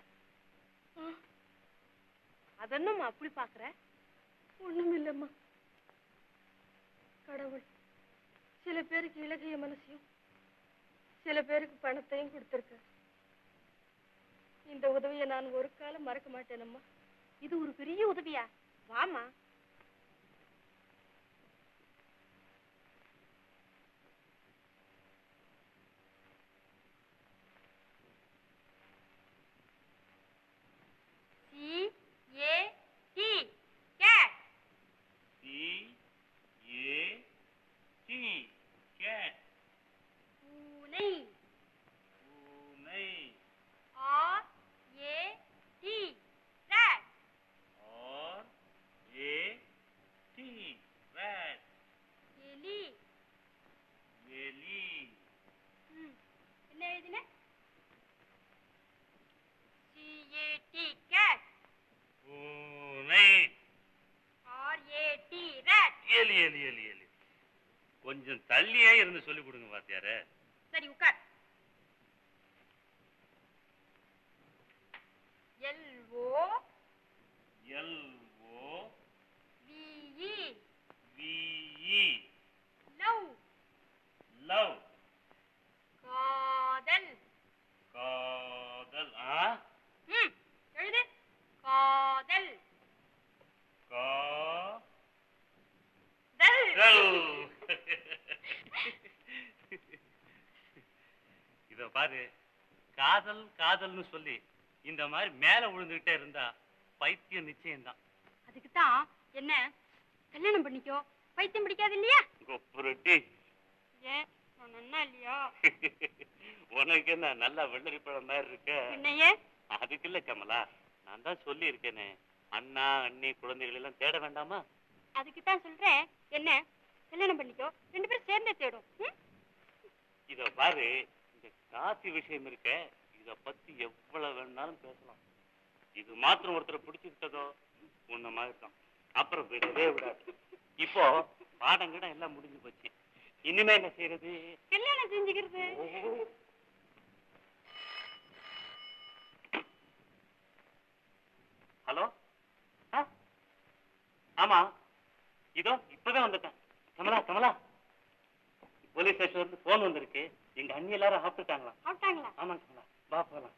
அதென்னும் அப்படி பாக்குற ஒண்ணும் இல்லம்மா கடவுள் சில பேருக்கு இலகிய மனசையும் சில பேருக்கு பணத்தையும் கொடுத்திருக்க இந்த உதவியை நான் ஒரு காலம் மறக்க மாட்டேனம்மா இது ஒரு பெரிய உதவியா வாமா கேட் பூனை பூனை R A T rat R A T rat எலி எலி ம் என்ன எழுதின சி ஏ டி கேட் பூனை ஆர் ஏ டி ராட் எலி எலி எலி எலி கொஞ்சம் தள்ளியே இருந்து சொல்லி கொடுங்க வாத்தியாரே சரி உட்கார் L O L O V E V E love love காதல் காதல் ஆ ம் எழுது காதல் கா தல் தல். இத பாரு காதல் காதல்னு சொல்லி இந்த மாதிரி மேல விழுந்துகிட்டே இருந்தா பைத்தியம் நிச்சயம்தான் அதுக்கு தான் என்ன கல்யாணம் பண்ணிக்கோ பைத்தியம் பிடிக்காது இல்லையா கொப்புரட்டி ஏன் நான் நன்னா இல்லையா உனக்கு என்ன நல்லா வெள்ளரி பழம் மாதிரி இருக்க என்னையே அதுக்கு இல்ல கமலா நான் தான் சொல்லி இருக்கேனே அண்ணா அண்ணி குழந்தைகள் எல்லாம் தேட வேண்டாமா அதுக்கு தான் சொல்றேன் என்ன கல்யாணம் பண்ணிக்கோ ரெண்டு பேரும் சேர்ந்தே தேடும் ம்? இத பாரு இந்த காசி விஷயம் இருக்க இத பத்தி எவ்வளவு வேணாலும் பேசலாம் இது மாத்திரம் ஒருத்தரை பிடிச்சிருக்கதோ உன்ன மாதிரி தான் அப்புறம் விடவே விடாது இப்போ பாடம் கூட எல்லாம் முடிஞ்சு போச்சு இனிமே என்ன செய்யறது கல்யாணம் செஞ்சுக்கிறது ஹலோ ஆ? ஆமா இதோ இப்பதான் வந்துட்டேன் கமலா கமலா போலீஸ் ஸ்டேஷன்ல இருந்து போன் வந்திருக்கு எங்க அண்ணி எல்லாரும் சாப்பிட்டுட்டாங்களா சாப்பிட்டாங்களா ஆமா கமலா வா போலாம்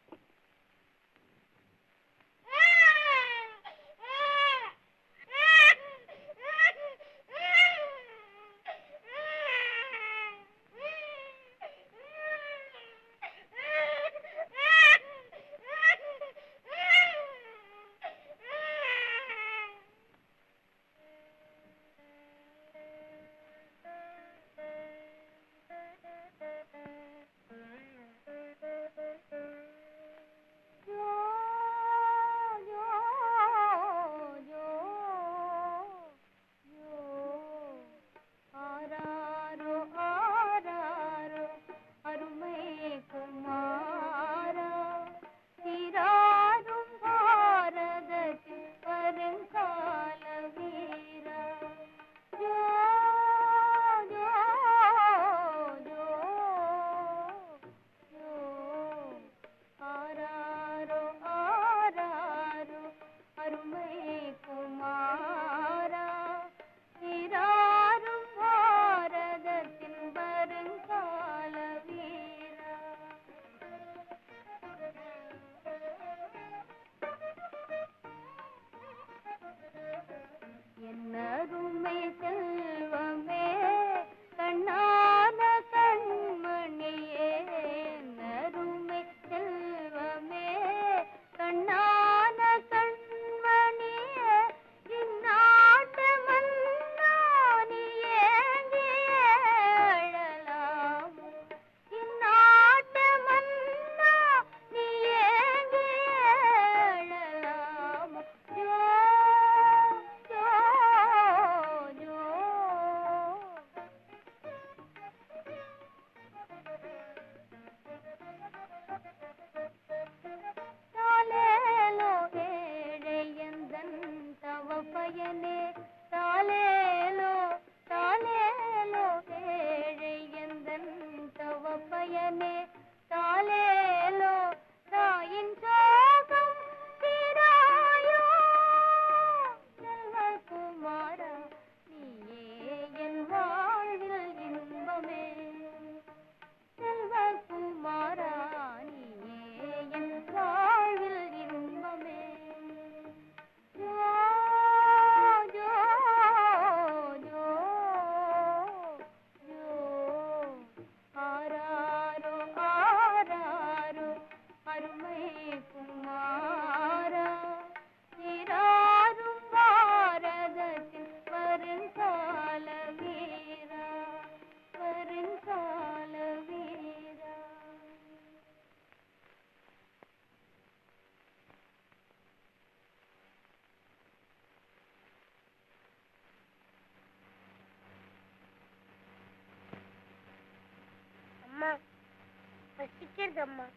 பசிக்குதம்மா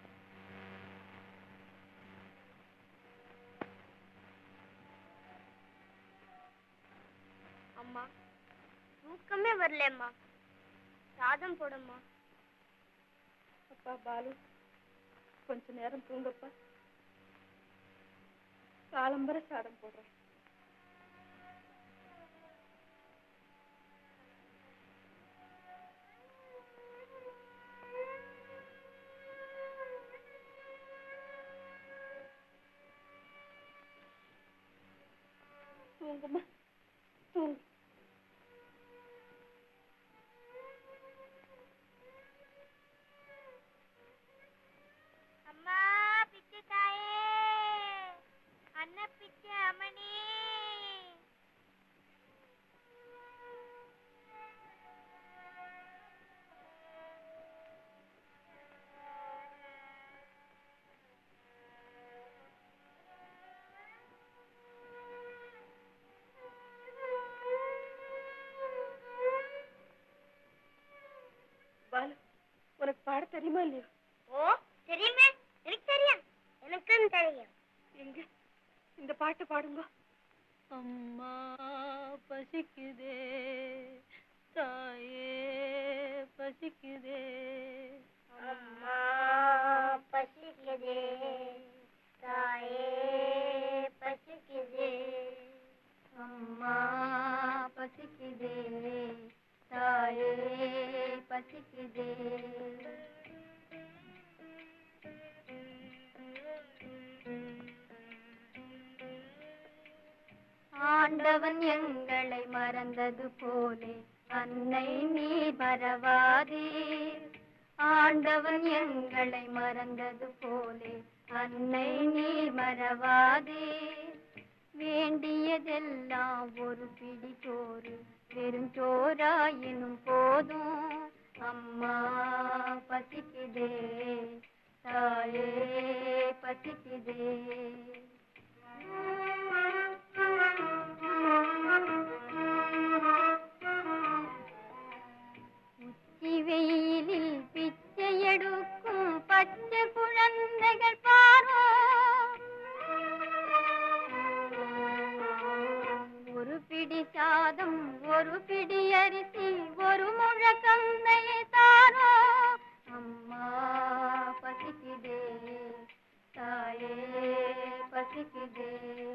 அம்மா தூக்கமே வரலம்மா சாதம் போடம்மா அப்பா பாலு கொஞ்ச நேரம் தூங்கப்பா காலம்பர சாதம் போடுறேன் தூங்குமா தூங்கு அம்மா பிச்சை தாயே அண்ண பிச்சை அம்மனி பாலு உனக்கு பாட தெரியுமா இல்லையா ஓ தெரியுமே எனக்கு தெரியும் எனக்கும் தெரியும் எங்க இந்த பாட்டு பாடுங்க அம்மா பசிக்குதே தாயே பசிக்குதே அம்மா பசிக்குதே தாயே பசிக்குதே அம்மா பசிக்குதே தாயே பசிக்குதே ஆண்டவன் எங்களை மறந்தது போலே அன்னை நீ மறவாதே ஆண்டவன் எங்களை மறந்தது போலே அன்னை நீ மறவாதே வேண்டியதெல்லாம் ஒரு பிடி சோறு வெறும் சோறாயினும் போதும் அம்மா பசிக்குதே தாயே பசிக்குதே உச்சி வெயிலில் பிச்சை எடுக்கும் பச்சை குழந்தைகள் பாரோ ஒரு பிடி சாதம் ஒரு பிடி அரிசி ஒரு முழ கந்தையை தாரோ அம்மா பசிக்குதே தாயே பசிக்குதே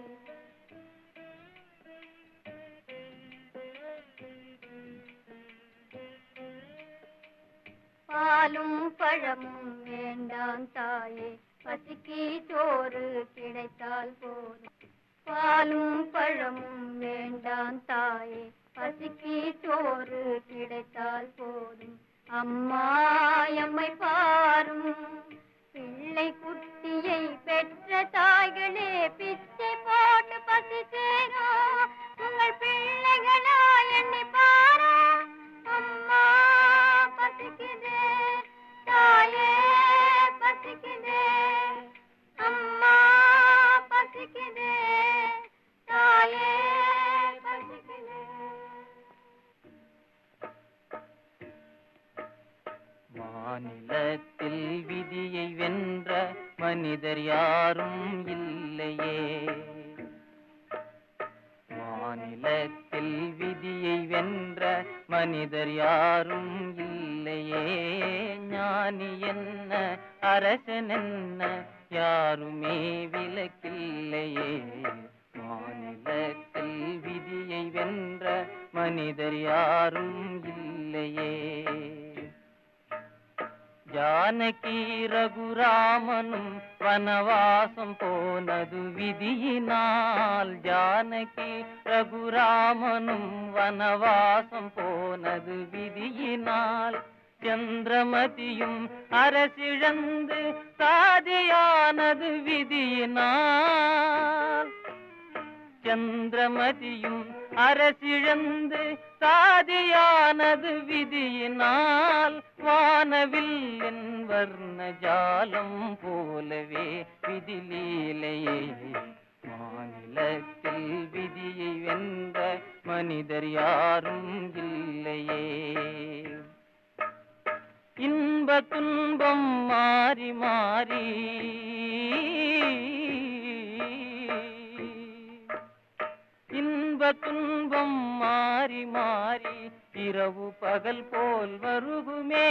பாலும் பழமும் வேண்டாம் தாயே பசிக்கு சோறு கிடைத்தால் போதும் பாலும் பழமும் வேண்டாம் தாயே பசிக்கு சோறு கிடைத்தால் போதும் அம்மா எம்மை பாரும் பிள்ளை குட்டியை பெற்ற தாய்களே பிச்சை போட்டு பசி சேரும் உங்கள் பிள்ளைகளா எண்ணி பாரா அம்மா பசிக்குதே தாயே பசிக்குதே அம்மா பசிக்குதே தாயே பசிக்குதே மாநிலத்தில் விதியை வென்ற மனிதர் யாரும் இல்லையே மாநிலத்தில் விதியை வென்ற மனிதர் யாரும் இல்லையே ஞானி என்ன அரசன் என்ன யாருமே விலக்கில்லையே மாநிலத்தில் விதியை வென்ற மனிதர் யாரும் இல்லையே ஜானகி ரகுராமனும் வனவாசம் போனது விதியினால் ஜானகி ரகுராமனும் வனவாசம் போனது விதியினால் சந்திரமதியும் அரசிழந்து சாதியானது விதியினால் சந்திரமதியும் அரசிழந்து சாதியானது விதியினால் வானவில்லின் வர்ண ஜாலம் போலவே விதிலீலையே மாநிலத்தில் விதியை வென்ற மனிதர் யாரும் இல்லையே இன்ப இன்ப துன்பம் மாறி மாறி இன்ப துன்பம் மாறி மாறி இரவு பகல் போல் வருகுமே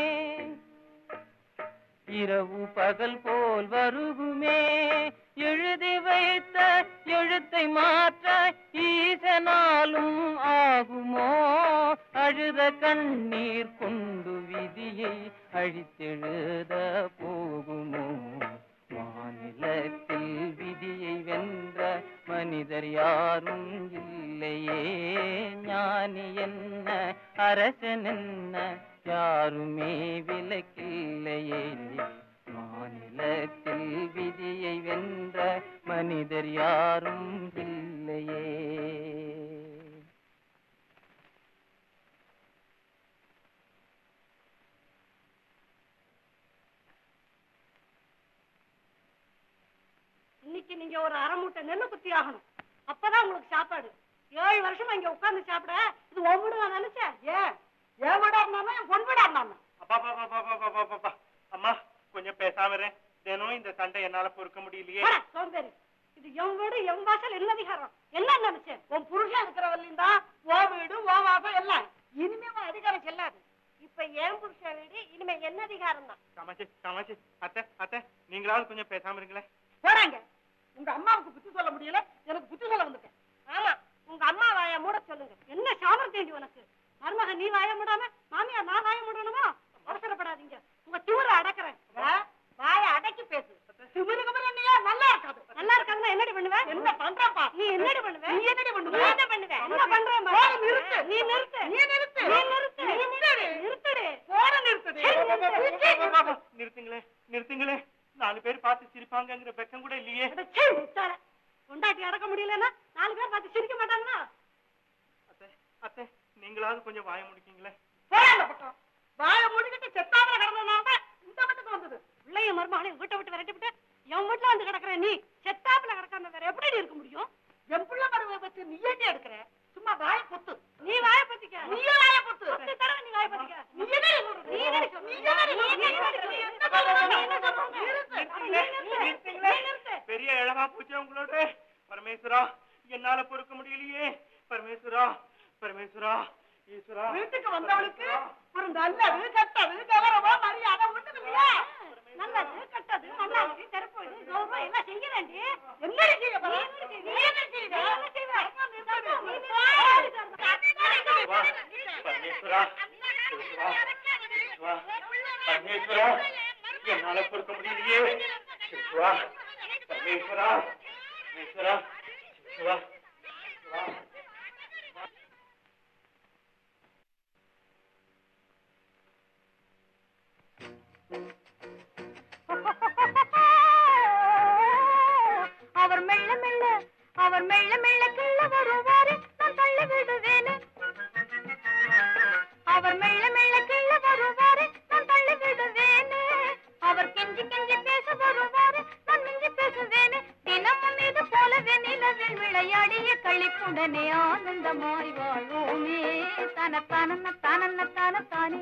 இரவு பகல் போல் வருகுமே எழுதி வைத்த எழுத்தை மாற்ற ஈசனாலும் ஆகுமோ அழுத கண்ணீர் கொண்டு விதியை அழித்தெழுத போகுமோ மாநிலத்தில் விதியை வென்ற மனிதர் யாரும் இல்லையே ஞானி என்ன அரசன் என்ன யாருமே விலக்கில்லையே மாநிலத்தில் விதியை வென்ற மனிதர் யாரும் இல்லையே இன்னைக்கு நீங்க ஒரு அரை மூட்டை நெல்லு குத்தி ஆகணும் அப்பதான் உங்களுக்கு சாப்பாடு ஏழு வருஷமா இங்க உட்கார்ந்து சாப்பிட இது ஒவ்வொரு நான் நினைச்சேன் ஏன் என் வீடா இருந்தாலும் என் பொன் வீடா இருந்தாலும் அப்பா அப்பா, அப்பா, அப்பா, அப்பா, அப்பா, அப்பா, அப்பா. அம்மா கொஞ்சம் பேசாம இரு. தினம் இந்த சண்டை என்னால பொறுக்க முடியலையே சோம்பேறி இது என் வீடு என் வாசல் என்ன அதிகாரம் என்ன நினைச்சேன் உன் புருஷன் இருக்கிறவரையும் தான் ஓ வீடு ஓ வாசல் எல்லாம் இனிமே உன் அதிகாரம் செல்லாது இப்ப ஏன் புருஷன் வீடு இனிமே என்ன அதிகாரம் தான் காமாட்சி காமாட்சி அத்தை அத்தை நீங்களாவது கொஞ்சம் பேசாம இருங்களேன் போறாங்க உங்க அம்மாவுக்கு புத்தி சொல்ல முடியல எனக்கு புத்தி சொல்ல வந்துட்டேன் ஆமா உங்க அம்மா வாய மூட சொல்லுங்க என்ன சாமர்த்தியண்டி உனக்கு மருமக நீ வாய மூடாம மாமியார் நான் வாய மூடணுமா அவசரப்படாதீங்க உங்க திமிர அடக்குறேன் வாய அடக்கி பேசு திமிரு கமிரு என்னையா நல்லா இருக்காது நல்லா இருக்காதுன்னா என்னடி பண்ணுவ என்ன பண்றப்பா நீ என்னடி பண்ணுவ நீ என்னடி பண்ணுவ நீ என்ன பண்ணுவ என்ன பண்றேன் நிறுத்து நீ நிறுத்து நீ நிறுத்து நீ நிறுத்து நீ நிறுத்து நிறுத்துடி போற நிறுத்துடி நிறுத்துங்களே நிறுத்துங்களே நாலு பேர் பார்த்து சிரிப்பாங்கங்கிற வெக்கம் கூட இல்லையே கொண்டாட்டி அடக்க முடியலன்னா நாலு பேர் பார்த்து சிரிக்க மாட்டாங்களா அத்தை நீங்களாவது கொஞ்சம் வாய முடிக்கீங்களே போறாங்க பக்கம் வாய முடிக்கிட்டு செத்தாமல கிடந்ததுனால தான் இந்த வீட்டுக்கு வந்தது பிள்ளைய மருமகளையும் வீட்டை விட்டு விரட்டி விட்டு என் வீட்டுல வந்து கிடக்குற நீ செத்தாப்புல கிடக்காம வேற எப்படி இருக்க முடியும் என் பிள்ளை மருமக பத்தி நீ ஏண்டி எடுக்கிற சும்மா வாய பொத்து நீ வாய பொத்திக்க நீ வாய பொத்து பத்து தடவை நீ வாய பொத்திக்க நீ என்ன நீ என்ன நீ என்ன நீ என்ன சொல்ற? நீ என்ன சொல்ற? நிறுத்துங்களே, நிறுத்துங்களே. பெரிய இழவா போச்சு உங்களோட பரமேஸ்வரா என்னால பொறுக்க முடியலையே பரமேஸ்வரா பரமேஸ்வரா ஈஸ்வரா வீட்டுக்கு வந்தவளுக்கு ஒரு நல்லது கெட்டது கௌரவா மரியாதை ஒண்ணுது இல்லையா நல்லது கெட்டது நல்லாது சிறப்பு கௌரவம் எல்லாம் செய்யறேன்டி என்ன செய்ய போற? நீ என்ன செய்வ? நீ என்ன செய்வ? நீ வா, பரமேஸ்வரா ஈஸ்வரா, ஈஸ்வரா, பரமேஸ்வரா என்னால பொறுக்க முடியலையே ஈஸ்வரா, பரமேஸ்வரா ஈஸ்வரா, ஈஸ்வரா, ஈஸ்வரா. அவர் மெல்ல மெல்ல அவர் மெல்ல மெல்ல கிள்ள வருவாரு நான் தள்ளி விடுவேனே அவர் மெல்ல மெல்ல கிள்ள வருவாரு நான் தள்ளி விடுவேனே அவர் கெஞ்சி கெஞ்சி பேச வருவாரு நான் மிஞ்சி பேசுவேனே தினமும் இது போலவே நிலவில் விளையாடிய கழிப்புடனே ஆனந்தமாய் வாழ்வோமே தன தனன தனன தன தானே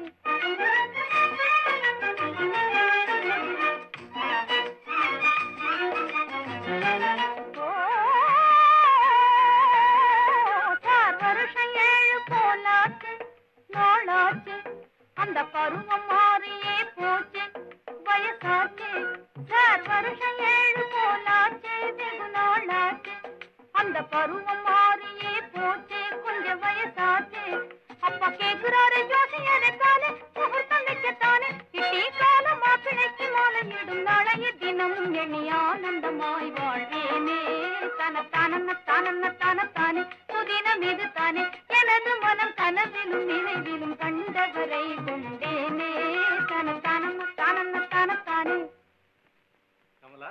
சார் வருஷம் ஏழு போலாச்சு நாளாச்சு அந்த பருவம் மாறியே போச்சு வயசாச்சு சார் வருஷம் ஏழு போலாச்சு வெகு நாளாச்சு அந்த பருவம் மாறியே போச்சு கொஞ்சம் வயசாச்சு அப்பா கேக்குறாரு ஜோசியரை தானே முகூர்த்தம் வைக்கத்தானே கிட்டி கால மாப்பிளைக்கு மாலையிடும் நாளைய தினமும் எண்ணி ஆனந்தமாய் வாழ்வேனே தன தானன்ன தானன்ன தான தானே புதினம் இது தானே எனது மனம் கனவிலும் நினைவிலும் கண்டவரை கொண்டேனே தன தானன்ன தானன்ன தான தானே கமலா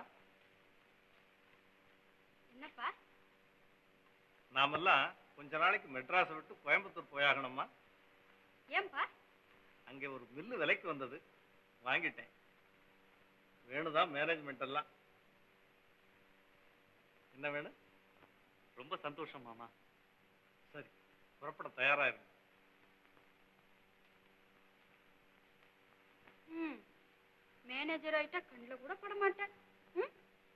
என்னப்பா நாமெல்லாம் கொஞ்ச நாளைக்கு மெட்ராஸை விட்டு கோயம்புத்தூர் போயாகணுமா ஏன்பா அங்கே ஒரு மில்லு விலைக்கு வந்தது வாங்கிட்டேன் வேணுதான் மேனேஜ்மெண்ட் எல்லாம் என்ன வேணும் ரொம்ப சந்தோஷம் மாமா சரி புறப்பட தயாரா இருங்க மேனேஜர் ஆயிட்டா கண்ணில் கூட பட மாட்டேன் ம்?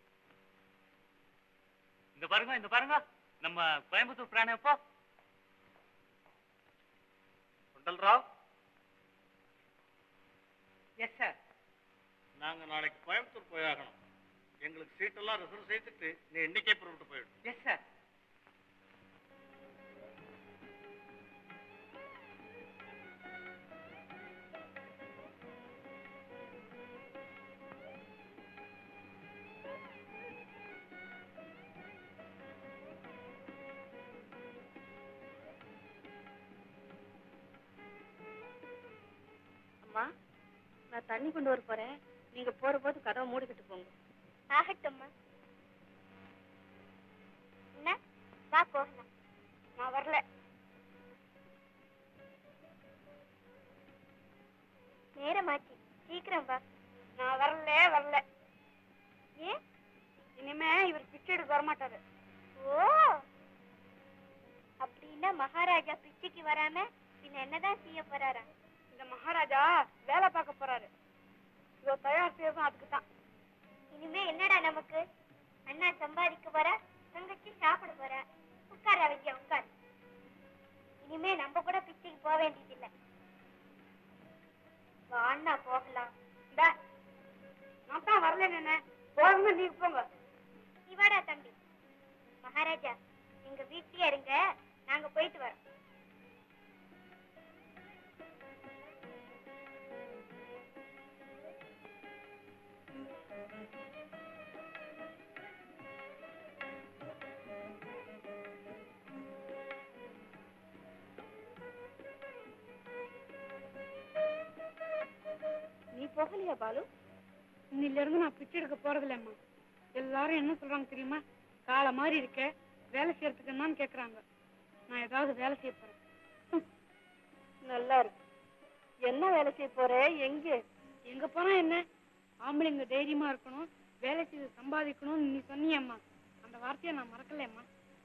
இந்த பாருங்க இந்த பாருங்க நம்ம கோயம்புத்தூர் பிராணி எப்போ குண்டல்ராவ் எஸ் சார் நாங்க நாளைக்கு கோயம்புத்தூர் போயாகணும் எங்களுக்கு சீட்டெல்லாம் ரிசர்வ் செய்துட்டு நீ இன்னைக்கே புறப்பட்டு போயிடு எஸ் சார் அம்மா நான் தண்ணி கொண்டு வர போறேன் நீங்க போற போது கதவை மூடிக்கிட்டு போங்க ஆகட்டும்மா என்ன வா போகலாம் நான் வரல நேரமாச்சு சீக்கிரம் வா நான் வரல வரல ஏன் இனிமே இவர் பிச்சை எடுக்க வரமாட்டாரு ஓ அப்படின்னா மகாராஜா பிச்சைக்கு வராம பின்ன என்னதான் செய்ய போறாரா இந்த மகாராஜா வேலை பார்க்க போறாரு இதோ தயார் செய்யறதும் அதுக்கு தான் இனிமே என்னடா நமக்கு அண்ணா சம்பாதிக்க போற தங்கச்சி சாப்பிட போற உட்கார விஜயா உட்கார் இனிமே நம்ம கூட பிச்சைக்கு போக வேண்டியதில்லை வா அண்ணா போகலாம் இந்தா நான் தான் வரல என்ன போகணும் நீங்க போங்க நீ வாடா தம்பி மகாராஜா எங்க வீட்லயே இருங்க நாங்க போயிட்டு வரோம் நீ போகலையா பாலு இன்னில இருந்து நான் பிச்சை எடுக்க போறதில்லம்மா எல்லாரும் என்ன சொல்றாங்க தெரியுமா காலை மாதிரி இருக்க வேலை செய்யறதுக்கு என்னன்னு கேக்குறாங்க நான் ஏதாவது வேலை செய்ய போறேன் ஹம். நல்லா இருக்கு என்ன வேலை செய்ய போற எங்க எங்க போனா என்ன ஆம்பளைங்க தைரியமா இருக்கணும் வேலை செய்து சம்பாதிக்கணும்னு நீ சொன்னியம்மா அந்த வார்த்தையை நான் மறக்கலையம்மா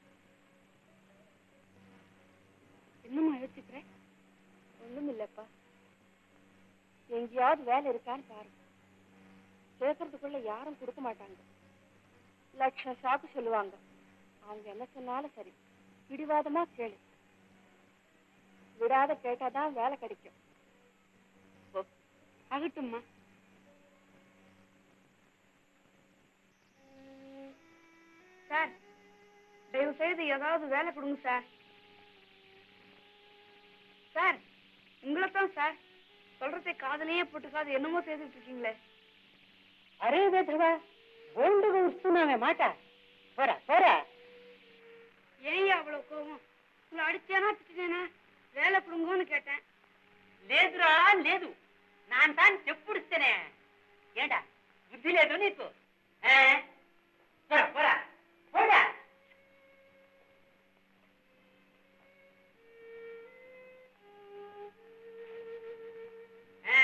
என்னம்மா யோசிக்கிற ஒண்ணும் இல்லப்பா எங்கேயாவது வேலை இருக்கான்னு பாரு கேட்கறதுக்குள்ள யாரும் கொடுக்க மாட்டாங்க லட்சம் சாக்கு சொல்லுவாங்க அவங்க என்ன சொன்னாலும் சரி பிடிவாதமா கேளு விடாத கேட்டாதான் வேலை கிடைக்கும் ஓ, ஆகட்டும்மா சார் தயவு செய்து ஏதாவது வேலை கொடுங்க சார் சார் உங்களை தான் சார் சொல்றதை காதலையே போட்டுக்காது என்னமோ செய்துட்டு இருக்கீங்களே அரே வேதவா ஒன்றுக்கு உடுத்துனாவே மாட்டா போற போற ஏன் அவ்வளவு கோவம் உங்களை அடிச்சேனா திட்டேனா வேலை கொடுங்கன்னு கேட்டேன் లేదురా లేదు నాన్ తాను చెప్పుడిస్తేనే ఏంటా బుద్ధి లేదు నీకు ఆ? పోరా పోరా పోరా ఆ?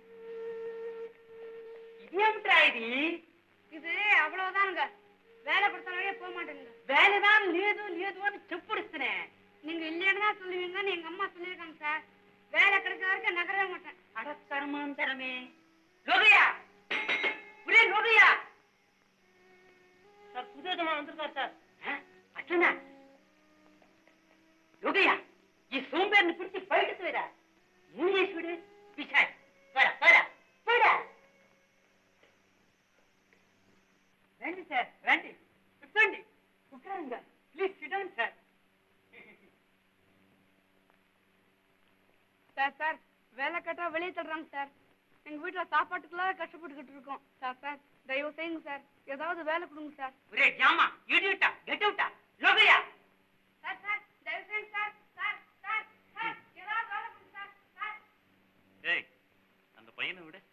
ఇదేమిట్రా ఇది இது அவ்வளவுதானுங்க வேலை கொடுத்தாலே போக மாட்டேங்குங்க వేలదాం లేదు లేదు అని చెప్పుడిస్తేనే நீங்க இல்லைன்னு தான் சொல்லுவீங்கன்னு எங்க அம்மா சொல்லியிருக்காங்க சார் வேலை கிடைச்ச வரைக்கும் நகரவே மாட்டேன் அட கர்மாந்தரமே லோகையா ஒரே லோகையா சார் புது விதமா வந்திருக்கார் சார் அச்சனா லோகையா ఈ సోంబేర్ని పిలిచి బయటకు వేరా మూడేశ్వడు పిశాచ్ పర పర పర రండి సార్ రండి కూర్చోండి కూర్చోండి please sit down sir sir sir வேலை கேட்டா வெளியே தள்ளுறாங்க சார் எங்க வீட்டுல சாப்பாட்டுக்குலாம் கஷ்டப்பட்டுக்கிட்டு இருக்கோம் சார் சார் தயவு செய்யுங்க சார் ஏதாவது வேலை கொடுங்க சார் ఒరే జామా ఇడియటా గెట్ అవుటా లోగయ్యా சார் சார் தயவு செய்யுங்க சார் சார் சார் சார் ஏதாவது வேலை கொடுங்க சார் சார் ஏய் அந்த பையனை விட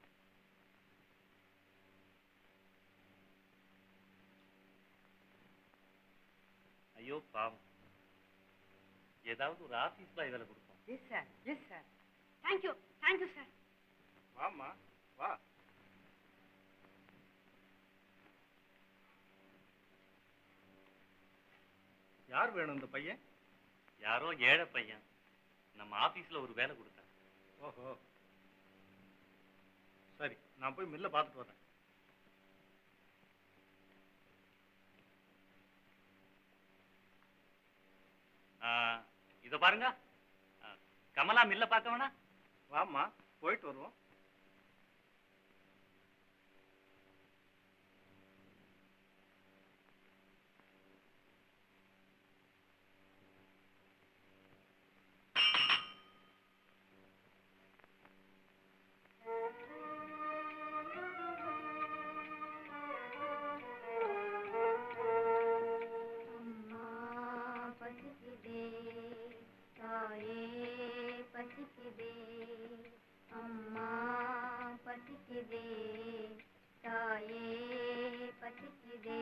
ஐயோ பாவம் ஏதாவது ஒரு ஆபீஸ் பாய் வேலை கொடுப்போம் yes sir yes sir thank you thank you sir வாம்மா வா யார் வேணும் இந்த பையன் யாரோ ஏழை பையன் நம்ம ஆபீஸ்ல ஒரு வேலை கொடுத்தாங்க ஓஹோ சரி நான் போய் மில்ல பார்த்துட்டு வரேன் இத பாருங்க ஆ, கமலா மில்ல பார்க்க வேணா வாம்மா போயிட்டு வருவோம் அம்மா பசிக்குதே தாயே பசிக்குதே அம்மா பசிக்குதே தாயே பசிக்குதே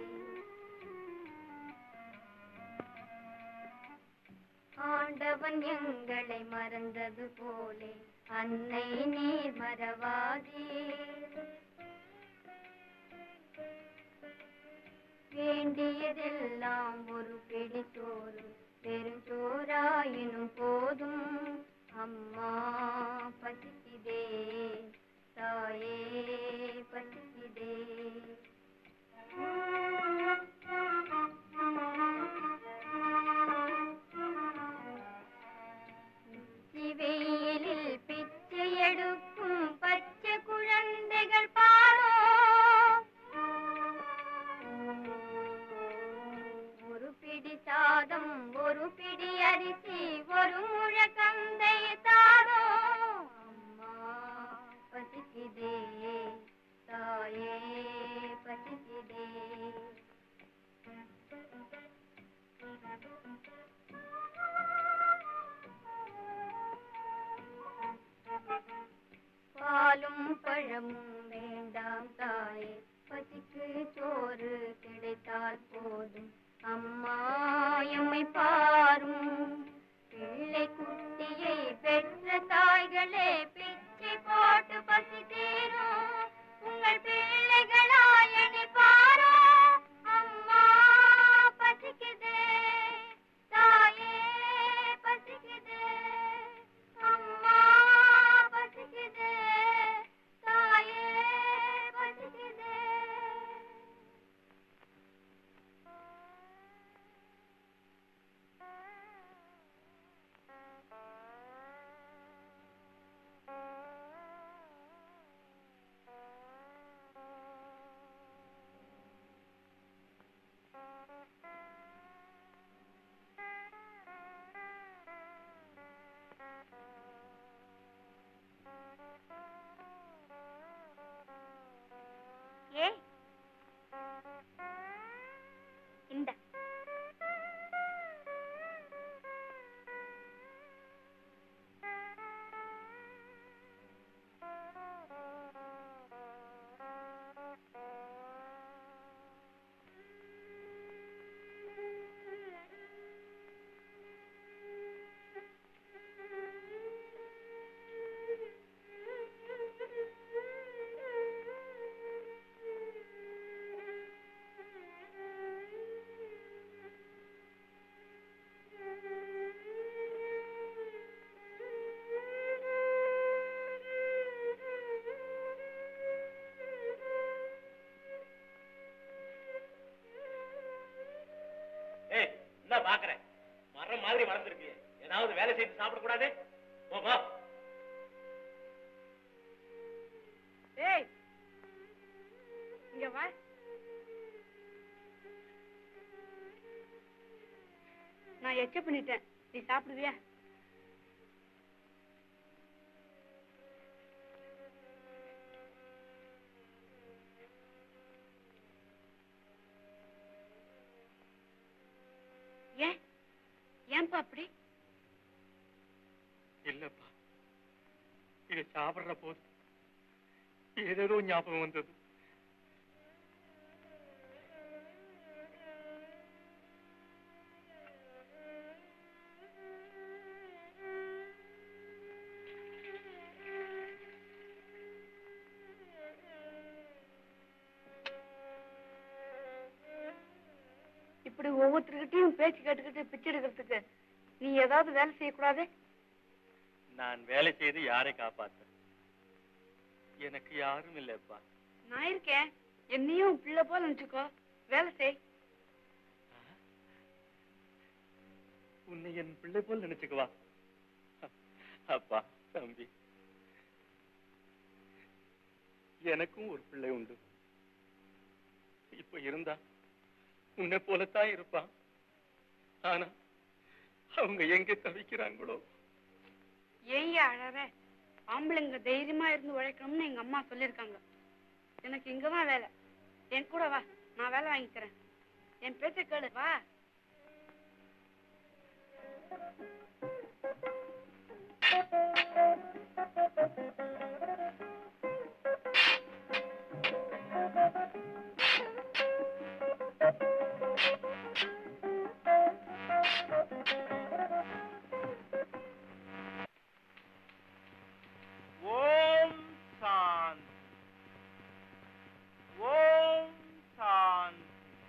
ஆண்டவன் எங்களை மறந்தது போலே அன்னை நீர் மறவாதே வேண்டியதெல்லாம் ஒரு பிடி சோறு பெருஞ்சோறாயினும் போதும் அம்மா பசிக்குதே தாயே பசிக்குதே வெயிலில் பிச்சை எடுக்கும் பச்சை குழந்தைகள் பாரோ ஒரு பிடி சாதம் ஒரு பிடி அரிசி ஒரு முழ கந்தை தாரோ அம்மா பசிக்குதே தாயே பசிக்குதே பாலும் பழமும் வேண்டாம் தாயே பசிக்கு சோறு கிடைத்தால் போதும் அம்மா எம்மை பாரும் பிள்ளை குட்டியை பெற்ற தாய்களே பிச்சை போட்டு பசி தீரும் உங்கள் பிள்ளைகளாய் என்னை பாரோ அம்மா பசிக்குதே தாயே பசிக்குதே அம்மா பசிக்குதே தாயே பசிக்குதே ஏ இந்த ஏய் என்ன பாக்குறேன் மரம் மாதிரி வளர்ந்துருக்கு ஏதாவது வேலை செய்து சாப்பிட கூடாது போமா ஏய் இங்க வா நான் எச்ச பண்ணிட்டேன் நீ சாப்பிடுவியா ஏன் ஏன்பா அப்படி இல்லப்பா இதை சாப்பிடுற போது ஏதேதோ ஞாபகம் வந்தது இப்படி ஒவ்வொருத்தர்கிட்டயும் பேச்சு கேட்டுக்கிட்டு பிச்சை எடுக்கிறதுக்கு நீ ஏதாவது வேலை செய்யக்கூடாது நான் வேலை செய்து யாரை காப்பாத்த எனக்கு யாரும் இல்லப்பா நான் இருக்கேன் என்னையும் பிள்ளை போல நினைச்சுக்கோ வேலை செய் உன்னை என் பிள்ளை போல் நினைச்சுக்குவா அப்பா தம்பி எனக்கும் ஒரு பிள்ளை உண்டு இப்ப இருந்தா உன்னை போலத்தான் இருப்பான் ஆனா அவங்க எங்க தவிக்கிறாங்களோ ஏன் அழற ஆம்பளைங்க தைரியமா இருந்து உழைக்கணும்னு எங்க அம்மா சொல்லிருக்காங்க எனக்கு இங்கதான் வேலை என் கூட வா நான் வேலை வாங்கி தரேன் என் பேச்ச கேளு வா ஓம் சாந்தி ஓம் சாந்தி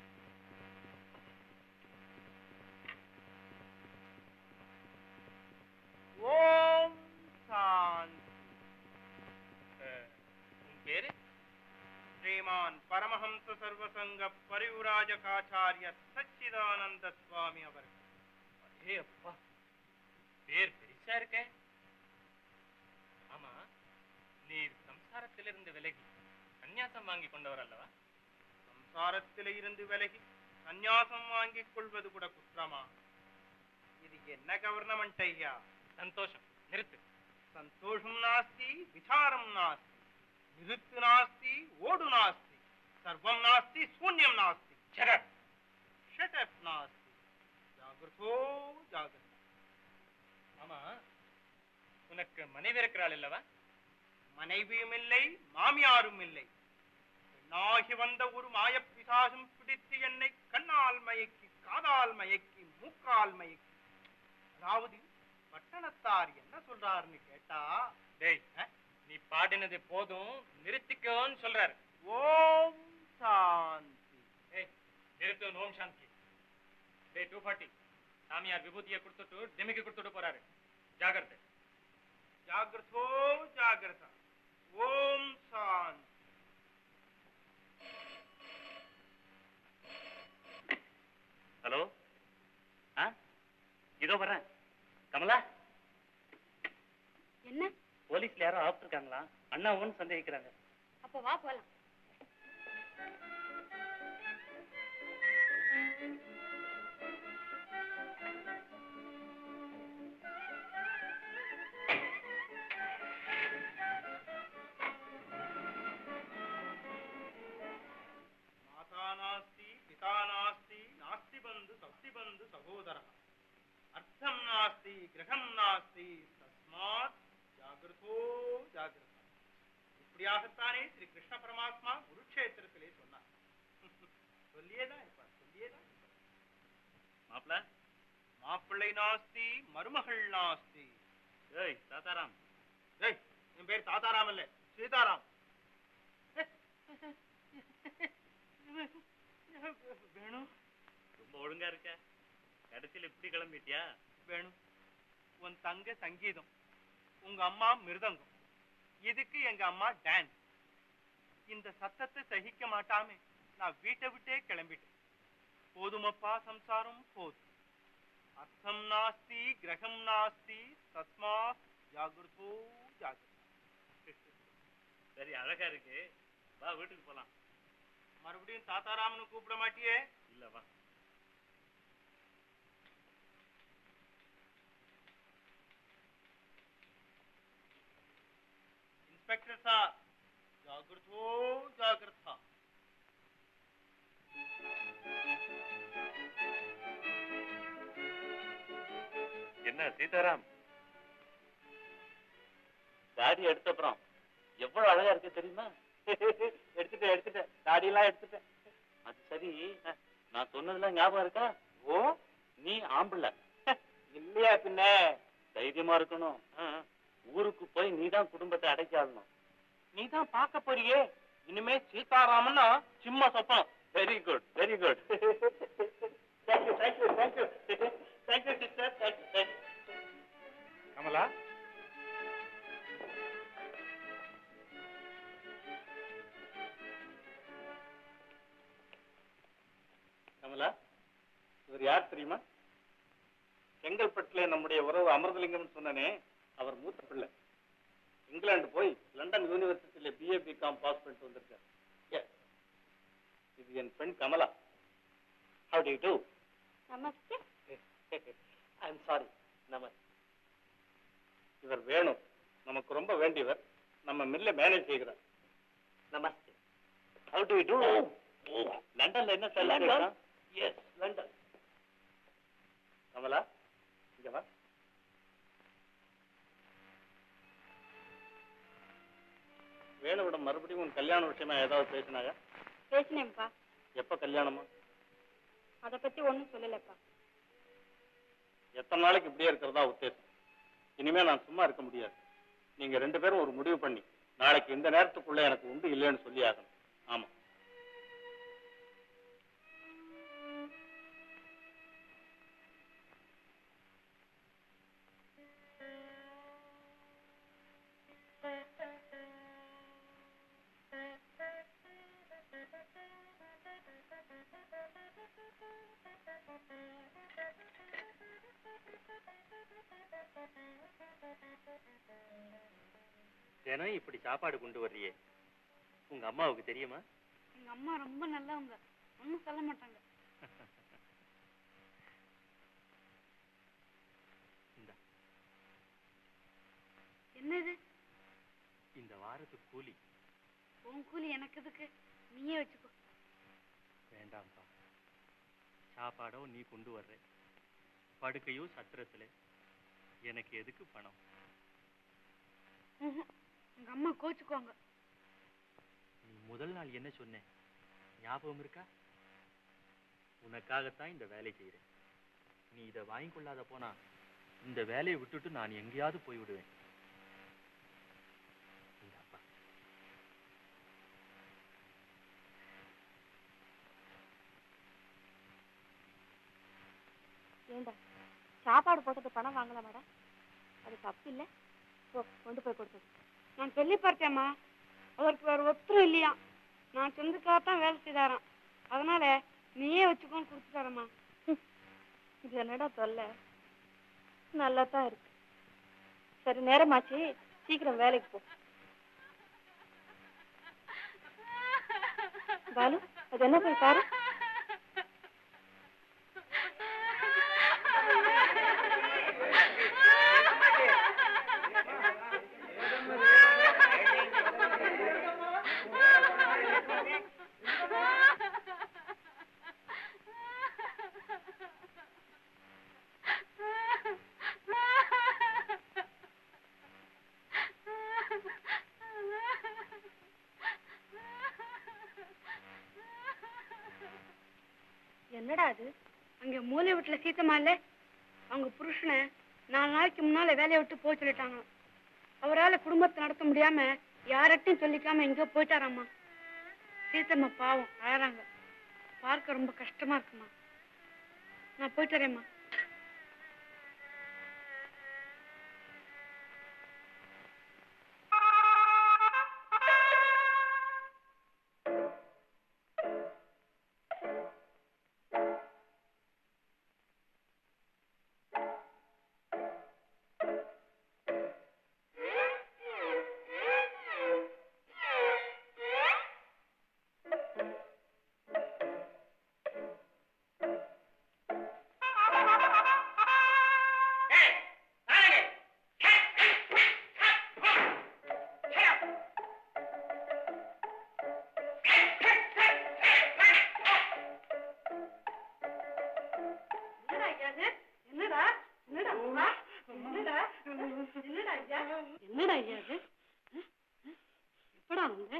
ஓம் சாந்தி உன் பேரு ஸ்ரீமான் பரமஹம்ச சர்வசங்க பரிவுராஜகாச்சாரிய சச்சிதானந்த சுவாமி அவர்கள் ஏ அப்பா பேர் பெருசா இருக்க ஆமா நீர் சம்சாரத்திலிருந்து விலகி சந்நியாசம் வாங்கி கொண்டவர் அல்லவா சம்சாரத்திலே இருந்து விலகி சந்நியாசம் வாங்கிக் கொள்வது கூட குற்றமா இது என்ன கவர்னமெண்ட் ஐயா சந்தோஷம் நிறுத்து சந்தோஷம் நாஸ்தி விசாரம் நாஸ்தி நிறுத்து நாஸ்தி ஓடு நாஸ்தி சர்வம் நாஸ்தி சூன்யம் நாஸ்தி ஷட் அப் நாஸ்தி ஜாகிரதோ ஜாகிரதோ ஆமா உனக்கு மனைவி இருக்கிறாள் அல்லவா மனைவியும் இல்லை மாமியாரும் இல்லை பெண்ணாகி வந்த ஒரு மாயப் பிசாசும் பிடித்து என்னை கண்ணால் மயக்கி காதால் மயக்கி மூக்கால் மயக்கி அதாவது பட்டணத்தார் என்ன சொல்றாருன்னு கேட்டா டேய் நீ பாடினது போதும் நிறுத்திக்கோன்னு சொல்றாரு ஓம் சாந்தி ஏய் நிறுத்து ஓம் சாந்தி டேய் டூ ஃபார்ட்டி சாமியார் விபூதியை கொடுத்துட்டு டிமிக்கு கொடுத்துட்டு போறாரு ஜாகிரதை ஜாகிரதோ ஜாகிரதா ஓம் சாந்தி ஹலோ ஆ இதோ வரேன் கமலா என்ன போலீஸ்ல யாரோ ஆப்பிட்டுருக்காங்களா அண்ணாவும் சந்தேகிக்கிறாங்க அப்ப வா போலாம் माता नास्ति पिता नास्ति नास्ति बन्धु सस्ति बन्धु सहोदरः अर्थं नास्ति गृहं नास्ति तस्मात् जागृतो जागृता இப்படியாகத்தானே ஸ்ரீ கிருஷ்ண பரமாத்மா குருக்ஷேத்திரத்திலே சொன்னார் சொல்லியேதான் இருப்பார் சொல்லியேதான் இருப்பார் மாப்பிள்ள மாப்பிள்ளை நாஸ்தி மருமகள் நாஸ்தி ஏய் தாத்தாராம் ஏய் என் பேர் தாத்தாராம் இல்ல சீதாராம் வேணும் ரொம்ப ஒழுங்கா இருக்க கடைசியில் இப்படி கிளம்பிட்டியா வேணும் உன் தங்க சங்கீதம் உங்க அம்மா மிருதங்கம் இதுக்கு எங்க அம்மா டான்ஸ் இந்த சத்தத்தை சகிக்க மாட்டாமே நான் வீட்டை விட்டே கிளம்பிட்டேன் போதுமப்பா சம்சாரம் போதும் அர்த்தம் நாஸ்தி கிரகம் நாஸ்தி தஸ்மா ஜாகிரதோ ஜாகிரதா சரி அழகா இருக்கு வா வீட்டுக்கு போலாம் மறுபடியும் தாத்தாராமனு கூப்பிட மாட்டியே இல்ல வா இன்ஸ்பெக்டர் சார் ஜாகிரதோ ஜாகிரதா என்ன சீதாராம் தாடி எடுத்த அப்புறம் எவ்வளவு அழகா இருக்கு தெரியுமா எடுத்துட்டேன் எடுத்துட்டேன் தாடி எல்லாம் எடுத்துட்டேன் அது சரி நான் சொன்னதெல்லாம் ஞாபகம் இருக்கா ஓ நீ ஆம்பளை இல்லையா பின்ன தைரியமா இருக்கணும் ஆ, ஊருக்கு போய் நீ தான் குடும்பத்தை அடைக்காடணும் நீ தான் பார்க்க போறியே இனிமே சீதாராமன்னா சும்மா சொப்பனம் very good very good thank you thank you thank you thank you sister thank you thank you Kamala Kamala இவர் யார் தெரியுமா செங்கல்பட்டுல நம்முடைய உறவு அமிர்தலிங்கம் சொன்னனே அவர் மூத்த பிள்ளை இங்கிலாந்து போய் லண்டன் யூனிவர்சிட்டியில பிஏ பிகாம் பாஸ் பண்ணிட்டு வந்திருக்கார் Yes. இது என் பெண் Kamala How do you do? Namaste I'm sorry. நமஸ்தே இவர் வேணும் நமக்கு ரொம்ப வேண்டியவர் நம்ம மில்ல மேனேஜ் செய்கிறார் நமஸ்தே How do you do? லண்டன்ல என்ன லண்டன் எஸ் லண்டன் கமலா இங்க வா வேணுவிடம் மறுபடியும் உன் கல்யாண விஷயமா ஏதாவது பேசினாங்க பேசினேன்ப்பா எப்ப கல்யாணமா அத பத்தி ஒண்ணும் சொல்லலப்பா எத்தனை நாளைக்கு இப்படியே இருக்கிறதா உத்தேசம் இனிமே நான் சும்மா இருக்க முடியாது நீங்க ரெண்டு பேரும் ஒரு முடிவு பண்ணி நாளைக்கு இந்த நேரத்துக்குள்ள எனக்கு உண்டு இல்லைன்னு சொல்லி ஆகணும் ஆமா தினம் இப்படி சாப்பாடு கொண்டு வர்றியே உங்க அம்மாவுக்கு தெரியுமா எங்க அம்மா ரொம்ப நல்லவங்க ஒன்றும் சொல்ல மாட்டாங்க இந்தா. என்ன இது இந்த வாரத்துக்கு கூலி உன் கூலி எனக்கு எதுக்கு நீயே வச்சுக்கோ வேண்டாம்ப்பா சாப்பாடோ நீ கொண்டு வர்ற படுக்கையோ சத்திரத்துல எனக்கு எதுக்கு பணம் ம்ஹும். எங்க அம்மா கோச்சுக்குவாங்க நீ முதல் நாள் என்ன சொன்ன ஞாபகம் இருக்கா உனக்காகத்தான் இந்த வேலை செய்கிறேன் நீ இதை வாங்கி கொள்ளாத போனா இந்த வேலையை விட்டுட்டு நான் எங்கேயாவது போய் விடுவேன் இந்தாப்பா. ஏண்டா சாப்பாடு போட்டது பணம் வாங்கல மேடம் அது தப்பு இல்ல போ கொண்டு போய் கொடுத்தது நான் சொல்லி பார்த்தேம்மா அவருக்கு வேற ஒத்துரும் இல்லையா நான் சொந்தக்காகத்தான் வேலை செய்தாராம் அதனால நீயே வச்சுக்கோன்னு கொடுத்துட்டாரம்மா இது என்னடா தொல்லை நல்லா தான் இருக்கு சரி நேரமாச்சு சீக்கிரம் வேலைக்கு போ பாலு அது என்ன போய் பாரு என்னடா அது அங்க மூலை வீட்டுல சீத்தமா இல்ல அவங்க புருஷனை நாலு நாளைக்கு முன்னால வேலையை விட்டு போக சொல்லிட்டாங்க அவரால குடும்பத்தை நடத்த முடியாம யார்கிட்டயும் சொல்லிக்காம எங்கேயோ போயிட்டாராம்மா சீத்தம்மா பாவம் அழறாங்க பார்க்க ரொம்ப கஷ்டமா இருக்குமா நான் போயிட்டு வரேம்மா என்னடா ஐயா இது? என்னடா என்னடா அப்பா? என்னடா என்னடா ஐயா என்னடா ஐயா இது அஹ்? அஹ்? எப்படா வந்த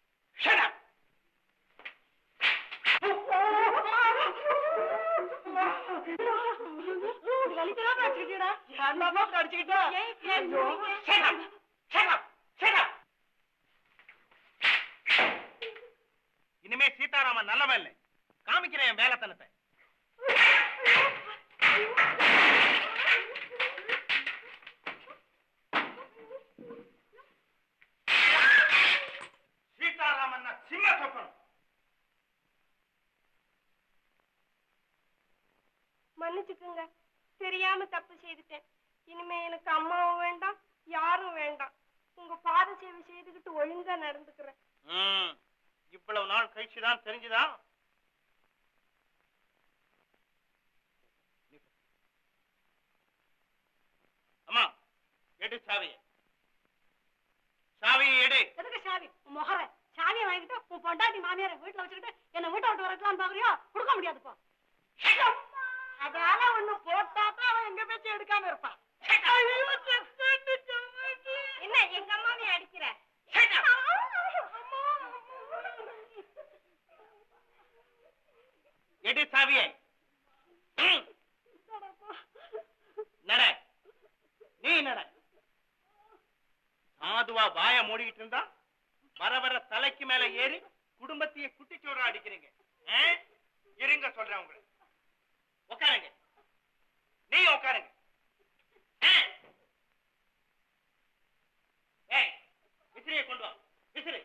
வலிக்கலாம் அடிச்சுக்கிட்டா ஏன்டாமா அடிச்சுக்கிட்டா இனிமே சீதாராமன் நல்லவன் இல்லை காமிக்கிறேன் என் வேலைத்தனத்தை சீதாராமன் சிம்ம சொப்பனம் மன்னிச்சுக்குங்க தெரியாம தப்பு செய்துட்டேன் இனிமே எனக்கு அம்மாவும் வேண்டாம் யாரும் வேண்டாம் உங்க பாத சேவை செய்துக்கிட்டு ஒழுங்கா நடந்துக்கிறேன் ம் இவ்வளவு நாள் கழிச்சுதான் தெரிஞ்சுதா அம்மா எடு சாவியை சாவியை எடு எதுக்கு சாவி உன் முகர சாவியை வாங்கிட்டு உன் பொண்டாட்டி மாமியாரை வீட்டுல வச்சுக்கிட்டு என்ன வீட்டை விட்டு வரலாம்னு பாக்குறியோ கொடுக்க முடியாது போ அதால ஒண்ணு போட்டா தான் அவன் எங்க பேச்சு எடுக்காம இருப்பான் என்ன எங்க அம்மாவை அடிக்கிற எடு சாவியை ம். நட நீ நட சாதுவா வாய மூடிக்கிட்டு இருந்தா வர வர தலைக்கு மேல ஏறி குடும்பத்தையே குட்டிச்சோரா அடிக்கிறீங்க ஆ? இருங்க சொல்றேன் உங்களுக்கு உட்காருங்க நீ உட்காருங்க ஆ? ஏய் விசிறியை கொண்டு வா விசிறி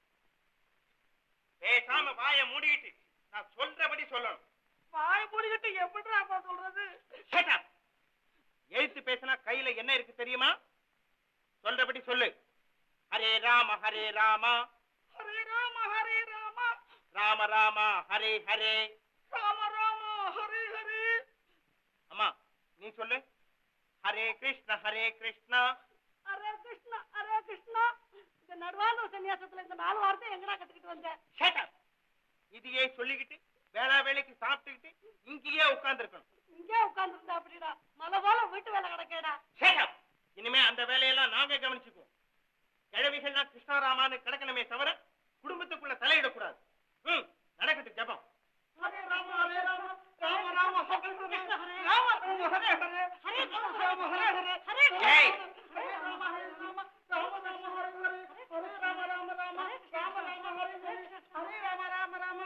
பேசாம வாய மூடிக்கிட்டு நான் சொல்றபடி சொல்லணும் வாய மூடிக்கிட்டு எப்படி அப்பா சொல்றது Shut up. எழுத்து பேசினா கையில என்ன இருக்கு தெரியுமா சொல்றபடி சொல்லு ஹரே ராம ஹரே ராமா ஹரே ராம ஹரே ராம ராம ராமா ஹரே ஹரே ராம ராம ஹரே ஹரே அம்மா நீ சொல்லு ஹரே கிருஷ்ண ஹரே கிருஷ்ணா அரே கிருஷ்ணா அரே கிருஷ்ணா இந்த நடுவான சன்னியாசத்துல இந்த நாலு வார்த்தை எங்கடா கத்துக்கிட்டு வந்த Shut up. இதையே சொல்லிக்கிட்டு வேளா வேலைக்கு சாப்பிட்டுக்கிட்டு இங்கேயே உட்கார்ந்துருக்கணும் இங்கே உட்கார்ந்துருந்தா அப்படிடா மலை போல வீட்டு வேலை கிடக்கேடா இனிமே அந்த வேலையெல்லாம் நாங்க கவனிச்சுக்குவோம் கிழவிகள்லாம் கிருஷ்ணாராமான்னு கிடக்கணுமே தவிர குடும்பத்துக்குள்ள தலையிடக்கூடாது ம் நடக்கட்டும் ஜபம் ஹரே ராம ஹரே ராம ராம ராம ஹரே ஹரே ராம ராம ஹரே ஹரே ஹரே ராம ஹரே ஹரே ஹரே ஏய். ஹரே ராம ஹரே ராம ராம ராம ஹரே ஹரே ஹரே ராம ராம ராம ராம ராம ஹரே ஹரே ஹரே ராம ராம ராம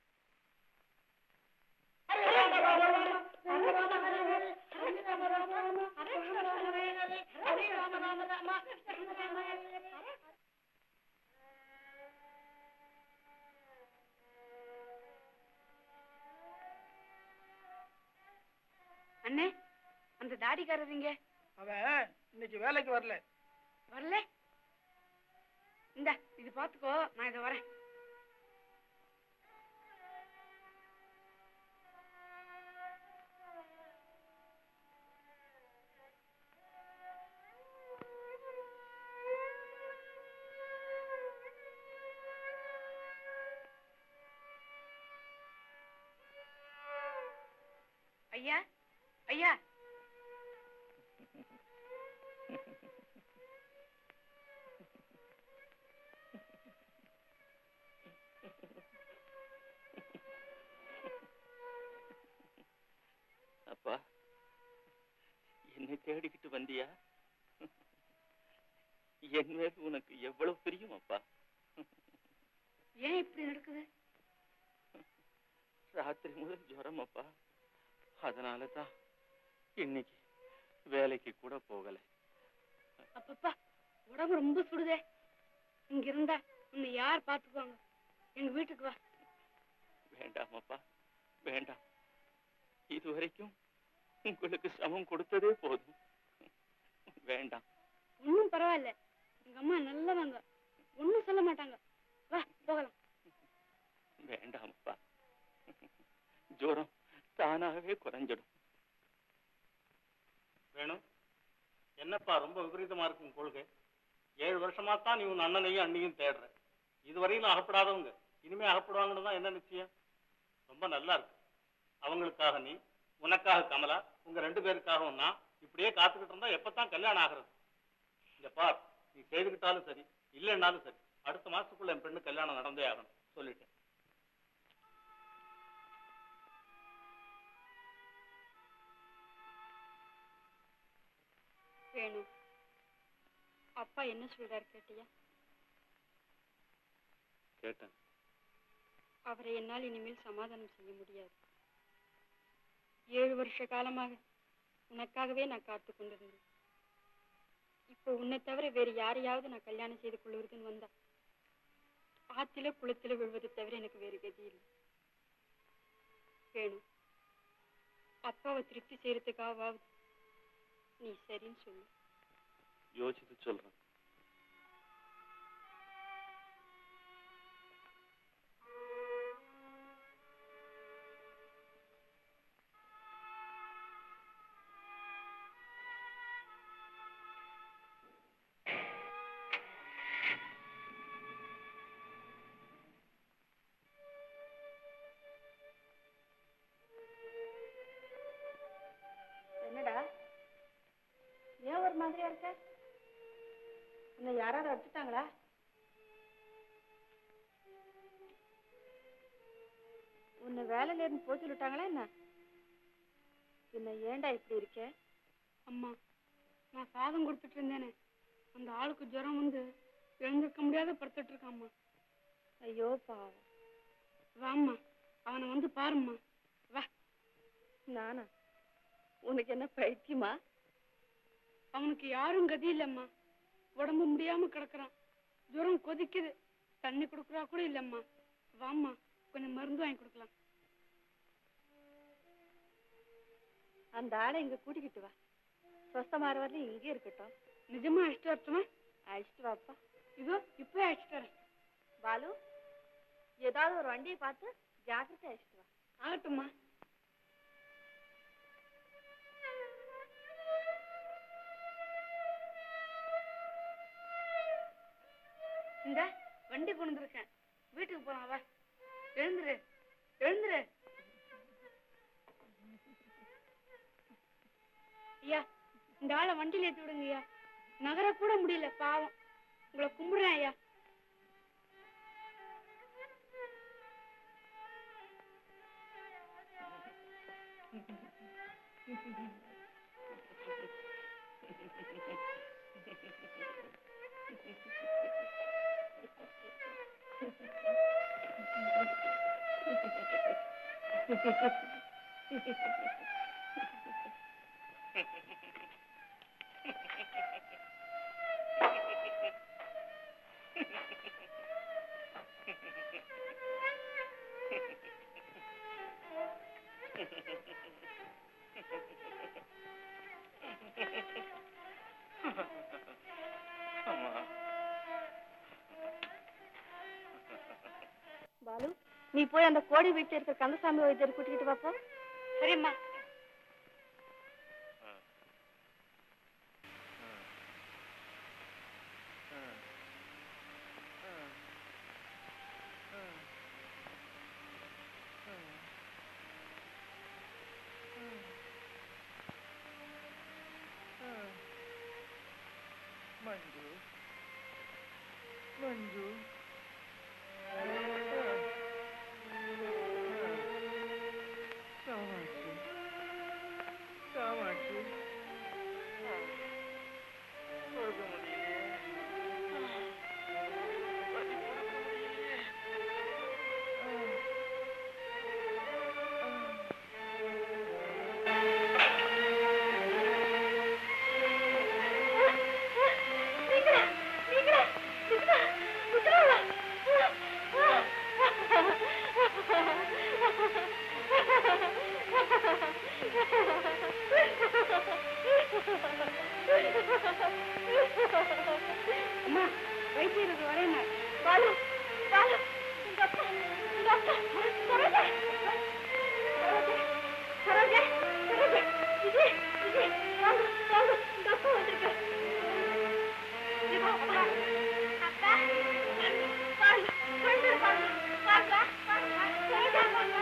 ஹரே ராம ராம ராம ராம ராம ஹரே ஹரே ஹரே ராம ராம ராம ஹரே கிருஷ்ண ஹரே ஹரே ஹரே ராம ராம ராம கிருஷ்ண ராம ஹரே ஹரே அண்ணே அந்த தாடிக்காரர் இங்க அவன் இன்னைக்கு வேலைக்கு வரல வரல இந்த இது பாத்துக்கோ நான் இதை வரேன் ஐயா ஐயா அப்பா என்னை தேடிக்கிட்டு வந்தியா என் மேல் உனக்கு எவ்வளவு பிரியம் அப்பா ஏன் இப்படி நடக்குது ராத்திரி முதல் ஜுரம் அப்பா அதனால தான் இன்னைக்கு வேலைக்கு கூட போகல அப்பப்பா உடம்பு ரொம்ப சுடுதே இங்க இருந்தா உன்னை யார் பாத்துக்குவாங்க எங்க வீட்டுக்கு வா வேண்டாம் அப்பா வேண்டாம் இதுவரைக்கும் உங்களுக்கு சமம் கொடுத்ததே போதும் வேண்டாம் ஒண்ணும் பரவாயில்ல எங்க அம்மா நல்லவங்க ஒண்ணும் சொல்ல மாட்டாங்க வா போகலாம் வேண்டாம் அப்பா ஜுரம் தானாகவே குறைஞ்சிடும் வேணும் என்னப்பா ரொம்ப விபரீதமா இருக்கும் கொள்கை ஏழு வருஷமா தான் நீ உன் அண்ணனையும் அண்ணியும் தேடுற இதுவரையிலும் அகப்படாதவங்க இனிமே அகப்படுவாங்கன்னு தான் என்ன நிச்சயம் ரொம்ப நல்லா இருக்கு அவங்களுக்காக நீ உனக்காக கமலா உங்க ரெண்டு பேருக்காகவும் நான் இப்படியே காத்துக்கிட்டு இருந்தா எப்பதான் கல்யாணம் ஆகிறது இங்க பார் நீ செய்துக்கிட்டாலும் சரி இல்லைன்னாலும் சரி அடுத்த மாசத்துக்குள்ள என் பெண்ணு கல்யாணம் நடந்தே ஆகணும் சொல்லிட்டேன் வேணும் அப்பா என்ன சொல்றாரு கேட்டியா கேட்டேன் அவரை என்னால் இனிமேல் சமாதானம் செய்ய முடியாது ஏழு வருஷ காலமாக உனக்காகவே நான் காத்து கொண்டிருந்தேன் இப்போ உன்னை தவிர வேறு யாரையாவது நான் கல்யாணம் செய்து கொள்வதுன்னு வந்தா ஆத்தில குளத்தில விழுவதை தவிர எனக்கு வேறு கதி இல்லை வேணும் அப்பாவை திருப்தி செய்யறதுக்காவது நீ சரின்னு சொல்லு யோசிச்சு சொல்றேன் என்னடா ஏன் ஒரு மாதிரியா இருக்க உன்னை யாராவது அடிச்சுட்டாங்களா உன்னை வேலையில இருந்து போய் சொல்லிட்டாங்களா என்ன பின்ன ஏன்டா இப்படி இருக்க அம்மா நான் சாதம் கொடுத்துட்டு இருந்தேனே அந்த ஆளுக்கு ஜுரம் வந்து எழுந்திருக்க முடியாத படுத்துட்டு இருக்காம்மா ஐயோ பாவம் வாம்மா அவனை வந்து பாரும்மா வா நானா உனக்கு என்ன பைத்தியமா அவனுக்கு யாரும் கதி இல்லம்மா உடம்பு முடியாம கிடக்குறான் ஜுரம் கொதிக்குது தண்ணி கொடுக்குறா கூட இல்லம்மா வாம்மா கொஞ்சம் மருந்து வாங்கி கொடுக்கலாம் அந்த ஆளை இங்க கூட்டிக்கிட்டு வா சொஸ்தமாற வரலையும் இங்கே இருக்கட்டும் நிஜமா அழைச்சிட்டு வரட்டுமா அழைச்சிட்டு வாப்பா இதோ இப்போ அழைச்சிட்டு வரேன் பாலு ஏதாவது ஒரு வண்டியை பார்த்து ஜாக்கிரதை அழைச்சிட்டு வா ஆகட்டும்மா இந்த வண்டி கொண்டு வந்திருக்கேன் வீட்டுக்கு போலாம் வா எழுந்துரு எழுந்துரு ஐயா இந்த ஆளை வண்டியில ஏத்தி விடுங்க ஐயா நகர கூட முடியல பாவம் உங்களை கும்பிடுறேன் ஐயா பாலு நீ போய் அந்த கோடி வீட்டுல இருக்க கந்தசாமி வைத்தியர் கூட்டிக்கிட்டு வாப்போ சரிம்மா மஞ்சு மஞ்சு காமாட்சி காமாட்சி கொடுக்க முடியலையே வலி கொடுக்க முடியலையே அம்மா வைத்தியருக்கு வரேன் பாலு பாலு இந்த அப்பா இந்த அப்பா சரோஜா சரோஜா சரோஜா சரோஜா இது இது வாங்க வாங்க இந்த அப்பா வந்திருக்கு இதோ அப்பா அப்பா பாலு கண்ணு பாலு வாங்க வாங்க சரோஜா வாங்க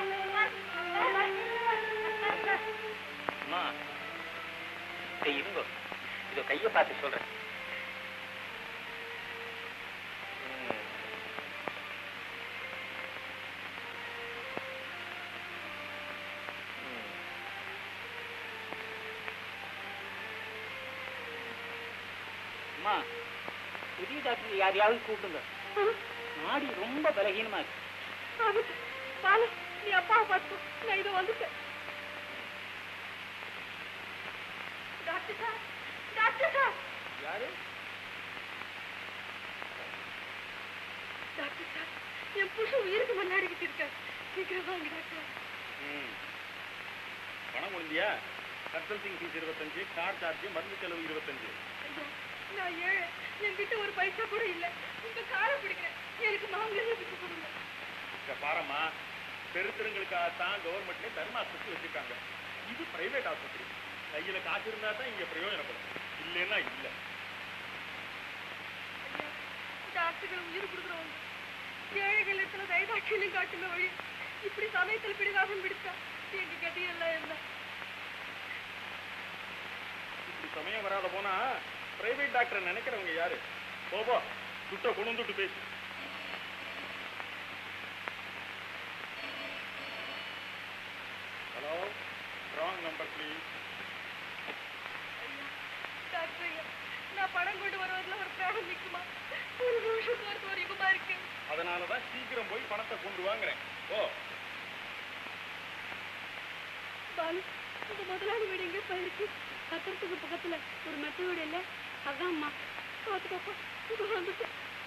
அம்மா இதை இருங்கோ இதோ கையை பார்த்து சொல்றேன் ம். ம். அம்மா புதிய டாக்டர் யாரையாவது கூப்பிடுங்க நாடி ரொம்ப பலகீனமா இருக்கு பாலு நீ அப்பாவை பார்த்து நான் இது வந்துட்டேன் டாக்டர் சார் டாக்டர் சார் யாரு டாக்டர் சார் என் புருஷன் உயிருக்கு மல்லாடிக்கிட்டு இருக்கார் சீக்கிரம் வாங்க டாக்டர் ம். பணம் முடிஞ்சியா கன்சல்டிங் ஃபீஸ் இருபத்தஞ்சு கார் சார்ஜ் மருந்து செலவு இருபத்தஞ்சு ஐயா, நான் ஏழை என்கிட்ட ஒரு பைசா கூட இல்ல உங்க காலை பிடிக்கிறேன் எனக்கு மாங்கல்ய விட்டு கொடுங்க இங்க பாரம்மா பெருத்தருங்களுக்காகத்தான் கவர்மெண்ட்ல தர்மாஸ்பத்திரி வச்சிருக்காங்க இது பிரைவேட் ஆஸ்பத்திரி கையில காசு இருந்தா தான் இங்க பிரயோஜனப்படும் இல்லைன்னா இல்ல டாக்டர்கள் உயிர் கொடுக்குறவங்க ஏழைகள் இடத்துல தயதாட்சியிலும் காட்டுங்க வழி இப்படி சமயத்தில் பிடிவாதம் பிடிச்சா எங்க கதையெல்லாம் என்ன இப்படி சமயம் வராத போனா பிரைவேட் டாக்டர் நினைக்கிறவங்க யாரு போ போ துட்ட கொண்டு வந்துட்டு பேசு hello wrong number please doctor ஐயா நான் பணம் கொண்டு வருவதில் ஒரு பிராணம் நிற்குமா ஒரு நிமிஷம் போறது ஒரு யுகமா இருக்கு அதனாலதான் சீக்கிரம் போய் பணத்தை கொண்டு வாங்குறேன் ஓ பாலு உங்க முதலாளி வீடு எங்க போயிருக்கு பத்திரத்துக்கு பக்கத்துல ஒரு மெத்த வீடு இல்ல அதான்மா பாத்துக்கப்பா இது வந்துட்டு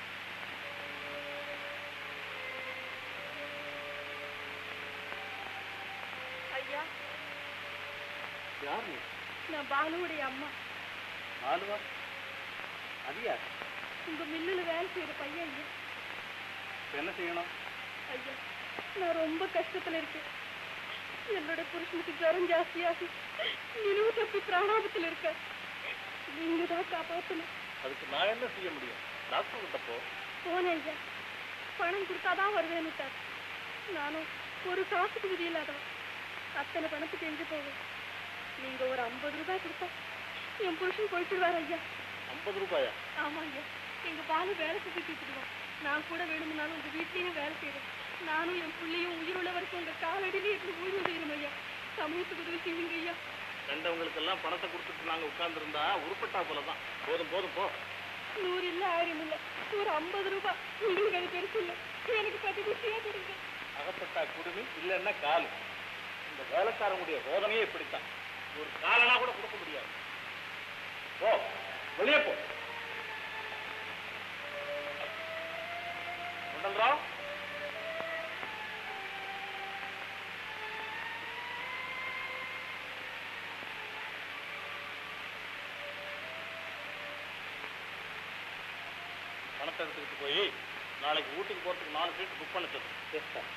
ஐயா யார் நீ நான் பாலுவுடைய அம்மா ஆளுவா அது யார் உங்க மில்லுல வேலை செய்யற பையன் ஐயா இப்ப என்ன செய்யணும் ஐயா நான் ரொம்ப கஷ்டத்துல இருக்கேன் என்னோட புருஷனுக்கு ஜுரம் ஜாஸ்தியாகி நினைவு தப்பி பிராணாபத்தில் இருக்க நீங்க தான் காப்பாத்தணும் அதுக்கு நான் என்ன செய்ய முடியும் டாக்டர் கிட்ட போ போனேன் ஐயா பணம் கொடுத்தாதான் வருவேன்னுட்டார் நானும் ஒரு காசுக்கு விதி இல்லாதவன் அத்தனை பணத்துக்கு எங்க போவேன் நீங்க ஒரு ஐம்பது ரூபாய் கொடுத்தா என் புருஷன் போயிட்டுருவார் ஐயா ஐம்பது ரூபாயா ஆமா ஐயா எங்க பாலு வேலை செஞ்சுட்டு இருக்குதுவா நான் கூட வேணும்னாலும் உங்க வீட்லயும் வேலை செய்யறேன் நானும் என் பிள்ளையும் உயிருள்ள வரைக்கும் உங்க காலடியிலே இருந்து ஓய்வு செய்யணும் ஐயா சமூகத்துக்கு உதவி செய்யுங்க ஐயா கண்டவங்களுக்கெல்லாம் பணத்தை கொடுத்துட்டு நாங்க உட்கார்ந்துருந்தா உருப்பட்டா போலதான் போதும் போதும் போ நூறு இல்ல ஆயிரம் இல்ல ஒரு ஐம்பது ரூபாய் உங்களுக்கு அது பெருசு இல்ல எனக்கு பத்து குட்டியா கொடுங்க அகப்பட்டா குடுமி இல்லைன்னா காலு இந்த வேலைக்காரங்களுடைய ரோதனையே இப்படித்தான் ஒரு காலனா கூட கொடுக்க முடியாது போ வெளியே போ குண்டல்ராவ் பணத்தை எடுத்துக்கிட்டு போய் நாளைக்கு ஊட்டிக்கு போறதுக்கு நாலு சீட் புக் பண்ண சொல்லு எஸ் சார்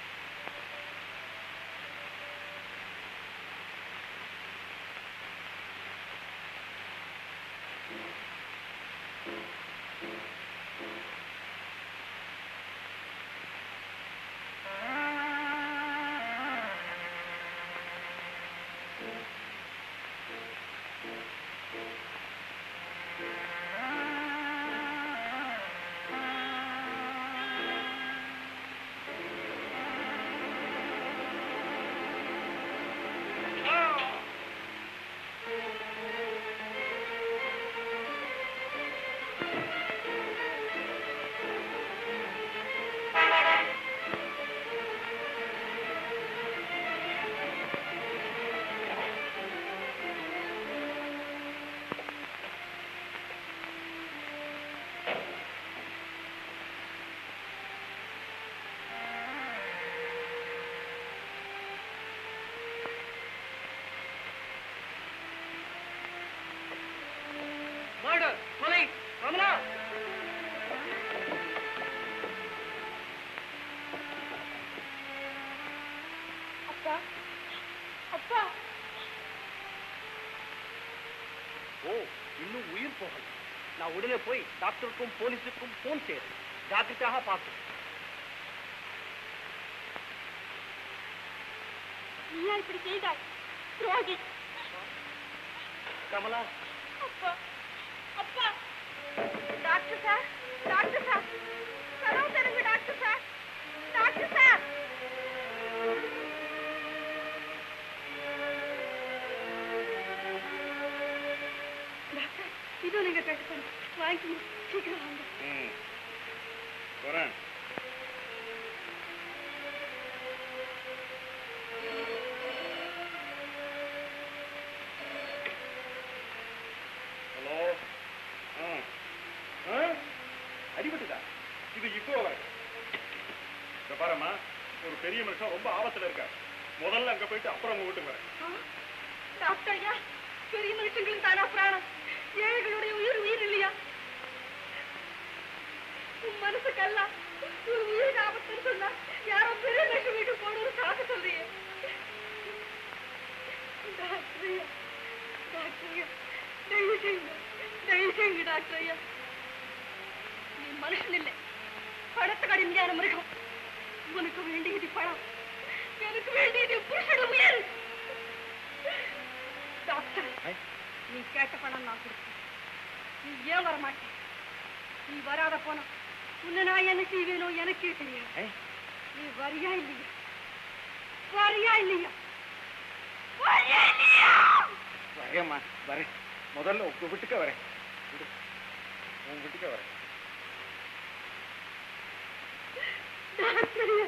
மர்டர் கொலை கமலா அப்பா அப்பா ஓ இன்னும் உயிர் போகல நான் உடனே போய் டாக்டருக்கும் போலீஸுக்கும் போன் செய்யறேன் ஜாக்கிரதையாக பார்த்து நீயா இப்படி செய்தாய் துரோகி கமலா அப்பா அப்பா டாக்டர் சார் டாக்டர் சார் கதவு தருங்க doctor sir doctor sir doctor இதோ நீங்க கட்டுப்படும் வாங்கிக்கணும் சீக்கிரம் வாங்க ம் வரேன் ஹலோ ஆ ஆ அடிபட்டுதா இது இப்போ வரேன் இந்த பாரும்மா ஒரு பெரிய மனுஷன் ரொம்ப ஆபத்துல இருக்கார் முதல்ல அங்க போயிட்டு அப்புறம் உங்க வீட்டுக்கு வரேன் டாக்டர் ஐயா பெரிய மனுஷங்களுக்கு தானா பிராணம் ஏழைகளுடைய உயிர் உயிர் இல்லையா உன் மனசு கல்லா ஒரு உயிருக்கு ஆபத்துன்னு சொன்னா யாரோ பெரிய மனுஷன் வீட்டுக்கு போகணும்னு காக்க சொல்றீங்க டாக்டர் ஐயா டாக்டர் ஐயா தயவு செய்யுங்க தயவு செய்யுங்க டாக்டர் ஐயா நீ மனுஷன் இல்லை பணத்துக்கு அடிமையான மிருகம் உனக்கு வேண்டியது பணம் எனக்கு வேண்டியது புருஷன் உயிர் டாக்டர் நீ கேட்ட பணம் நான் கொடுத்தேன் நீ ஏன் வர மாட்டேன் நீ வராத போனா உன்னை நான் என்ன செய்வேனோ எனக்கே தெரியாது நீ வரியா இல்லையா வரியா இல்லையா வரியா இல்லையா வரேம்மா வரேன் முதல்ல உங்க வீட்டுக்கு வரேன் விடு. உன் வீட்டுக்கு வரேன் டாக்டர்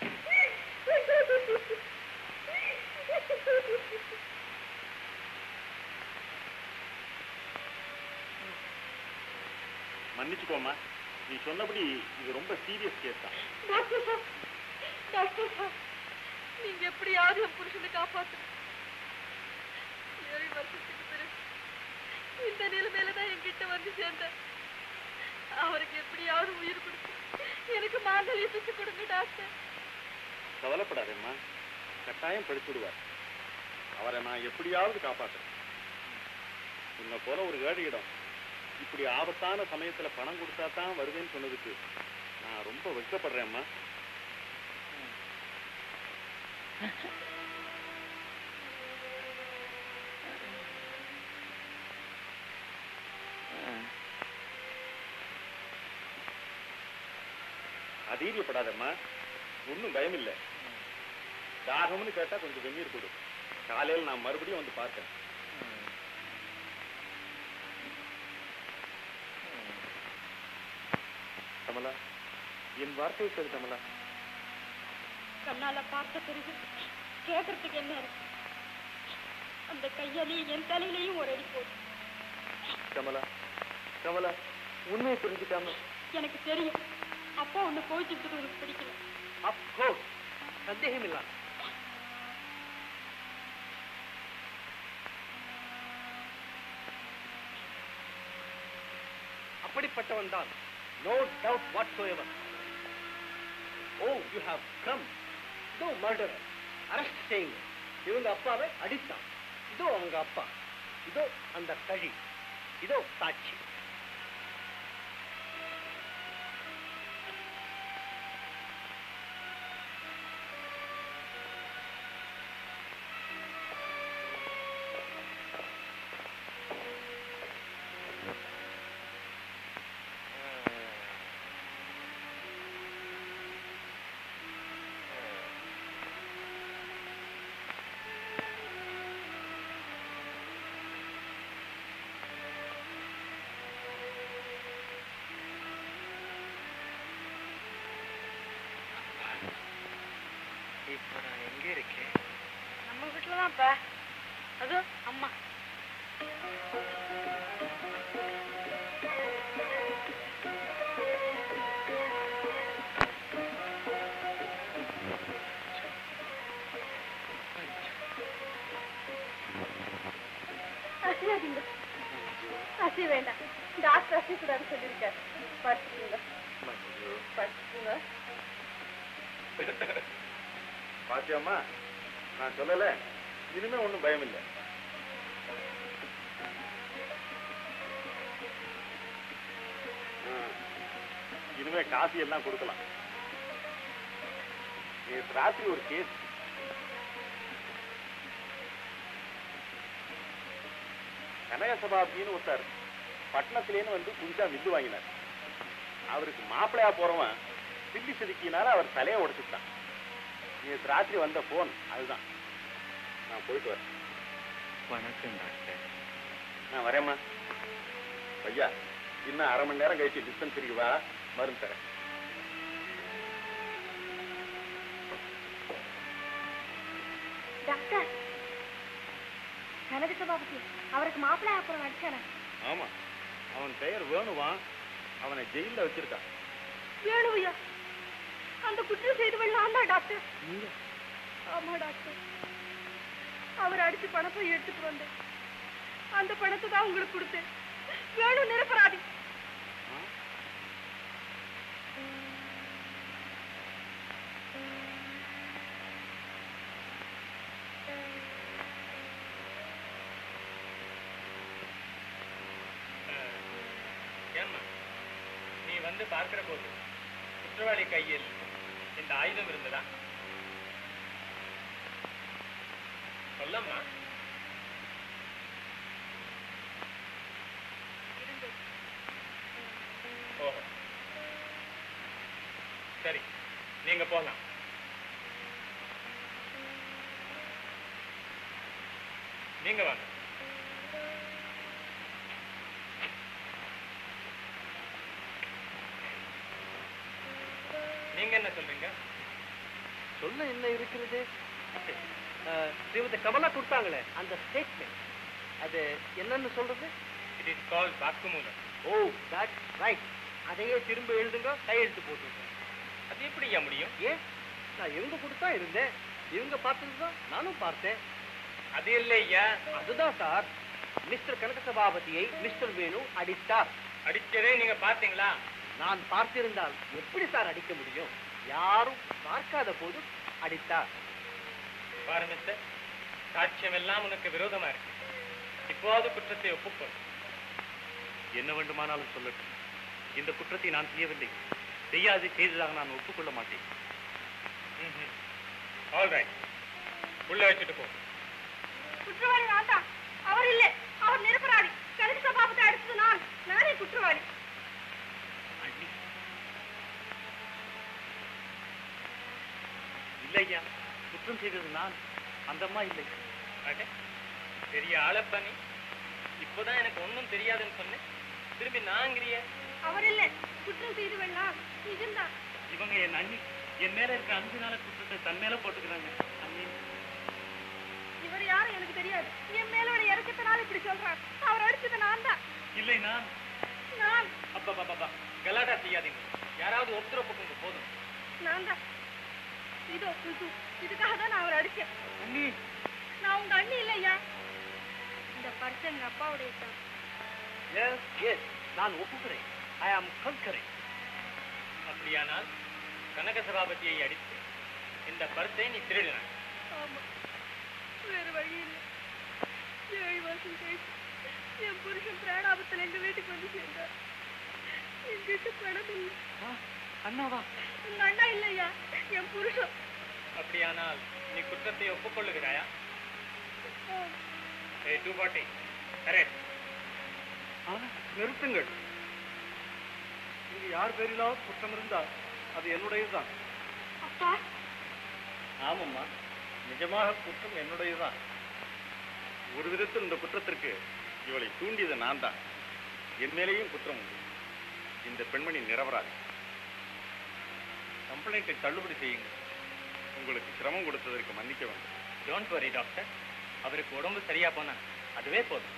மன்னிச்சுக்கோமா நீ சொன்னபடி இது ரொம்ப சீரியஸ் கேஸ் தான் டாக்டர் சார் டாக்டர் சார் நீங்க எப்படியாவது என் புருஷனை காப்பாத்துங்க ஏழு வருஷத்துக்கு பிறகு இந்த நிலைமையில தான் என்கிட்ட வந்து சேர்ந்தேன் அவருக்கு எப்படியாவது உயிர் கொடுத்து எனக்கு மாங்கல்ய பிச்சு கொடுங்க டாக்டர் கவலைப்படாதேம்மா கட்டாயம் படிச்சு விடுவார் அவரை நான் எப்படியாவது காப்பாத்துறேன் உன்னை போல ஒரு ஏழையிடம் இப்படி ஆபத்தான சமயத்துல பணம் கொடுத்தா தான் வருவேன்னு சொன்னதுக்கு நான் ரொம்ப வெட்கப்படுறேன்மா அதீரியப்படாதம்மா ஒன்றும் பயம் இல்லை தாகம்னு கேட்டா கொஞ்சம் வெந்நீர் கொடு காலையில் நான் மறுபடியும் வந்து பார்க்கறேன் கமலா என் வார்த்தை கேள் கமலா கண்ணால பார்த்த பிறகு கேட்கறதுக்கு என்ன இருக்கு அந்த கையாலையும் என் தலையிலையும் ஒரு அடி போடு கமலா கமலா உண்மையை புரிஞ்சுக்காம எனக்கு தெரியும் அப்பா உன்னை கோவிச்சுட்டு உனக்கு பிடிக்கல அப்கோர்ஸ் சந்தேகம் இல்ல அப்படிப்பட்டவன் தான் no doubt whatsoever oh you have come இதோ மர்டர் அரெஸ்ட் செய்யுங்க இவங்க அப்பாவை அடித்தான் இதோ அவங்க அப்பா இதோ அந்த கழி இதோ சாட்சி இப்ப நான் எங்க இருக்கேன் நம்ம வீட்டுல தான்ப்பா அது அம்மா அசையாதீங்க அசைய வேண்டாம் டாக்டர் அசையக்கூடாதுன்னு சொல்லியிருக்காரு படுத்துக்கோங்க படுத்துக்கோங்க பாத்தியாம்மா நான் சொல்லல இனிமே ஒண்ணும் பயம் இல்லை ஆ, இனிமே காஃபி எல்லாம் கொடுக்கலாம் நேற்று ராத்திரி ஒரு கேஸ் கனக சபாப்தின்னு ஒருத்தர் பட்டணத்திலேன்னு வந்து புதுசா வில்லு வாங்கினார் அவருக்கு மாப்பிள்ளையா போறவன் சில்லி செதுக்கினால அவர் தலையை உடைச்சுட்டான் நேற்று ராத்திரி வந்த போன் அதுதான் நான் போயிட்டு வரேன் வணக்கம் டாக்டர் நான் வரேம்மா ஐயா இன்னும் அரை மணி நேரம் கழிச்சு டிஸ்பென்சரிக்கு வா மருந்து தரேன் டாக்டர் கனக சபாபதி அவருக்கு மாப்பிள்ளை அப்புறம் அடிச்சானே ஆமா அவன் பெயர் வேணுவான் அவனை ஜெயில வச்சிருக்கான் வேணுவையா அந்த குற்றம் செய்தவள் நான் தான் டாக்டர் ஆமா டாக்டர் அவர் அடிச்சு பணத்தை எடுத்துட்டு வந்தேன் அந்த பணத்தை தான் உங்களுக்கு கொடுத்தேன் வேணும் நிரப்பராதி ஏம்மா நீ வந்து பார்க்கிற போது குற்றவாளி கையில் இந்த ஆயுதம் இருந்ததா சொல்லம்மா ஓஹோ சரி நீங்க போகலாம் நீங்க வாங்க நீங்க என்ன சொல்றீங்க சொல்ல என்ன இருக்கிறது அஹ், ஸ்ரீமதி கமலா கொடுத்தாங்களே அந்த ஸ்டேட்மெண்ட் அது என்னன்னு சொல்றது இட் இஸ் கால் வாக்குமூலம் ஓ தட் ரைட் அதையே திரும்ப எழுதுங்க கையெழுத்து போட்டுருங்க அது எப்படியா முடியும் ஏன் நான் இவங்க கொடுத்தா இருந்தேன் இவங்க பார்த்தது தான் நானும் பார்த்தேன் அது இல்லையா அதுதான் சார் மிஸ்டர் கனக சபாபதியை மிஸ்டர் வேணு அடித்தார் அடிச்சதே நீங்க பார்த்தீங்களா நான் பார்த்திருந்தால் எப்படி சார் அடிக்க முடியும் யாரும் பார்க்காத போது அடித்தார் பாரு மிஸ்டர் சாட்சியம் எல்லாம் உனக்கு விரோதமா இருக்கு இப்போது குற்றத்தை ஒப்புக்கொள் என்ன வேண்டுமானாலும் சொல்லட்டும் இந்த குற்றத்தை நான் செய்யவில்லை செய்யாது செய்ததாக நான் ஒப்புக்கொள்ள மாட்டேன் ஆல் ரைட் உள்ள வச்சுட்டு போ குற்றவாளி நான் தான் அவர் இல்லை அவர் நிரப்பராதி கணக்கு சபாபத்தை அடிச்சது நான் நானே குற்றவாளி இல்லையா குற்றம் செய்தது நான் அந்த அம்மா இல்லை அடே பெரிய ஆளப்பா நீ இப்போதான் எனக்கு ஒண்ணும் தெரியாதுன்னு சொன்னேன் திரும்பி நாங்கிறிய அவர் இல்லை குற்றம் செய்து வெள்ளலாம் நிஜம்தான் இவங்க என் அண்ணி என் மேல இருக்கிற அஞ்சுனால குற்றத்தை தன் மேல போட்டுக்கிறாங்க அண்ணி இவர் யாரும் எனக்கு தெரியாது என் மேலோட இறக்கத்தினால இப்படி சொல்றார் அவர் அடிச்சது நான் தான் இல்லை நான் நான் அப்பா பாப்பா கலாட்டா செய்யாதீங்க யாராவது ஒருத்தர் ஒப்புக்குங்க போதும் நான் தான் இதோ சுசு இதுக்காக தான் நான் அவர் அடிச்சேன் அண்ணி நான் உங்க அண்ணி இல்லையா இந்த பர்ஸ் எங்க அப்பாவுடைய தான் எஸ் எஸ் நான் ஒப்புக்கிறேன் ஐ ஆம் கன்கரிங் அப்படியானால் கனக சபாபதியை அடித்து இந்த பர்ஸை நீ திருடினாய் ஆமா வேற வழி இல்லை ஏழு வருஷம் கழிச்சு என் புருஷன் பிராணாபத்தில் எங்க வீட்டுக்கு வந்து சேர்ந்தார் என்கிட்ட பணம் இல்லை அண்ணாவா உங்க அண்ணா இல்லையா என் புருஷன் அப்படியானால் நீ குற்றத்தை ஒப்புக்கொள்ளுகிறாயா ஏய் டூ ஃபார்ட்டி கரெக்ட் நிறுத்துங்கள் இங்கு யார் பேரிலாவது குற்றம் இருந்தால் அது என்னுடையதுதான் அப்பா ஆமாம்மா நிஜமாக குற்றம் என்னுடையதுதான் ஒரு விதத்தில் இந்த குற்றத்திற்கு இவளை தூண்டியது நான் தான் என் மேலேயும் குற்றம் உண்டு இந்த பெண்மணி நிரபராதி கம்ப்ளைண்ட்டை தள்ளுபடி செய்யுங்கள் உங்களுக்கு சிரமம் கொடுத்ததற்கு மன்னிக்க வேண்டும் டோன்ட் வரி டாக்டர் அவருக்கு உடம்பு சரியா போனா அதுவே போதும்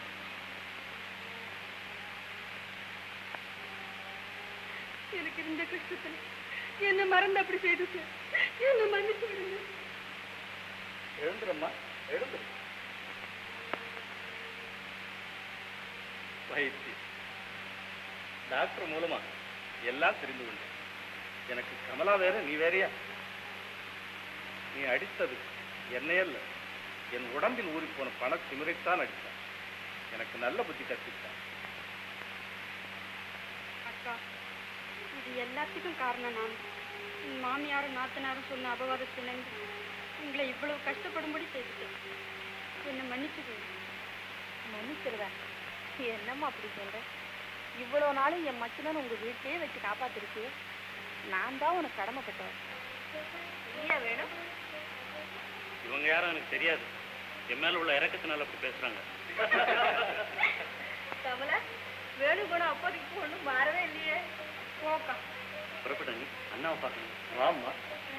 எனக்கு இந்த கஷ்டத்துல என்ன மறந்து அப்படி செய்து சார் என்ன மன்னிச்சு விடுங்க எழுந்துரும்மா எழுந்துரு வைத்தி டாக்டர் மூலமா எல்லாம் தெரிந்து கொண்டேன் எனக்கு கமலா வேற நீ வேறயா நீ அடித்தது என்னையல்ல என் உடம்பில் ஊறிப்போன பண திமிரைத்தான் அடித்தான் எனக்கு நல்ல புத்தி கற்பித்தான் அக்கா இது எல்லாத்துக்கும் காரணம் நான் என் மாமியாரும் நாத்தனாரும் சொன்ன அபவாதத்தை நம்பி உங்களை இவ்வளவு கஷ்டப்படும்படி செய்துட்டேன் என்னை மன்னிச்சுக்கோங்க மன்னிச்சிருவேன் என்னம்மா அப்படி சொல்ற இவ்வளவு நாளும் என் மச்சனன் உங்க வீட்லயே வச்சு காப்பாத்திருக்கு நான் தான் உனக்கு கடமைப்பட்டவன் இல்லையா வேணும் இவங்க யாரும் எனக்கு தெரியாது என் மேல உள்ள இறக்கத்தினால அப்படி பேசுறாங்க கமலா வேணு குணம் அப்போதைக்கு ஒண்ணும் மாறவே இல்லையே ஓக்கா புறப்பட்டாங்க அண்ணாவை பார்க்கணும் வாம்மா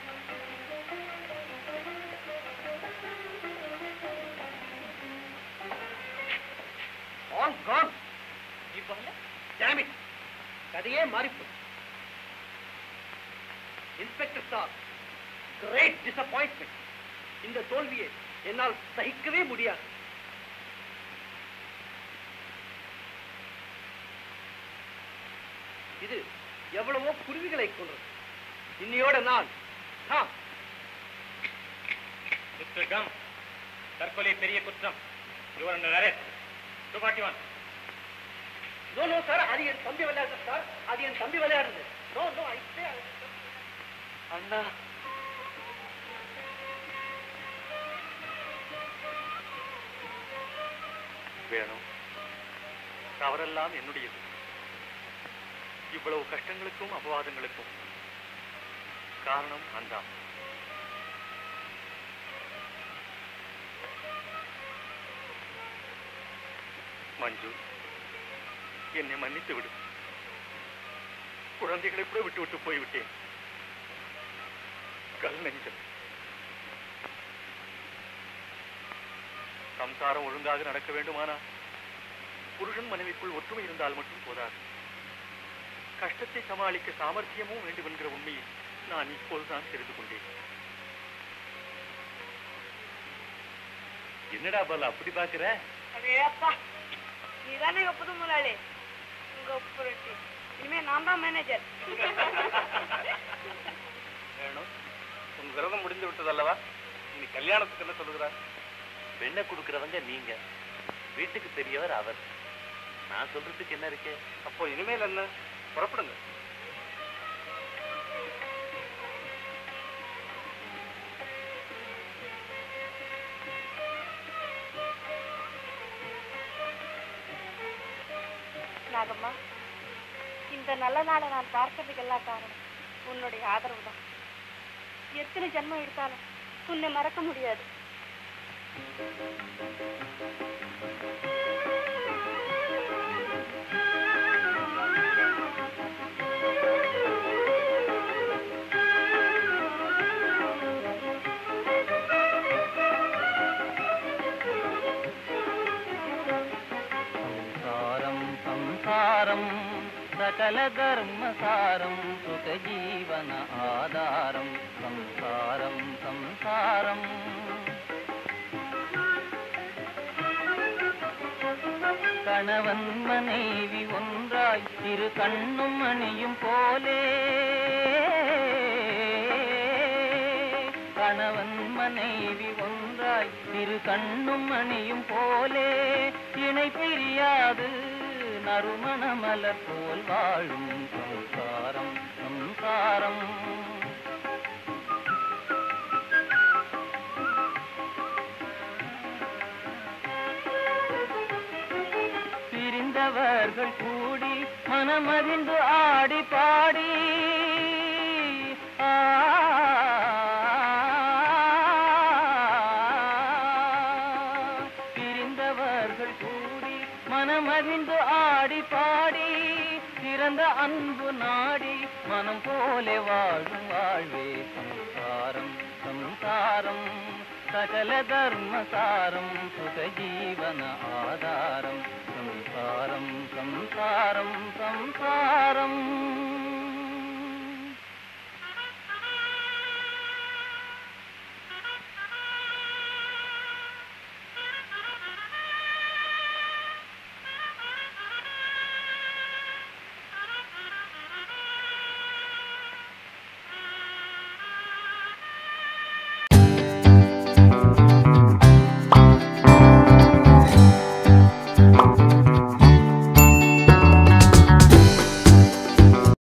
ஆல் கான் நீ போகல டேம் இட் கதையே மாறிப்போச்சு இன்ஸ்பெக்டர் சார் கிரேட் டிசப்பாயின்மெண்ட் இந்த தோல்வியை என்னால் சகிக்கவே முடியாது இது எவ்வளவோ குருவிகளை கொன்றது இன்னையோட நான் ஆம், மிஸ்டர் கம் தற்கொலை பெரிய குற்றம் your under arrest two forty one no no sir அது என் தம்பி விளையாடுறது சார் அது என் தம்பி விளையாடுறது நோ நோ ஐ சே அண்ணா வேணும் தவறெல்லாம் என்னுடையது இவ்வளவு கஷ்டங்களுக்கும் அபவாதங்களுக்கும் காரணம் நான் தான் மஞ்சு என்னை மன்னித்து விடு குழந்தைகளை கூட விட்டு விட்டு போய்விட்டேன் கல் நெஞ்சம் சம்சாரம் ஒழுங்காக நடக்க வேண்டுமானா புருஷன் மனைவிக்குள் ஒற்றுமை இருந்தால் மட்டும் போதாது கஷ்டத்தை சமாளிக்க சாமர்த்தியமும் வேண்டும் என்கிற உண்மையை நான் இப்போதுதான் தெரிந்து கொண்டேன் என்னடா பாலா அப்படி பாக்குற அடே அப்பா நீதானே எங்க புது முதலாளி உங்க புரட்டி இனிமே நான் தான் மேனேஜர் வேணும் உன் விரதம் முடிந்து விட்டது அல்லவா இனி கல்யாணத்துக்கு என்ன சொல்லுகிறார் பெண்ணை கொடுக்கறவங்க நீங்க வீட்டுக்கு பெரியவர் அவர் நான் சொல்றதுக்கு என்ன இருக்கு அப்போ இனிமேல் என்ன புறப்படுங்க நாகம்மா இந்த நல்ல நாளை நான் பார்க்கறதுக்கெல்லாம் காரணம் உன்னுடைய ஆதரவு தான் எத்தனை ஜென்மம் எடுத்தாலும் உன்னை மறக்க முடியாது సంసారం సంసారం సకల ధర్మసారం సుఖ జీవన ఆధారం సంసారం సంసారం கணவன் மனைவி ஒன்றாய் இரு கண்ணும் மணியும் போலே கணவன் மனைவி ஒன்றாய் இரு கண்ணும் மணியும் போலே இணை பிரியாது நறுமண மலர் போல் வாழும் சம்சாரம் சம்சாரம் பிரிந்தவர்கள் கூடி மனமறிந்து ஆடி பாடி ஆ, பிரிந்தவர்கள் கூடி மனமறிந்து ஆடி பாடி சிறந்த அன்பு நாடி மனம் போலே வாழும் வாழ்வே சம்சாரம் சம்சாரம் சகல தர்மசாரம் சுக ஜீவன ஆதாரம் సంసారం సంసారం సంసారం